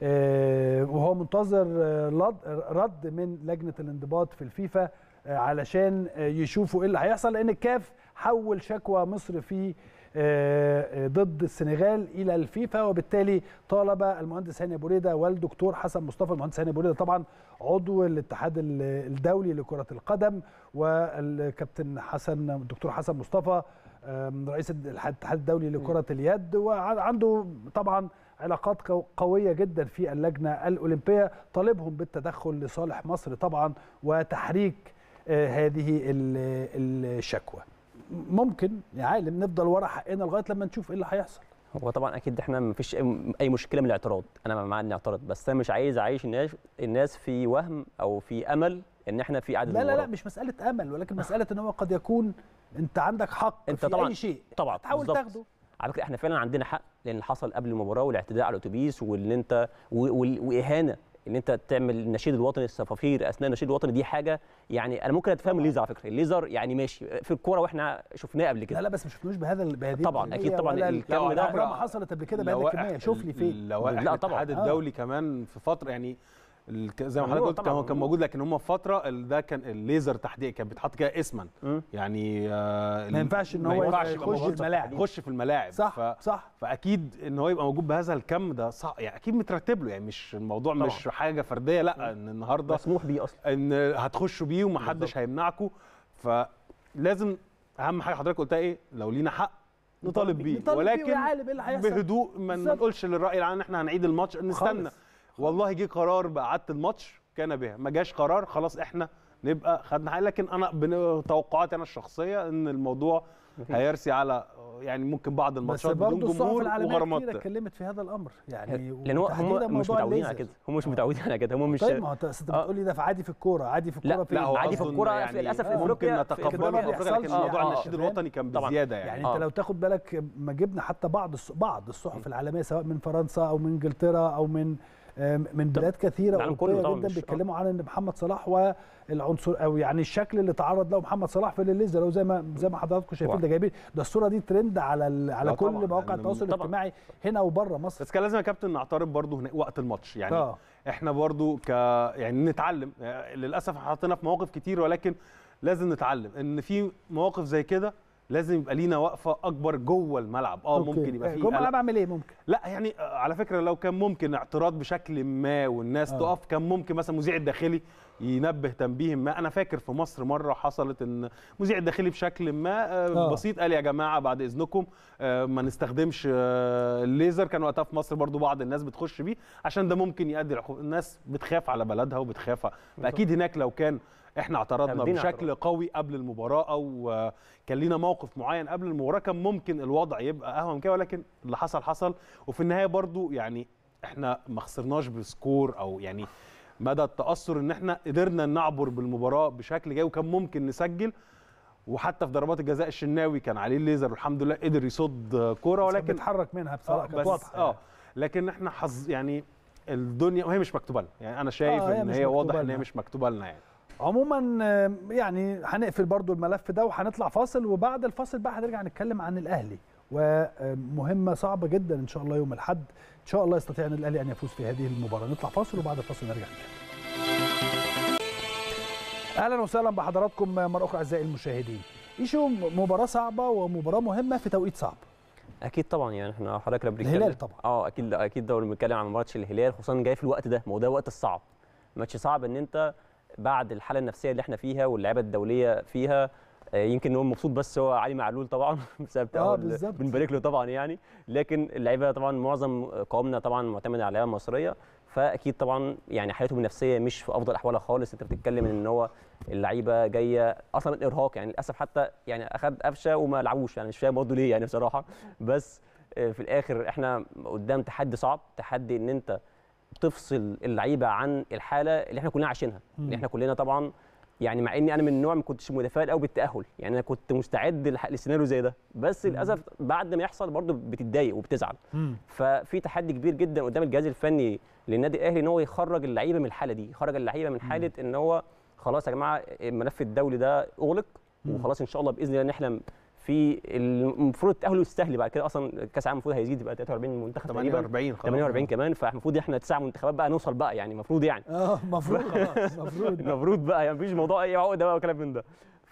آه، وهو منتظر آه، لد- رد من لجنه الانضباط في الفيفا آه، علشان آه، يشوفوا ايه اللي هيحصل لان الكاف حول شكوى مصر في آه، آه، ضد السنغال الى الفيفا وبالتالي طالب المهندس هاني ابو ريده والدكتور حسن مصطفى المهندس هاني ابو ريده طبعا عضو الاتحاد ال- الدولي لكره القدم والكابتن حسن الدكتور حسن مصطفى آم، رئيس الاتحاد الدولي لكره اليد وعنده طبعا علاقات قو- قويه جدا في اللجنه الاولمبيه طالبهم بالتدخل لصالح مصر طبعا وتحريك آه، هذه ال- الشكوى ممكن يا عالم نفضل ورا حقنا لغايه لما نشوف ايه اللي هيحصل هو طبعا اكيد احنا ما فيش اي مشكله من الاعتراض انا مع ان اعترض بس انا مش عايز اعيش الناس الناس في وهم او في امل ان احنا في عدد لا لا لا المباريات. مش مساله امل ولكن مساله ان هو قد يكون انت عندك حق انت في طبعا اي شيء طبعا تحاول بالظبط. تاخده على فكره احنا فعلا عندنا حق لان اللي حصل قبل المباراه والاعتداء على الاتوبيس واللي انت و- وال- واهانه ان انت تعمل النشيد الوطني الصفافير اثناء النشيد الوطني دي حاجه يعني انا ممكن اتفهم الليزر على فكره الليزر يعني ماشي في الكوره واحنا شفناه قبل كده لا لا بس ما شفناش بهذا ال- بهذه طبعا، الكمية أكيد طبعا ولا الكم ولا ده- عمرها ما حصلت قبل كده بهذه لوائح الكميه شوف لي فين لوائح لا طبعا. الاتحاد آه. الدولي كمان في فتره يعني الك- زي ما ممنوع حضرتك قلت طبعاً، كان كان ممنوع. موجود لكن هم في فتره ال- ده كان الليزر تحديد كان بيتحط كده اسما مم. يعني آه ما ينفعش ان ما هو ينفعش يبقى يخش موجود في- الملاعب يخش في الملاعب صح ف... صح فاكيد ان هو يبقى موجود بهذا الكم ده صح يعني اكيد مترتب له يعني مش الموضوع طبعاً. مش حاجه فرديه لا ان النهارده مسموح بيه اصلا ان هتخشوا بيه ومحدش بالظبط. هيمنعكم فلازم اهم حاجه حضرتك قلتها ايه لو لينا حق نطالب بيه نطالب بيه ولكن ويا عالم ايه اللي هيحصل بهدوء ما بالظبط. نقولش للراي العام ان احنا هنعيد الماتش نستنى خالص. والله جه قرار باعاده الماتش كان بها ما جاش قرار خلاص احنا نبقى خدنا حاجه لكن انا بن- توقعاتي انا الشخصيه ان الموضوع مفيش. هيرسي على يعني ممكن بعض بس الماتشات بدون برضه الصحف جمهور العالميه وغرامات كتير اتكلمت في هذا الامر يعني لان هو وتحديداً هم مش موضوع متعودين على الليزر. كده هم مش متعودين على كده هم مش طيب ما هو انت أصل انت آه. بتقول لي ده في عادي في الكوره عادي في الكوره لا، فين لا، هو عادي في أظن الكورة، يعني للأسف في ممكن أفريقيا- في نتقبله كده ما في افريقيا لكن بيحصلش. موضوع آه، النشيد آه. الوطني كان طبعاً. بزياده يعني, يعني آه. انت لو تاخد بالك ما جبنا حتى بعض الص- بعض الصحف العالميه سواء من فرنسا او من انجلترا او من آم، من بلاد كثيره العالم كله اوروبيه طبعاً جدا مش- بيتكلموا عن ان محمد صلاح والعنصر او يعني الشكل اللي تعرض له محمد صلاح في الليزر وزي ما زي ما حضراتكم شايفين طبعاً. ده جايبين ده الصوره دي ترند على ال- على لا كل طبعاً، مواقع لأن- التواصل طبعاً. الاجتماعي هنا وبره مصر بس كان لازم يا كابتن نعترض برضه هنا وقت الماتش يعني اه احنا برضو ك يعني نتعلم يعني للاسف حطينا في مواقف كتير ولكن لازم نتعلم ان في مواقف زي كده لازم يبقى لينا وقفه اكبر جوه الملعب اه أوكي. ممكن يبقى آه، في جوه قلق. الملعب اعمل ايه ممكن لا يعني آه، على فكره لو كان ممكن اعتراض بشكل ما والناس آه. آه. تقف كان ممكن مثلا مذيع الداخلي ينبه تنبيه ما انا فاكر في مصر مره حصلت ان مذيع الداخلي بشكل ما آه آه. بسيط قال يا جماعه بعد اذنكم آه ما نستخدمش آه الليزر كان وقتها في مصر برضو بعض الناس بتخش بيه عشان ده ممكن يؤدي لعقوبة. الناس بتخاف على بلدها وبتخاف فاكيد هناك لو كان احنا اعترضنا تاخدين بشكل اعتراض. قوي قبل المباراه او آه، كان لينا موقف معين قبل المباراه كان ممكن الوضع يبقى اهون كده ولكن اللي حصل حصل وفي النهايه برضو يعني احنا ما خسرناش بسكور او يعني مدى التاثر ان احنا قدرنا نعبر بالمباراه بشكل جيد وكان ممكن نسجل وحتى في ضربات الجزاء الشناوي كان عليه الليزر والحمد لله قدر يصد آه، كوره ولكن ولكن بيتحرك منها بصراحه آه كانت بس واضحه اه لكن احنا حظ يعني الدنيا وهي مش مكتوبه لنا يعني انا شايف آه، هي ان مش هي واضح مكتوبة ان هي لنا. مش مكتوبه لنا يعني عموما آه، يعني هنقفل برضو الملف ده وهنطلع فاصل وبعد الفاصل بقى هنرجع نتكلم عن الاهلي ومهمه صعبه جدا ان شاء الله يوم الاحد ان شاء الله يستطيع النادي الاهلي ان يفوز في هذه المباراه نطلع فاصل وبعد الفاصل نرجع نتكلم اهلا وسهلا بحضراتكم مره اخرى اعزائي المشاهدين ايشو مباراه صعبه ومباراه مهمه في توقيت صعب اكيد طبعا يعني احنا حضرتك لما بنتكلم الهلال طبعا. اه اكيد اكيد ده لما بنتكلم عن ماتش الهلال خصوصا جاي في الوقت ده ما هو ده وقت الصعب ماتش صعب ان انت بعد الحاله النفسيه اللي احنا فيها واللعيبه الدوليه فيها آه، يمكن هو مبسوط بس هو علي معلول طبعا بسبب آه، تأهل- بالظبط. بنبارك له طبعا يعني لكن اللعيبه طبعا معظم قوامنا طبعا معتمد على اللعيبه المصريه فاكيد طبعا يعني حالتهم النفسيه مش في افضل احوالها خالص انت بتتكلم ان هو اللعيبه جايه اصلا من ارهاق يعني للاسف حتى يعني اخد قفشه وما لعبوش يعني مش فاهم برضه ليه يعني بصراحه بس آه، في الاخر احنا قدام تحدي صعب تحدي ان انت تفصل اللعيبه عن الحاله اللي احنا كلنا عايشينها اللي احنا كلنا طبعا يعني مع اني انا من النوع ما كنتش متفائل قوي بالتاهل يعني انا كنت مستعد لح- لسيناريو زي ده بس للاسف بعد ما يحصل برضه بتتضايق وبتزعل مم. ففي تحدي كبير جدا قدام الجهاز الفني للنادي الاهلي ان هو يخرج اللعيبه من الحاله دي يخرج اللعيبه من حاله ان هو خلاص يا جماعه الملف الدولي ده اغلق وخلاص ان شاء الله باذن الله نحلم في المفروض التاهل السهل بعد كده اصلا كاس العالم المفروض هيزيد يبقى 43 منتخب تقريبا 48 خلاص 48 كمان فالمفروض احنا تسع منتخبات بقى نوصل بقى يعني المفروض يعني اه المفروض خلاص المفروض المفروض بقى يعني مفيش موضوع اي عقده بقى وكلام من ده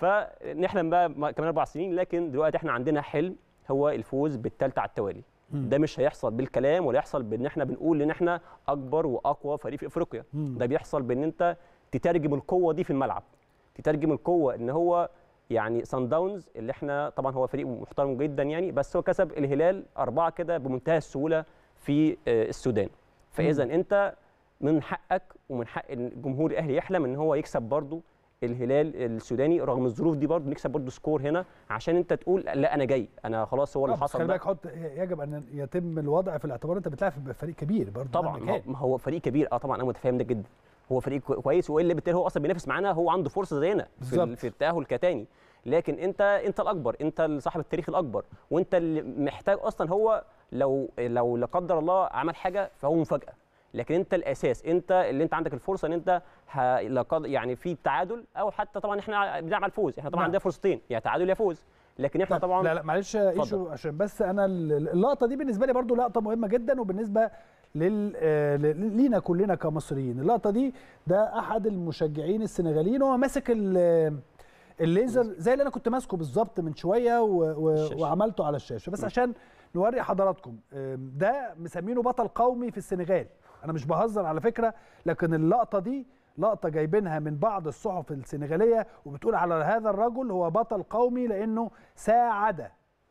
فنحلم بقى م- كمان اربع سنين لكن دلوقتي احنا عندنا حلم هو الفوز بالثالثه على التوالي ده مش هيحصل بالكلام ولا يحصل بان احنا بنقول ان احنا اكبر واقوى فريق في افريقيا ده بيحصل بان انت تترجم القوه دي في الملعب تترجم القوه ان هو يعني سان داونز اللي احنا طبعا هو فريق محترم جدا يعني بس هو كسب الهلال اربعه كده بمنتهى السهوله في آه، السودان فاذا انت من حقك ومن حق الجمهور الاهلي يحلم ان هو يكسب برضه الهلال السوداني رغم الظروف دي برضه نكسب برضه سكور هنا عشان انت تقول لا انا جاي انا خلاص هو آه، اللي بس حصل خلي ده بالك حط يجب ان يتم الوضع في الاعتبار انت بتلعب في فريق كبير برضه طبعا مهما ما هو- كان. ما هو فريق كبير اه طبعا انا متفاهم ده جدا هو فريق كوي- كويس والا بالتالي هو اصلا بينافس معانا هو عنده فرصه زينا في, ال- بالظبط. في التاهل كتاني لكن انت انت الاكبر انت صاحب التاريخ الاكبر وانت اللي محتاج اصلا هو لو لو لا قدر الله عمل حاجه فهو مفاجاه لكن انت الاساس انت اللي انت عندك الفرصه ان انت ه... لا قد- يعني في تعادل او حتى طبعا احنا بنلعب على الفوز احنا طبعا نعم. عندنا فرصتين يا تعادل يا فوز لكن احنا لا طبعا لا لا معلش يا اتفضل. ايشو عشان بس انا ال- اللقطه دي بالنسبه لي برضو لقطه مهمه جدا وبالنسبه لل آه، ل- لينا كلنا كمصريين اللقطه دي ده احد المشجعين السنغاليين هو ماسك ال- الليزر زي اللي انا كنت ماسكه بالظبط من شويه و... و... الشاشة. وعملته على الشاشه بس عشان نوري حضراتكم آم، ده مسمينه بطل قومي في السنغال انا مش بهزر على فكره لكن اللقطه دي لقطه جايبينها من بعض الصحف السنغاليه وبتقول على هذا الرجل هو بطل قومي لانه ساعد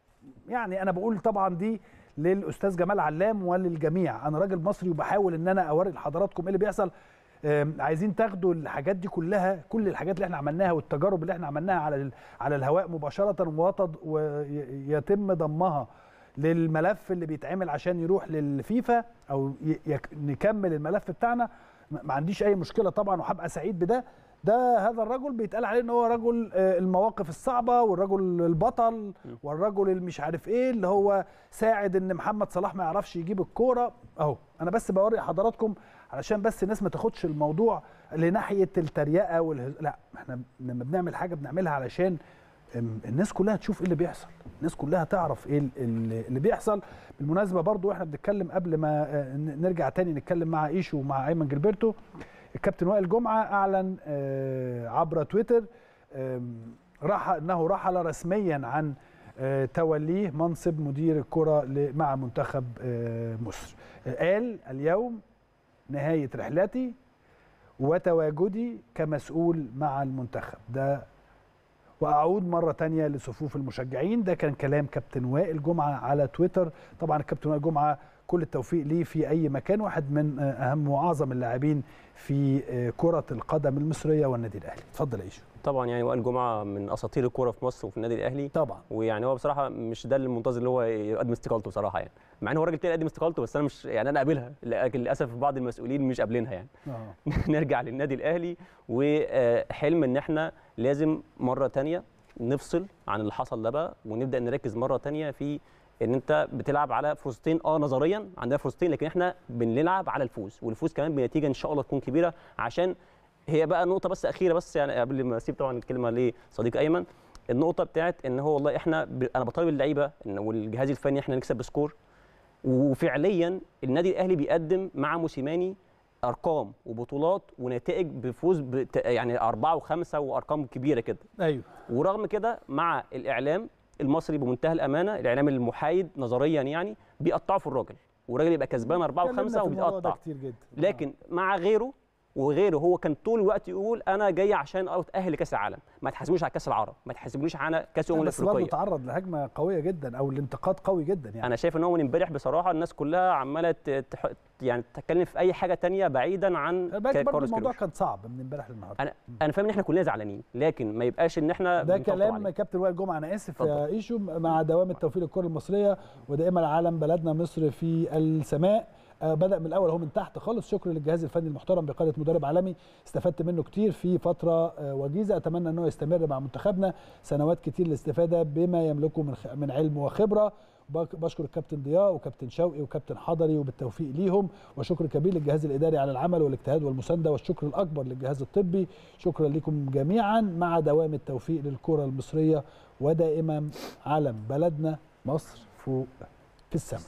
يعني انا بقول طبعا دي للاستاذ جمال علام وللجميع انا راجل مصري وبحاول ان انا اوري لحضراتكم ايه اللي بيحصل آم، عايزين تاخدوا الحاجات دي كلها كل الحاجات اللي احنا عملناها والتجارب اللي احنا عملناها على ال- على الهواء مباشره وتض- ويتم ضمها للملف اللي بيتعمل عشان يروح للفيفا او ي- يك- نكمل الملف بتاعنا ما ما عنديش اي مشكله طبعا وهبقى سعيد بده ده هذا الرجل بيتقال عليه ان هو رجل آه، المواقف الصعبه والرجل البطل والرجل اللي مش عارف ايه اللي هو ساعد ان محمد صلاح ما يعرفش يجيب الكوره اهو انا بس بوري حضراتكم علشان بس الناس ما تاخدش الموضوع لناحيه التريقه والهز... لا احنا لما بنعمل حاجه بنعملها علشان أم، الناس كلها تشوف ايه اللي بيحصل الناس كلها تعرف ايه ال- ال- اللي بيحصل بالمناسبه برضو احنا بنتكلم قبل ما آه، ن- نرجع تاني نتكلم مع ايشو ومع ايمن جilberto الكابتن وائل جمعه اعلن آه، عبر تويتر آم، راح انه رحل رسميا عن آه، توليه منصب مدير الكره ل- مع منتخب آه، مصر آه، قال اليوم نهايه رحلتي وتواجدي كمسؤول مع المنتخب ده واعود مره تانية لصفوف المشجعين ده كان كلام كابتن وائل جمعه على تويتر طبعا الكابتن وائل جمعه كل التوفيق ليه في اي مكان واحد من آه، اهم واعظم اللاعبين في آه، كره القدم المصريه والنادي الاهلي اتفضل يا ايشو طبعا يعني وائل جمعه من اساطير الكوره في مصر وفي النادي الاهلي طبعا ويعني هو بصراحه مش ده المنتظر اللي هو يقدم استقالته بصراحه يعني مع ان هو راجل تاني يقدم استقالته بس انا مش يعني انا قابلها لكن للاسف بعض المسؤولين مش قابلينها يعني آه. نرجع للنادي الاهلي وحلم ان احنا لازم مره تانية نفصل عن اللي حصل ده بقى ونبدا نركز مره تانية في ان انت بتلعب على فرصتين اه نظريا عندنا فرصتين لكن احنا بنلعب على الفوز والفوز كمان بنتيجه ان شاء الله تكون كبيره عشان هي بقى نقطه بس اخيره بس يعني قبل ما اسيب طبعا الكلمه لصديق ايمن النقطه بتاعت ان هو والله احنا ب... انا بطالب اللعيبه إن والجهاز الفني احنا نكسب بسكور وفعليا النادي الاهلي بيقدم مع موسيماني ارقام وبطولات ونتائج بفوز بت... يعني اربعه وخمسه وارقام كبيره كده ايوه ورغم كده مع الاعلام المصري بمنتهى الامانه الاعلام المحايد نظريا يعني بيقطعوا في الراجل والراجل يبقى كسبان اربعه اتكلمنا وخمسه في الموضوع ده وبيقطع كتير جدا لكن مع غيره وغيره هو كان طول الوقت يقول انا جاي عشان اتاهل لكاس العالم ما تحاسبونيش على كاس العرب ما تحاسبونيش على كاس الامم بس برضه الافريقيه تعرض لهجمه قويه جدا او لانتقاد قوي جدا يعني انا شايف ان هو من امبارح بصراحه الناس كلها عماله ت- تح- يعني تتكلم في اي حاجه تانية بعيدا عن خلي بالك برضه كارلوس الموضوع كيروش. كان صعب من امبارح للنهارده انا انا فاهم ان احنا كلنا زعلانين لكن ما يبقاش ان احنا ده بنطبطب كلام عليه. كابتن وائل جمعه انا اسف اتفضل. يا ايشو مع دوام التوفيق للكره المصريه ودائما علم بلدنا مصر في السماء آه، بدا من الاول هو من تحت خالص شكر للجهاز الفني المحترم بقياده مدرب عالمي استفدت منه كتير في فتره آه، وجيزه اتمنى ان هو يستمر مع منتخبنا سنوات كتير للاستفاده بما يملكه من خ- من علم وخبره بك- بشكر الكابتن ضياء وكابتن شوقي وكابتن حضري وبالتوفيق ليهم وشكر كبير للجهاز الاداري على العمل والاجتهاد والمسانده والشكر الاكبر للجهاز الطبي شكرا لكم جميعا مع دوام التوفيق للكره المصريه ودائما علم بلدنا مصر فوق في السماء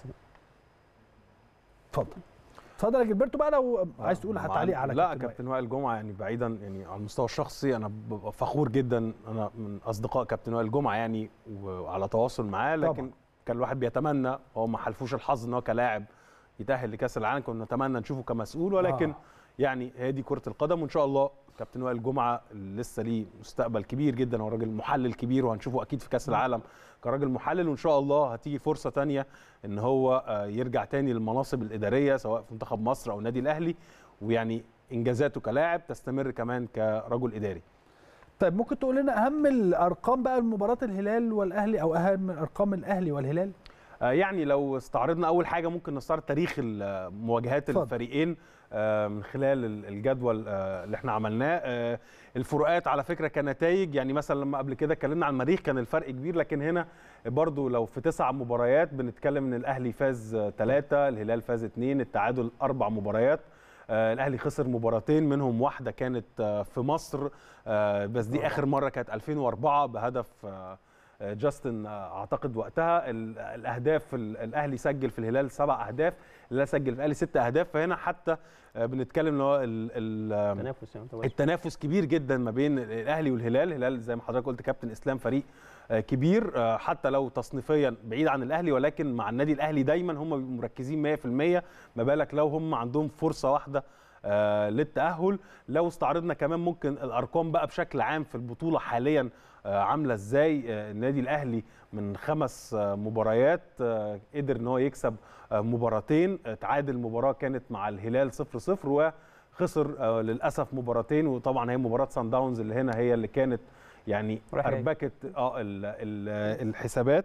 اتفضل اتفضل يا جilberto بقى لو عايز تقول مع- تعليق على لا كابتن وائل. كابتن وائل جمعه يعني بعيدا يعني على المستوى الشخصي انا ببقى فخور جدا انا من اصدقاء كابتن وائل جمعه يعني وعلى تواصل معاه لكن طبعاً. كان الواحد بيتمنى هو ما حلفوش الحظ ان هو كلاعب يتاهل لكاس العالم كنا نتمنى نشوفه كمسؤول ولكن آه. آه. يعني هي دي كره القدم وان شاء الله كابتن وائل جمعه اللي لسه ليه مستقبل كبير جدا هو راجل محلل كبير وهنشوفه اكيد في كاس العالم كراجل محلل وان شاء الله هتيجي فرصه تانية ان هو آه، يرجع تاني للمناصب الاداريه سواء في منتخب مصر او النادي الاهلي ويعني انجازاته كلاعب تستمر كمان كرجل اداري طيب ممكن تقول لنا اهم الارقام بقى مباراه الهلال والاهلي او اهم ارقام الاهلي والهلال آه، يعني لو استعرضنا اول حاجه ممكن نستعرض تاريخ ال- مواجهات اتفضل. الفريقين آه، من خلال ال- الجدول آه، اللي احنا عملناه آه، الفروقات على فكره كنتائج يعني مثلا لما قبل كده اتكلمنا عن المريخ كان الفرق كبير لكن هنا برضو لو في تسع مباريات بنتكلم ان الاهلي فاز ثلاثه الهلال فاز اثنين التعادل اربع مباريات آه، الاهلي خسر مباراتين منهم واحده كانت آه، في مصر آه، بس دي اخر مره كانت 2004 بهدف آه، آه، جاستن آه، اعتقد وقتها ال- الاهداف ال- الاهلي سجل في الهلال سبع اهداف الهلال سجل في الاهلي ست اهداف فهنا حتى آه، بنتكلم ان هو ال- ال- تنافس يعني طبعاً. التنافس كبير جدا ما بين الاهلي والهلال الهلال زي ما حضرتك قلت كابتن اسلام فريق آه، كبير آه، حتى لو تصنيفيا بعيد عن الاهلي ولكن مع النادي الاهلي دايما هم بيبقوا مركزين 100% ما بالك لو هم عندهم فرصه واحده آه، للتاهل لو استعرضنا كمان ممكن الارقام بقى بشكل عام في البطوله حاليا آه، عامله ازاي آه، النادي الاهلي من خمس آه، مباريات آه، قدر ان هو يكسب آه، مباراتين آه، تعادل مباراه كانت مع الهلال 0-0 وخسر آه، للاسف مباراتين وطبعا هي مباراه سان داونز اللي هنا هي اللي كانت يعني رايح جاي. اربكت اه ال- ال- الحسابات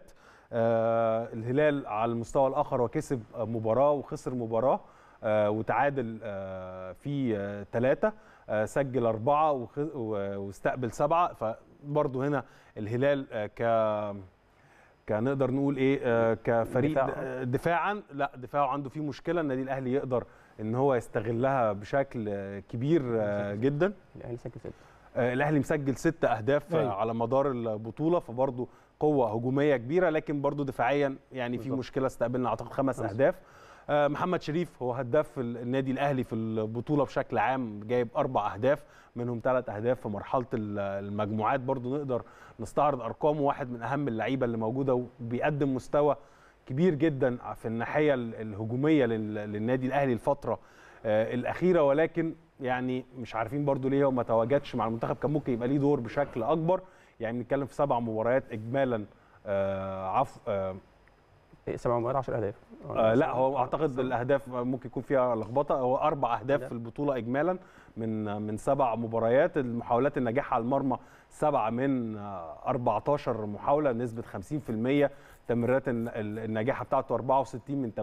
آه، الهلال على المستوى الاخر وكسب آه، مباراه وخسر مباراه آه، وتعادل آه، في ثلاثة سجل أربعة وخ- و- واستقبل سبعة فبرضه هنا الهلال آه، ك كنقدر نقول ايه آه، كفريق دفاع. دفاع. دفاعا لا دفاعه عنده فيه مشكله النادي الاهلي يقدر ان هو يستغلها بشكل آه، كبير آه، جدا الاهلي سجل ست آه، الاهلي مسجل ست اهداف آه، أيوة. على مدار البطوله فبرضه قوه هجوميه كبيره لكن برضه دفاعيا يعني في بالظبط. مشكله استقبلنا اعتقد خمس خمسة. اهداف آه، محمد شريف هو هداف ال- النادي الاهلي في البطوله بشكل عام جايب اربع اهداف منهم ثلاث اهداف في مرحله ال- المجموعات برضه نقدر نستعرض ارقامه واحد من اهم اللعيبه اللي موجوده وبيقدم مستوى كبير جدا في الناحيه ال- الهجوميه لل- للنادي الاهلي الفتره آه، الاخيره ولكن يعني مش عارفين برضو ليه هو ما تواجدش مع المنتخب كان ممكن يبقى ليه دور بشكل اكبر يعني بنتكلم في سبع مباريات اجمالا آه عفو آه إيه، سبع مباريات 10 اهداف آه لا هو اعتقد الاهداف ممكن يكون فيها لخبطه هو اربع اهداف لا. في البطوله اجمالا من من سبع مباريات المحاولات الناجحه على المرمى سبعه من آه، 14 محاوله نسبه 50% تمريرات الن- ال- الناجحه بتاعته 64 من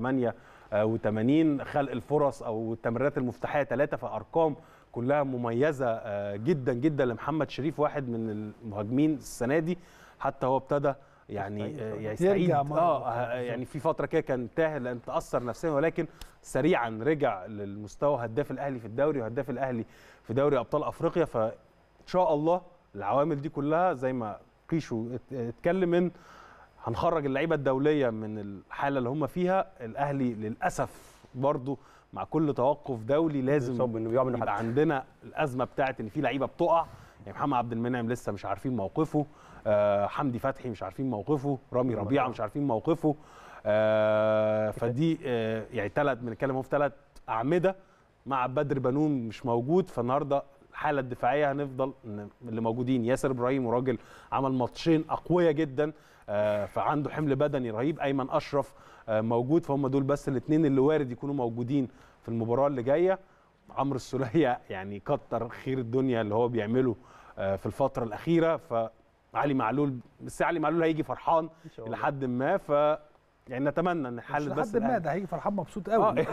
88 خلق الفرص او التمريرات المفتاحيه ثلاثه فارقام كلها مميزه آه، جدا جدا لمحمد شريف واحد من المهاجمين السنه دي حتى هو ابتدى يعني آه، يستعيد يرجع مرة اه أخرى. آه، يعني في فتره كده كان تاه لان تاثر نفسيا ولكن سريعا رجع للمستوى هداف الاهلي في الدوري وهداف الاهلي في دوري ابطال افريقيا فان شاء الله العوامل دي كلها زي ما قيشو ات- اتكلم ان هنخرج اللعيبه الدوليه من الحاله اللي هم فيها الاهلي للاسف برضو مع كل توقف دولي لازم بيصاب إنه بيقع منه يبقى حد. عندنا الازمه بتاعت ان في لعيبه بتقع يعني محمد عبد المنعم لسه مش عارفين موقفه آه حمدي فتحي مش عارفين موقفه رامي ربيعه مش عارفين موقفه آه فدي آه يعني ثلاث بنتكلم اهو في ثلاث اعمده مع بدر بنون مش موجود فالنهارده الحاله الدفاعيه هنفضل إن اللي موجودين ياسر ابراهيم وراجل عمل ماتشين اقوياء جدا آه، فعنده حمل بدني رهيب ايمن اشرف آه، موجود فهم دول بس الاثنين اللي وارد يكونوا موجودين في المباراه اللي جايه عمرو السوليه يعني كتر خير الدنيا اللي هو بيعمله آه، في الفتره الاخيره فعلي معلول بس علي معلول هيجي فرحان شاء الله. لحد ما ف يعني نتمنى ان مش حاله بس لحد ما الأهلي- ده هيجي فرحان مبسوط اه قوي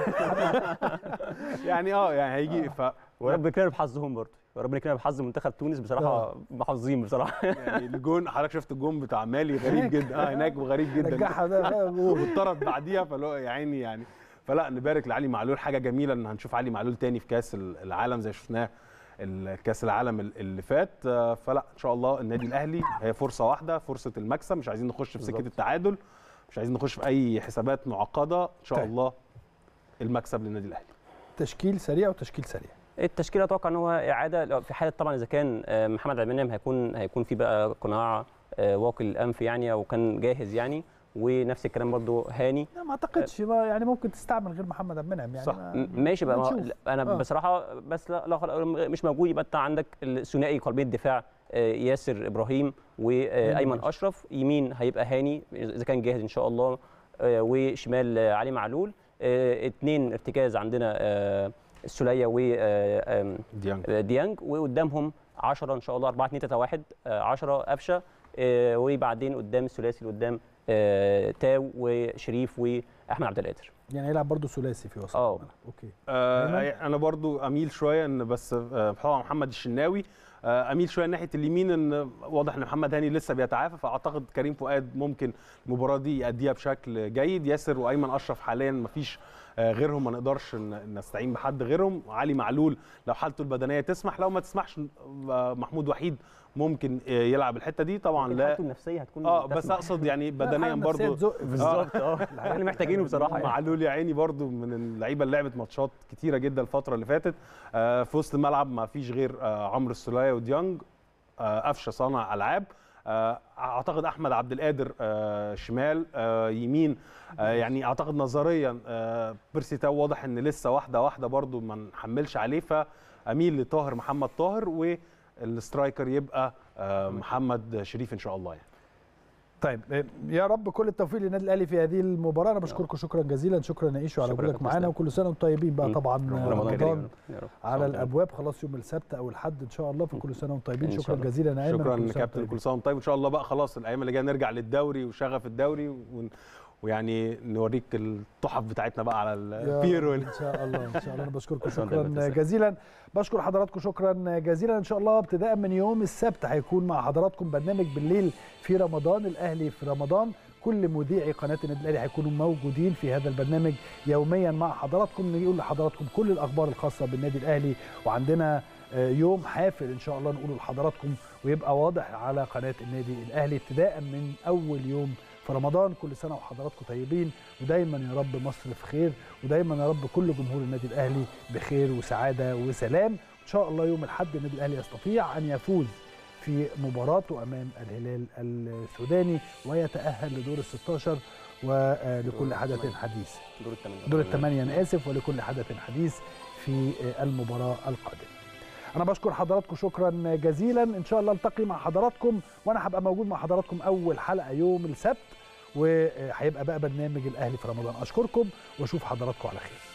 يعني اه يعني هيجي ف ورب يكرمنا بحظهم برضه وربنا يكرمنا بحظ منتخب تونس بصراحه آه. محظوظين بصراحه يعني الجون حضرتك شفت الجون بتاع مالي غريب جدا اه هناك وغريب جدا رجعها ده جول. واتطرد بعديها فاللي هو يا عيني يعني فلا نبارك لعلي معلول حاجه جميله ان هنشوف علي معلول تاني في كاس العالم زي شفناه الكاس العالم اللي فات آه، فلا ان شاء الله النادي الاهلي هي فرصه واحده فرصه المكسب مش عايزين نخش في سكه بالظبط. التعادل مش عايزين نخش في اي حسابات معقده ان شاء طيب. الله المكسب للنادي الاهلي تشكيل سريع وتشكيل سريع التشكيله اتوقع ان هو اعاده لو- في حاله طبعا اذا كان آه، محمد عبد المنعم هيكون هيكون في بقى قناع آه، واقي الانف يعني او كان جاهز يعني ونفس الكلام برضو هاني لا ما اعتقدش ما يعني ممكن تستعمل غير محمد عبد المنعم يعني صح. ما- م- ماشي بقى ما- بنشوف. لا، انا آه. بصراحه بس لا, لا خلاص مش موجود يبقى انت عندك الثنائي قلبي الدفاع آه، ياسر ابراهيم وايمن اشرف يمين هيبقى هاني اذا كان جاهز ان شاء الله آه، وشمال آه، علي معلول آه، اتنين ارتكاز عندنا آه، السوليه و آه، آم، ديانج ديانج وقدامهم 10 ان شاء الله 4 2 3 1 10 قفشه آه، وبعدين قدام الثلاثي اللي قدام آه، تاو وشريف واحمد عبد القادر يعني هيلعب برضه ثلاثي في وسط آه. الملعب. اوكي آه أيمن؟ انا برضو اميل شويه ان بس آه طبعا محمد الشناوي آه اميل شويه ناحيه اليمين ان واضح ان محمد هاني لسه بيتعافى فاعتقد كريم فؤاد ممكن المباراه دي يأديها بشكل جيد ياسر وايمن اشرف حاليا مفيش آه غيرهم ما نقدرش ن- نستعين بحد غيرهم علي معلول لو حالته البدنيه تسمح لو ما تسمحش آه محمود وحيد ممكن آه يلعب الحته دي طبعا لكن لا حالته النفسيه هتكون اه بس تسمح. اقصد يعني لا، بدنيا الحالة النفسية برضو تزق. بالظبط اه احنا محتاجينه بصراحه يعني. معلول يا عيني برضو من اللعيبه اللي لعبت ماتشات كتيره جدا الفتره اللي فاتت آه، في وسط الملعب ما فيش غير آه، عمرو السوليه وديانج آه، قفشه صانع العاب آه، اعتقد احمد عبد القادر آه، شمال آه، يمين آه، يعني اعتقد نظريا آه، بيرسي تاو واضح ان لسه واحده واحده برضو ما نحملش عليه فاميل لطاهر محمد طاهر والسترايكر يبقى آه، محمد شريف ان شاء الله يعني طيب آه، يا رب كل التوفيق للنادي الاهلي في هذه المباراه انا بشكركم شكرا جزيلا شكرا نعيشوا على شكرا وجودك لكم معانا تسلم. وكل سنه وانتم طيبين بقى مم. طبعا رمضان كريم رمضان يا رب. على رمضان. الابواب خلاص يوم السبت او الاحد ان شاء الله فكل سنه وانتم طيبين إن شاء شكرا الله. جزيلا يا ايمن شكرا كل سنة كابتن وأنتم كل سنه وانت طيب ان شاء الله بقى خلاص الايام اللي جايه نرجع للدوري وشغف الدوري ون... ويعني نوريك التحف بتاعتنا بقى على يا البيرو رب ان شاء الله ان شاء الله انا بشكركم شكراً شكرا دايماً، تسلم. جزيلا بشكر حضراتكم شكرا جزيلا ان شاء الله ابتداء من يوم السبت هيكون مع حضراتكم برنامج بالليل في رمضان الاهلي في رمضان كل مذيعي قناه النادي الاهلي هيكونوا موجودين في هذا البرنامج يوميا مع حضراتكم نقول لحضراتكم كل الاخبار الخاصه بالنادي الاهلي وعندنا آه، يوم حافل ان شاء الله نقوله لحضراتكم ويبقى واضح على قناه النادي الاهلي ابتداء من اول يوم في رمضان كل سنه وحضراتكم طيبين ودايما يا رب مصر في خير ودايما يا رب كل جمهور النادي الاهلي بخير وسعاده وسلام ان شاء الله يوم الاحد النادي الاهلي يستطيع ان يفوز في مباراته امام الهلال السوداني ويتاهل لدور ال 16 ولكل حدث حديث دور الثمانيه دور الثمانية أنا آسف ولكل حدث حديث في المباراة القادمة أنا بشكر حضراتكم شكرا جزيلا إن شاء الله التقي مع حضراتكم وأنا هبقى موجود مع حضراتكم أول حلقة يوم السبت وهيبقى بقى برنامج الأهلي في رمضان أشكركم وأشوف حضراتكم على خير